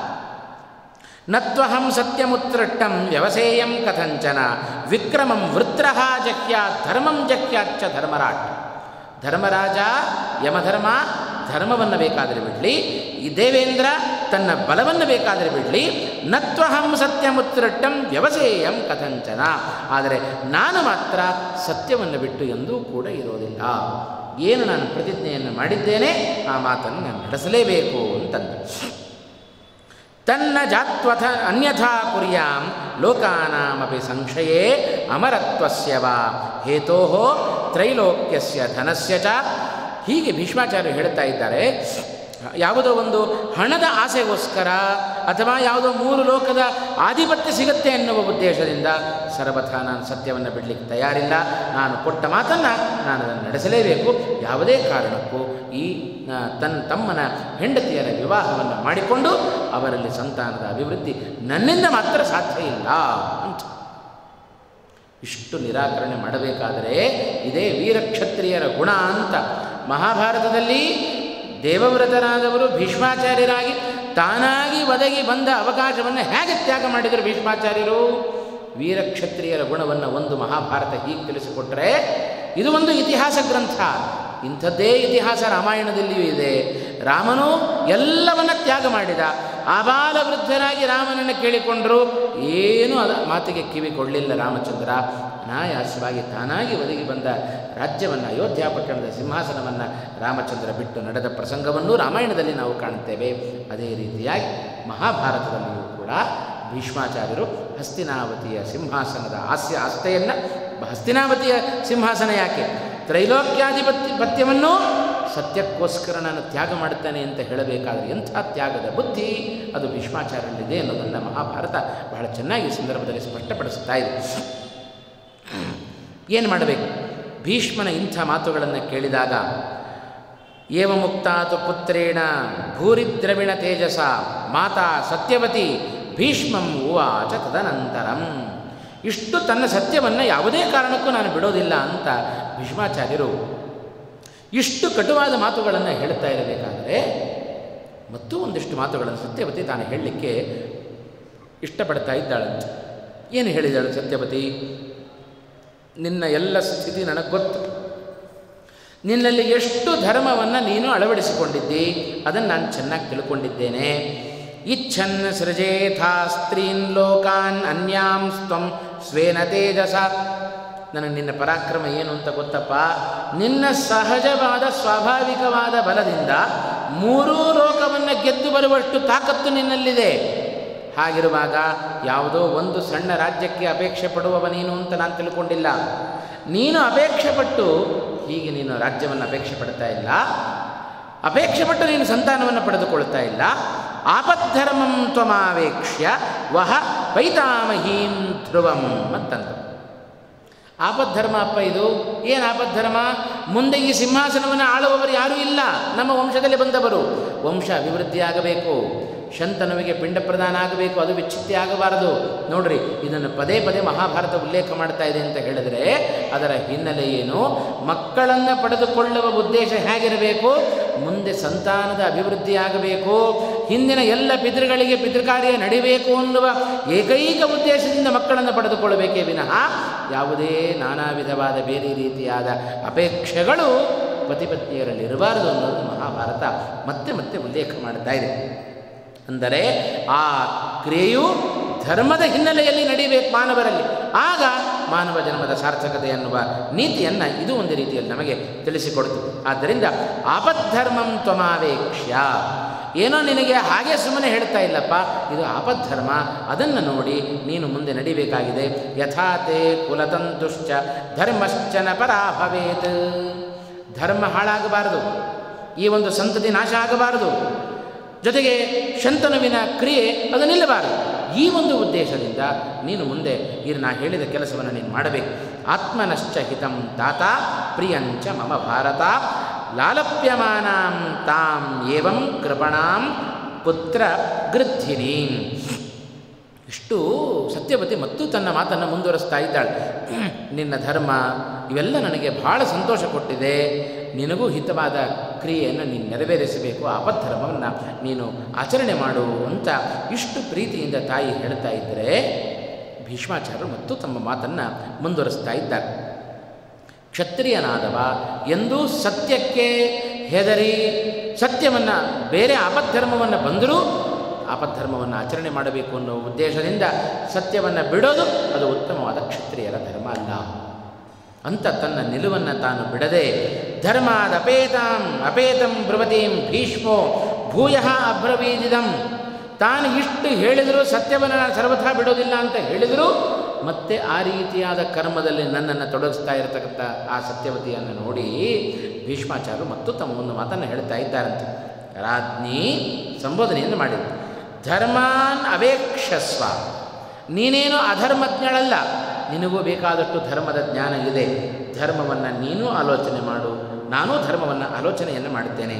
ನತ್ವಹಂ ಸತ್ಯಮುತ್ತೃಷ್ಟಂ ವ್ಯವಸೇಯಂ ಕಥಂಚನ ವಿಕ್ರಮಂ ವೃತ್ರಃ ಜಹ್ಯಾತ್ ಧರ್ಮಂ ಜಹ್ಯಾಚ್ಚ ಧರ್ಮರಾಟ್ ಧರ್ಮರಾಜ ಯಮಧರ್ಮ ಧರ್ಮವನ್ನು ಬೇಕಾದರೆ ಬಿಡಲಿ ಈ ದೇವೇಂದ್ರ ತನ್ನ ಬಲವನ್ನು ಬೇಕಾದರೆ ಬಿಡಲಿ ನತ್ವಹಂ ಸತ್ಯಮುತ್ತೃಷ್ಟಂ ವ್ಯವಸೇಯಂ ಕಥಂಚನ ಆದರೆ ನಾನು ಮಾತ್ರ ಸತ್ಯವನ್ನು ಬಿಟ್ಟು ಎಂದೂ ಕೂಡ ಇರೋದಿಲ್ಲ ಏನು ನಾನು ಪ್ರತಿಜ್ಞೆಯನ್ನು ಮಾಡಿದ್ದೇನೆ ಆ ಮಾತನ್ನು ನಾನು ನಡೆಸಲೇಬೇಕು ಅಂತಂದು ತನ್ನ ಜಾತ್ವಥ ಅನ್ಯಥಾ ಕುರ್ಯಾಂ ಲೋಕಾನಾಮಪಿ ಸಂಶಯೇ ಅಮರತ್ವಸ್ಯ ವಾ ಹೇತೋ ತ್ರೈಲೋಕ್ಯಸ್ಯ ಧನಸ್ಯ ಚ ಹೀಗೆ ಭೀಷ್ಮಾಚಾರ್ಯರು ಹೇಳ್ತಾ ಇದ್ದಾರೆ ಯಾವುದೋ ಒಂದು ಹಣದ ಆಸೆಗೋಸ್ಕರ ಅಥವಾ ಯಾವುದೋ ಮೂರು ಲೋಕದ ಆಧಿಪತ್ಯ ಸಿಗುತ್ತೆ ಎನ್ನುವ ಉದ್ದೇಶದಿಂದ ಸರ್ವಥಾ ನಾನು ಸತ್ಯವನ್ನು ಬಿಡಲಿಕ್ಕೆ ತಯಾರಿಲ್ಲ ನಾನು ಕೊಟ್ಟ ಮಾತನ್ನು ನಾನು ಅದನ್ನು ನಡೆಸಲೇಬೇಕು ಯಾವುದೇ ಕಾರಣಕ್ಕೂ ಈ ತನ್ನ ತಮ್ಮನ ಹೆಂಡತಿಯರ ವಿವಾಹವನ್ನು ಮಾಡಿಕೊಂಡು ಅವರಲ್ಲಿ ಸಂತಾನದ ಅಭಿವೃದ್ಧಿ ನನ್ನಿಂದ ಮಾತ್ರ ಸಾಧ್ಯ ಇಲ್ಲ ಅಂತ ಇಷ್ಟು ನಿರಾಕರಣೆ ಮಾಡಬೇಕಾದರೆ ಇದೇ ವೀರಕ್ಷತ್ರಿಯರ ಗುಣ ಅಂತ ಮಹಾಭಾರತದಲ್ಲಿ ದೇವವ್ರತರಾದವರು ಭೀಷ್ಮಾಚಾರ್ಯರಾಗಿ ತಾನಾಗಿ ಒದಗಿ ಬಂದ ಅವಕಾಶವನ್ನು ಹೇಗೆ ತ್ಯಾಗ ಮಾಡಿದರು ಭೀಷ್ಮಾಚಾರ್ಯರು ವೀರಕ್ಷತ್ರಿಯರ ಗುಣವನ್ನು ಒಂದು ಮಹಾಭಾರತ ಹೀಗೆ ತಿಳಿಸಿಕೊಟ್ರೆ ಇದು ಒಂದು ಇತಿಹಾಸ ಗ್ರಂಥ ಇಂಥದ್ದೇ ಇತಿಹಾಸ ರಾಮಾಯಣದಲ್ಲಿಯೂ ಇದೆ ರಾಮನು ಎಲ್ಲವನ್ನ ತ್ಯಾಗ ಮಾಡಿದ ಆಬಾಲ ವೃದ್ಧರಾಗಿ ರಾಮನನ್ನು ಕೇಳಿಕೊಂಡರು ಏನೂ ಅದ ಮಾತಿಗೆ ಕಿವಿ ಕೊಡಲಿಲ್ಲ ರಾಮಚಂದ್ರ ಅನಾಯಾಸವಾಗಿ ತಾನಾಗಿ ಒದಗಿ ಬಂದ ರಾಜ್ಯವನ್ನು ಅಯೋಧ್ಯ ಪಟ್ಟಣದ ಸಿಂಹಾಸನವನ್ನು ರಾಮಚಂದ್ರ ಬಿಟ್ಟು ನಡೆದ ಪ್ರಸಂಗವನ್ನು ರಾಮಾಯಣದಲ್ಲಿ ನಾವು ಕಾಣುತ್ತೇವೆ ಅದೇ ರೀತಿಯಾಗಿ ಮಹಾಭಾರತದಲ್ಲಿಯೂ ಕೂಡ ಭೀಷ್ಮಾಚಾರ್ಯರು ಹಸ್ತಿನಾವತಿಯ ಸಿಂಹಾಸನದ ಹಾಸ್ಯ ಆಸ್ತೆಯನ್ನು ಹಸ್ತಿನಾವತಿಯ ಸಿಂಹಾಸನ ಯಾಕೆ ತ್ರೈಲೋಕ್ಯಾಧಿಪತ್ಯ ಪತ್ಯವನ್ನು ಸತ್ಯಕ್ಕೋಸ್ಕರ ನಾನು ತ್ಯಾಗ ಮಾಡುತ್ತೇನೆ ಅಂತ ಹೇಳಬೇಕಾದ್ರೆ ಎಂಥ ತ್ಯಾಗದ ಬುದ್ಧಿ ಅದು ಭೀಷ್ಮಾಚಾರ್ಯರಲ್ಲಿದೆ ಅನ್ನೋದನ್ನು ಮಹಾಭಾರತ ಬಹಳ ಚೆನ್ನಾಗಿ ಈ ಸಂದರ್ಭದಲ್ಲಿ ಸ್ಪಷ್ಟಪಡಿಸ್ತಾ ಇದೆ ಏನು ಮಾಡಬೇಕು ಭೀಷ್ಮನ ಇಂಥ ಮಾತುಗಳನ್ನು ಕೇಳಿದಾಗ ಏವ ಮುಕ್ತಾತು ಪುತ್ರೇಣ ಭೂರಿದ್ರವಿಣ ತೇಜಸ ಮಾತಾ ಸತ್ಯವತಿ ಭೀಷ್ಮಂ ಉವಾಚ ತದನಂತರಂ ಇಷ್ಟು ತನ್ನ ಸತ್ಯವನ್ನು ಯಾವುದೇ ಕಾರಣಕ್ಕೂ ನಾನು ಬಿಡೋದಿಲ್ಲ ಅಂತ ಭೀಷ್ಮಾಚಾರ್ಯರು ಇಷ್ಟು ಕಟುವಾದ ಮಾತುಗಳನ್ನು ಹೇಳ್ತಾ ಇರಬೇಕಾದರೆ ಮತ್ತೂ ಒಂದಿಷ್ಟು ಮಾತುಗಳನ್ನು ಸತ್ಯವತಿ ತಾನು ಹೇಳಲಿಕ್ಕೆ ಇಷ್ಟಪಡ್ತಾ ಇದ್ದಾಳಂತೆ ಏನು ಹೇಳಿದಾಳು ಸತ್ಯವತಿ ನಿನ್ನ ಎಲ್ಲ ಸ್ಥಿತಿ ನನಗೆ ಗೊತ್ತು ನಿನ್ನಲ್ಲಿ ಎಷ್ಟು ಧರ್ಮವನ್ನು ನೀನು ಅಳವಡಿಸಿಕೊಂಡಿದ್ದಿ ಅದನ್ನು ನಾನು ಚೆನ್ನಾಗಿ ತಿಳ್ಕೊಂಡಿದ್ದೇನೆ ಇಚ್ಛನ್ ಸೃಜೇಥಾ ಸ್ತ್ರೀನ್ ಲೋಕಾನ್ ಅನ್ಯಾಂ ಸ್ತಂ ಸ್ವೇನ ತೇಜಸ ನನಗೆ ನಿನ್ನ ಪರಾಕ್ರಮ ಏನು ಅಂತ ಗೊತ್ತಪ್ಪ ನಿನ್ನ ಸಹಜವಾದ ಸ್ವಾಭಾವಿಕವಾದ ಬಲದಿಂದ ಮೂರೂ ಲೋಕವನ್ನು ಗೆದ್ದು ಬರುವಷ್ಟು ತಾಕತ್ತು ನಿನ್ನಲ್ಲಿದೆ ಹಾಗಿರುವಾಗ ಯಾವುದೋ ಒಂದು ಸಣ್ಣ ರಾಜ್ಯಕ್ಕೆ ಅಪೇಕ್ಷೆ ಪಡುವವ ನೀನು ಅಂತ ನಾನು ತಿಳ್ಕೊಂಡಿಲ್ಲ ನೀನು ಅಪೇಕ್ಷೆ ಪಟ್ಟು ಹೀಗೆ ನೀನು ರಾಜ್ಯವನ್ನು ಅಪೇಕ್ಷೆ ಪಡ್ತಾ ಇಲ್ಲ ಅಪೇಕ್ಷೆ ಪಟ್ಟು ನೀನು ಸಂತಾನವನ್ನು ಪಡೆದುಕೊಳ್ತಾ ಇಲ್ಲ ಆಪದ್ಧರ್ಮಂ ತ್ವಮಾವೇಕ್ಷ್ಯ ವಹ ಪೈತಾಮಹೀಂ ಧ್ರುವಂ ಅಂತಂದು ಆಪದ್ಧರ್ಮ ಅಪ್ಪ ಇದು ಏನು ಆಪದ್ಧರ್ಮ ಮುಂದೆ ಈ ಸಿಂಹಾಸನವನ್ನು ಆಳುವವರು ಯಾರೂ ಇಲ್ಲ ನಮ್ಮ ವಂಶದಲ್ಲಿ ಬಂದವರು ವಂಶ ಅಭಿವೃದ್ಧಿ ಆಗಬೇಕು ಶಂತನುವಿಗೆ ಪಿಂಡ ಪ್ರದಾನ ಆಗಬೇಕು ಅದು ವಿಚ್ಛಿತ್ತಿ ಆಗಬಾರದು ನೋಡ್ರಿ ಇದನ್ನು ಪದೇ ಪದೇ ಮಹಾಭಾರತ ಉಲ್ಲೇಖ ಮಾಡ್ತಾ ಇದೆ ಅಂತ ಹೇಳಿದರೆ ಅದರ ಹಿನ್ನೆಲೆ ಏನು ಮಕ್ಕಳನ್ನು ಪಡೆದುಕೊಳ್ಳುವ ಉದ್ದೇಶ ಹೇಗಿರಬೇಕು ಮುಂದೆ ಸಂತಾನದ ಅಭಿವೃದ್ಧಿ ಆಗಬೇಕು ಹಿಂದಿನ ಎಲ್ಲ ಪಿತೃಗಳಿಗೆ ಪಿತೃಕಾರ್ಯ ನಡಿಬೇಕು ಅನ್ನುವ ಏಕೈಕ ಉದ್ದೇಶದಿಂದ ಮಕ್ಕಳನ್ನು ಪಡೆದುಕೊಳ್ಳಬೇಕೇ ವಿನಃ ಯಾವುದೇ ನಾನಾ ವಿಧವಾದ ಬೇರೆ ರೀತಿಯಾದ ಅಪೇಕ್ಷೆಗಳು ಪತಿಪತ್ನಿಯರಲ್ಲಿ ಇರಬಾರದು ಅನ್ನೋದು ಮಹಾಭಾರತ ಮತ್ತೆ ಮತ್ತೆ ಉಲ್ಲೇಖ ಮಾಡ್ತಾ ಇದೆ ಅಂದರೆ ಆ ಕ್ರಿಯೆಯು ಧರ್ಮದ ಹಿನ್ನೆಲೆಯಲ್ಲಿ ನಡೀಬೇಕು ಮಾನವರಲ್ಲಿ ಆಗ ಮಾನವ ಜನ್ಮದ ಸಾರ್ಥಕತೆ ಎನ್ನುವ ನೀತಿಯನ್ನು ಇದು ಒಂದು ರೀತಿಯಲ್ಲಿ ನಮಗೆ ತಿಳಿಸಿಕೊಡ್ತು ಆದ್ದರಿಂದ ಆಪದ್ಧರ್ಮಂ ತ್ವಮಾವೇಕ್ಷ್ಯ ಏನೋ ನಿನಗೆ ಹಾಗೆ ಸುಮ್ಮನೆ ಹೇಳ್ತಾ ಇಲ್ಲಪ್ಪ ಇದು ಆಪದ್ಧರ್ಮ ಅದನ್ನು ನೋಡಿ ನೀನು ಮುಂದೆ ನಡಿಬೇಕಾಗಿದೆ ಯಥಾತೆ ಕುಲತಂತುಶ್ಚ ಧರ್ಮಶ್ಚನ ಪರಾಭವೇತ್ ಧರ್ಮ ಹಾಳಾಗಬಾರದು ಈ ಒಂದು ಸಂತತಿ ನಾಶ ಆಗಬಾರದು ಜೊತೆಗೆ ಶಂತನುವಿನ ಕ್ರಿಯೆ ಅದು ನಿಲ್ಲಬಾರದು ಈ ಒಂದು ಉದ್ದೇಶದಿಂದ ನೀನು ಮುಂದೆ ಈ ನಾ ಹೇಳಿದ ಕೆಲಸವನ್ನು ನೀನು ಮಾಡಬೇಕು ಆತ್ಮನಶ್ಚ ಹಿತಂ ತಾತ ಪ್ರಿಯಂಚ ಮಮ ಭಾರತ ಲಾಲಪ್ಯಮಾನಾಂ ತಾಂ ಏವಂ ಕೃಪಣಾಂ ಪುತ್ರ ಗೃದ್ಧಿನೀಂ ಇಷ್ಟು ಸತ್ಯವತಿ ಮತ್ತು ತನ್ನ ಮಾತನ್ನು ಮುಂದುವರಿಸ್ತಾ ಇದ್ದಾಳೆ ನಿನ್ನ ಧರ್ಮ ಇವೆಲ್ಲ ನನಗೆ ಬಹಳ ಸಂತೋಷ ಕೊಟ್ಟಿದೆ ನಿನಗೂ ಹಿತವಾದ ಕ್ರಿಯೆಯನ್ನು ನೀನು ನೆರವೇರಿಸಬೇಕು ಆಪದ್ಧರ್ಮವನ್ನು ನೀನು ಆಚರಣೆ ಮಾಡು ಅಂತ ಇಷ್ಟು ಪ್ರೀತಿಯಿಂದ ತಾಯಿ ಹೇಳ್ತಾ ಇದ್ದರೆ ಭೀಷ್ಮಾಚಾರ್ಯರು ಮತ್ತು ತಮ್ಮ ಮಾತನ್ನು ಮುಂದುವರಿಸ್ತಾ ಇದ್ದಾರೆ ಕ್ಷತ್ರಿಯನಾದವ ಎಂದೂ ಸತ್ಯಕ್ಕೆ ಹೆದರಿ ಸತ್ಯವನ್ನು ಬೇರೆ ಆಪದ್ಧರ್ಮವನ್ನು ಬಂದರೂ ಆಪದ್ಧರ್ಮವನ್ನು ಆಚರಣೆ ಮಾಡಬೇಕು ಅನ್ನೋ ಉದ್ದೇಶದಿಂದ ಸತ್ಯವನ್ನು ಬಿಡೋದು ಅದು ಉತ್ತಮವಾದ ಕ್ಷತ್ರಿಯರ ಧರ್ಮ ಅಲ್ಲ ಅಂತ ತನ್ನ ನಿಲುವನ್ನು ತಾನು ಬಿಡದೆ ಧರ್ಮಾದ ಅಪೇತಾಂ ಅಪೇತಂ ಬ್ರವತೀಂ ಭೀಷ್ಮೋ ಭೂಯ ಅಬ್ರವೀದಿದಂ ತಾನು ಇಷ್ಟು ಹೇಳಿದರೂ ಸತ್ಯವನ್ನು ನಾನು ಸರ್ವಥಾ ಬಿಡೋದಿಲ್ಲ ಅಂತ ಹೇಳಿದರೂ ಮತ್ತೆ ಆ ರೀತಿಯಾದ ಕರ್ಮದಲ್ಲಿ ನನ್ನನ್ನು ತೊಡಗಿಸ್ತಾ ಇರತಕ್ಕಂಥ ಆ ಸತ್ಯವತಿಯನ್ನು ನೋಡಿ ಭೀಷ್ಮಾಚಾರ್ಯರು ಮತ್ತು ತಮ್ಮ ಒಂದು ಮಾತನ್ನು ಹೇಳ್ತಾ ಇದ್ದಾರಂತೆ ರಾಜ್ಞಿ ಸಂಬೋಧನೆಯನ್ನು ಮಾಡಿದರು ಧರ್ಮಾನ್ ಅವೇಕ್ಷಸ್ವ ನೀನೇನು ಅಧರ್ಮಜ್ಞಳಲ್ಲ ನಿನಗೂ ಬೇಕಾದಷ್ಟು ಧರ್ಮದ ಜ್ಞಾನ ಇದೆ ಧರ್ಮವನ್ನು ನೀನು ಆಲೋಚನೆ ಮಾಡು ನಾನೂ ಧರ್ಮವನ್ನು ಆಲೋಚನೆಯನ್ನು ಮಾಡುತ್ತೇನೆ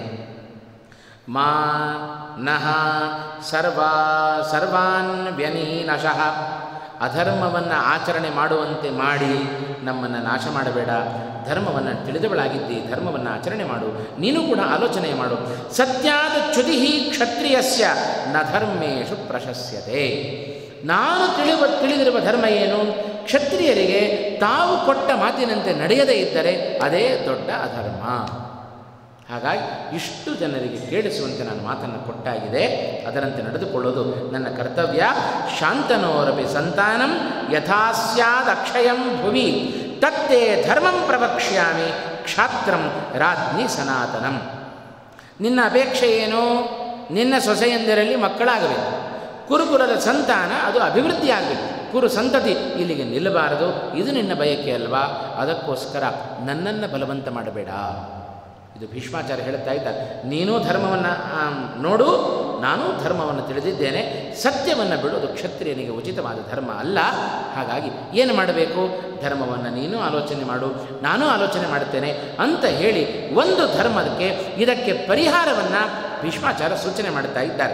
ಮಾ ನಹ ಸರ್ವಾ ಸರ್ವಾನ್ ವ್ಯನೀನಶಃ ಅಧರ್ಮವನ್ನು ಆಚರಣೆ ಮಾಡುವಂತೆ ಮಾಡಿ ನಮ್ಮನ್ನು ನಾಶ ಮಾಡಬೇಡ ಧರ್ಮವನ್ನು ತಿಳಿದವಳಾಗಿದ್ದಿ ಧರ್ಮವನ್ನು ಆಚರಣೆ ಮಾಡು ನೀನು ಕೂಡ ಆಲೋಚನೆ ಮಾಡು ಸತ್ಯಾದ ಚ್ಯುತಿ ಕ್ಷತ್ರಿಯಸ್ಯ ನ ಧರ್ಮೇಶು ಪ್ರಶಸ್ಯತೆ ನಾನು ತಿಳಿವ ತಿಳಿದಿರುವ ಧರ್ಮ ಏನು ಕ್ಷತ್ರಿಯರಿಗೆ ತಾವು ಕೊಟ್ಟ ಮಾತಿನಂತೆ ನಡೆಯದೇ ಇದ್ದರೆ ಅದೇ ದೊಡ್ಡ ಅಧರ್ಮ ಹಾಗಾಗಿ ಇಷ್ಟು ಜನರಿಗೆ ಕೇಳಿಸುವಂತೆ ನಾನು ಮಾತನ್ನು ಕೊಟ್ಟಾಗಿದೆ ಅದರಂತೆ ನಡೆದುಕೊಳ್ಳೋದು ನನ್ನ ಕರ್ತವ್ಯ ಶಾಂತನೋರಪಿ ಸಂತಾನಂ ಯಥಾ ಸ್ಯಾದಕ್ಷಯಂ ಭುವಿ ತತ್ತೇ ಧರ್ಮಂ ಪ್ರವಕ್ಷ್ಯಾಮಿ ಕ್ಷಾತ್ರಂ ರಾಜ್ಞಿ ಸನಾತನಂ ನಿನ್ನ ಅಪೇಕ್ಷೆ ಏನು ನಿನ್ನ ಸೊಸೆಯಂದಿರಲ್ಲಿ ಮಕ್ಕಳಾಗಬೇಕು ಕುರುಕುಲದ ಸಂತಾನ ಅದು ಅಭಿವೃದ್ಧಿ ಆಗಬೇಕು ಕುರು ಸಂತತಿ ಇಲ್ಲಿಗೆ ನಿಲ್ಲಬಾರದು ಇದು ನಿನ್ನ ಬಯಕೆ ಅಲ್ವಾ ಅದಕ್ಕೋಸ್ಕರ ನನ್ನನ್ನು ಬಲವಂತ ಮಾಡಬೇಡ ಇದು ಭೀಷ್ಮಾಚಾರ್ಯ ಹೇಳುತ್ತಾ ಇದ್ದಾರೆ ನೀನೂ ಧರ್ಮವನ್ನು ನೋಡು ನಾನೂ ಧರ್ಮವನ್ನು ತಿಳಿದಿದ್ದೇನೆ ಸತ್ಯವನ್ನು ಬಿಡೋದು ಕ್ಷತ್ರಿಯನಿಗೆ ಉಚಿತವಾದ ಧರ್ಮ ಅಲ್ಲ ಹಾಗಾಗಿ ಏನು ಮಾಡಬೇಕು ಧರ್ಮವನ್ನು ನೀನು ಆಲೋಚನೆ ಮಾಡು ನಾನೂ ಆಲೋಚನೆ ಮಾಡುತ್ತೇನೆ ಅಂತ ಹೇಳಿ ಒಂದು ಧರ್ಮಕ್ಕೆ ಇದಕ್ಕೆ ಪರಿಹಾರವನ್ನು ಭೀಷ್ಮಾಚಾರ್ಯ ಸೂಚನೆ ಮಾಡುತ್ತಾ ಇದ್ದಾರೆ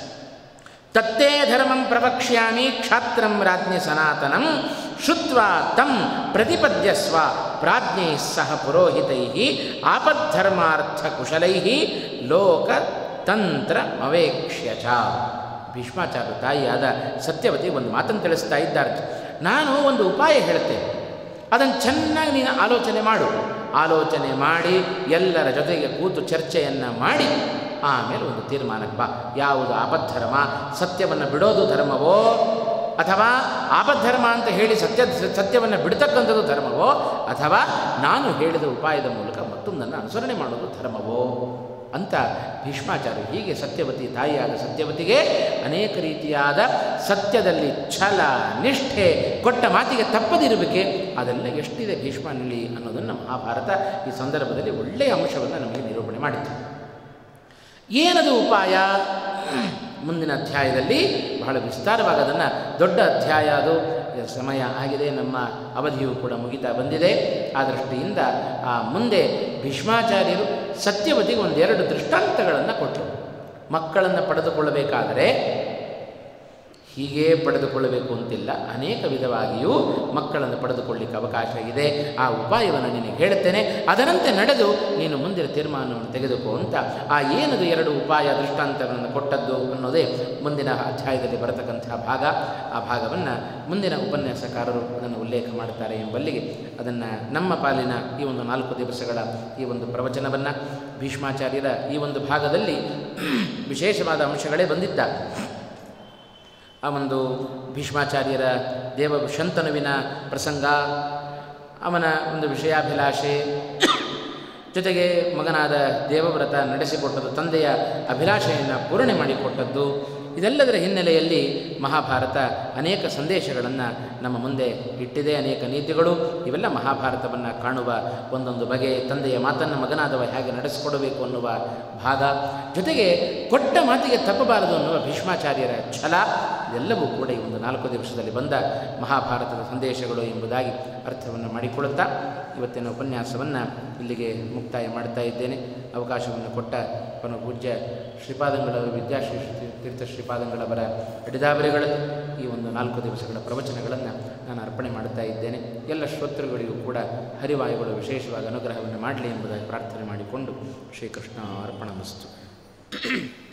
ತತ್ತೇ ಧರ್ಮಂ ಪ್ರವಕ್ಷ್ಯಾಮಿ ಕ್ಷಾತ್ರಂ ರಾಜ್ಞಿ ಸನಾತನಂ ಶುತ್ವಾ ತಂ ಪ್ರತಿಪದ್ಯಸ್ವ ಪ್ರಾಜ್ಞೈ ಸಹ ಪುರೋಹಿತೈ ಆಪದ್ಧರ್ಮಾರ್ಥ ಕುಶಲೈ ಲೋಕ ತಂತ್ರ ಅವೇಕ್ಷ್ಯ ಚ ಭೀಷ್ಮಾಚಾರ್ಯ ತಾಯಿಯಾದ ಸತ್ಯವತಿ ಒಂದು ಮಾತನ್ನು ತಿಳಿಸ್ತಾ ಇದ್ದಾರೆ ನಾನು ಒಂದು ಉಪಾಯ ಹೇಳ್ತೇನೆ ಅದನ್ನು ಚೆನ್ನಾಗಿ ನೀನು ಆಲೋಚನೆ ಮಾಡು ಆಲೋಚನೆ ಮಾಡಿ ಎಲ್ಲರ ಜೊತೆಗೆ ಕೂತು ಚರ್ಚೆಯನ್ನು ಮಾಡಿ ಆಮೇಲೆ ಒಂದು ತೀರ್ಮಾನಕ್ಕೆ ಬಾ ಯಾವುದು ಆಪದ್ಧರ್ಮ ಸತ್ಯವನ್ನು ಬಿಡೋದು ಧರ್ಮವೋ ಅಥವಾ ಆಪದ್ಧರ್ಮ ಅಂತ ಹೇಳಿ ಸತ್ಯ ಸತ್ಯವನ್ನು ಬಿಡ್ತಕ್ಕಂಥದ್ದು ಧರ್ಮವೋ ಅಥವಾ ನಾನು ಹೇಳಿದ ಉಪಾಯದ ಮೂಲಕ ಮತ್ತೊಂದನ್ನು ಅನುಸರಣೆ ಮಾಡೋದು ಧರ್ಮವೋ ಅಂತ ಭೀಷ್ಮಾಚಾರ್ಯ ಹೀಗೆ ಸತ್ಯವತಿ ತಾಯಿಯಾದ ಸತ್ಯವತಿಗೆ ಅನೇಕ ರೀತಿಯಾದ ಸತ್ಯದಲ್ಲಿ ಛಲ ನಿಷ್ಠೆ ಕೊಟ್ಟ ಮಾತಿಗೆ ತಪ್ಪದಿರಬೇಕೆ ಅದೆಲ್ಲ ಎಷ್ಟಿದೆ ಭೀಷ್ಮನಲ್ಲಿ ಅನ್ನೋದನ್ನು ಮಹಾಭಾರತ ಈ ಸಂದರ್ಭದಲ್ಲಿ ಒಳ್ಳೆಯ ಅಂಶವನ್ನು ನಮಗೆ ನಿರೂಪಣೆ ಮಾಡಿತು ಏನದು ಉಪಾಯ ಮುಂದಿನ ಅಧ್ಯಾಯದಲ್ಲಿ ಬಹಳ ವಿಸ್ತಾರವಾಗಿ ಅದನ್ನು ದೊಡ್ಡ ಅಧ್ಯಾಯ ಅದು ಸಮಯ ಆಗಿದೆ ನಮ್ಮ ಅವಧಿಯು ಕೂಡ ಮುಗಿತಾ ಬಂದಿದೆ ಆ ದೃಷ್ಟಿಯಿಂದ ಆ ಮುಂದೆ ಭೀಷ್ಮಾಚಾರ್ಯರು ಸತ್ಯವತಿಗೆ ಒಂದೆರಡು ದೃಷ್ಟಾಂತಗಳನ್ನು ಕೊಟ್ಟರು ಮಕ್ಕಳನ್ನು ಪಡೆದುಕೊಳ್ಳಬೇಕಾದರೆ ಹೀಗೇ ಪಡೆದುಕೊಳ್ಳಬೇಕು ಅಂತಿಲ್ಲ ಅನೇಕ ವಿಧವಾಗಿಯೂ ಮಕ್ಕಳನ್ನು ಪಡೆದುಕೊಳ್ಳಿಕ್ಕೆ ಅವಕಾಶ ಇದೆ ಆ ಉಪಾಯವನ್ನು ನಿನಗೆ ಹೇಳುತ್ತೇನೆ ಅದರಂತೆ ನಡೆದು ನೀನು ಮುಂದಿನ ತೀರ್ಮಾನವನ್ನು ತೆಗೆದುಕೋ ಅಂತ ಆ ಏನದು ಎರಡು ಉಪಾಯ ದೃಷ್ಟಾಂತಗಳನ್ನು ಕೊಟ್ಟದ್ದು ಅನ್ನೋದೇ ಮುಂದಿನ ಅಧ್ಯಾಯದಲ್ಲಿ ಬರತಕ್ಕಂತಹ ಭಾಗ ಆ ಭಾಗವನ್ನು ಮುಂದಿನ ಉಪನ್ಯಾಸಕಾರರು ಅದನ್ನು ಉಲ್ಲೇಖ ಮಾಡುತ್ತಾರೆ ಎಂಬಲ್ಲಿಗೆ ಅದನ್ನು ನಮ್ಮ ಪಾಲಿನ ಈ ಒಂದು ನಾಲ್ಕು ದಿವಸಗಳ ಈ ಒಂದು ಪ್ರವಚನವನ್ನು ಭೀಷ್ಮಾಚಾರ್ಯರ ಈ ಒಂದು ಭಾಗದಲ್ಲಿ ವಿಶೇಷವಾದ ಅಂಶಗಳೇ ಬಂದಿದ್ದ ಆ ಒಂದು ಭೀಷ್ಮಾಚಾರ್ಯರ ದೇವ ಶಂತನುವಿನ ಪ್ರಸಂಗ ಅವನ ಒಂದು ವಿಷಯಾಭಿಲಾಷೆ ಜೊತೆಗೆ ಮಗನಾದ ದೇವವ್ರತ ನಡೆಸಿಕೊಟ್ಟದ್ದು ತಂದೆಯ ಅಭಿಲಾಷೆಯನ್ನು ಪೂರ್ಣೆ ಮಾಡಿಕೊಟ್ಟದ್ದು ಇದೆಲ್ಲದರ ಹಿನ್ನೆಲೆಯಲ್ಲಿ ಮಹಾಭಾರತ ಅನೇಕ ಸಂದೇಶಗಳನ್ನು ನಮ್ಮ ಮುಂದೆ ಇಟ್ಟಿದೆ ಅನೇಕ ನೀತಿಗಳು ಇವೆಲ್ಲ ಮಹಾಭಾರತವನ್ನು ಕಾಣುವ ಒಂದೊಂದು ಬಗೆ ತಂದೆಯ ಮಾತನ್ನು ಮಗನಾದವ ಹೇಗೆ ನಡೆಸಿಕೊಡಬೇಕು ಅನ್ನುವ ಭಾಗ ಜೊತೆಗೆ ಕೊಟ್ಟ ಮಾತಿಗೆ ತಪ್ಪಬಾರದು ಅನ್ನುವ ಭೀಷ್ಮಾಚಾರ್ಯರ ಛಲ ಇದೆಲ್ಲವೂ ಕೂಡ ಈ ಒಂದು ನಾಲ್ಕು ದಿವಸದಲ್ಲಿ ಬಂದ ಮಹಾಭಾರತದ ಸಂದೇಶಗಳು ಎಂಬುದಾಗಿ ಅರ್ಥವನ್ನು ಮಾಡಿಕೊಳ್ಳುತ್ತಾ ಇವತ್ತಿನ ಉಪನ್ಯಾಸವನ್ನು ಇಲ್ಲಿಗೆ ಮುಕ್ತಾಯ ಮಾಡ್ತಾ ಇದ್ದೇನೆ ಅವಕಾಶವನ್ನು ಕೊಟ್ಟ ಪರಮ ಪೂಜ್ಯ ಶ್ರೀಪಾದಂಗಳವರ ವಿದ್ಯಾಶ್ರೀ ತೀರ್ಥ ಶ್ರೀಪಾದಂಗಳವರ ಅಡಿದಾಬರಿಗಳಲ್ಲಿ ಈ ಒಂದು ನಾಲ್ಕು ದಿವಸಗಳ ಪ್ರವಚನಗಳನ್ನು ನಾನು ಅರ್ಪಣೆ ಮಾಡುತ್ತಾ ಇದ್ದೇನೆ ಎಲ್ಲ ಶ್ರೋತೃಗಳಿಗೂ ಕೂಡ ಹರಿವಾಯುಗಳು ವಿಶೇಷವಾಗಿ ಅನುಗ್ರಹವನ್ನು ಮಾಡಲಿ ಎಂಬುದಾಗಿ ಪ್ರಾರ್ಥನೆ ಮಾಡಿಕೊಂಡು ಶ್ರೀಕೃಷ್ಣ ಅರ್ಪಣ ಮಸ್ತು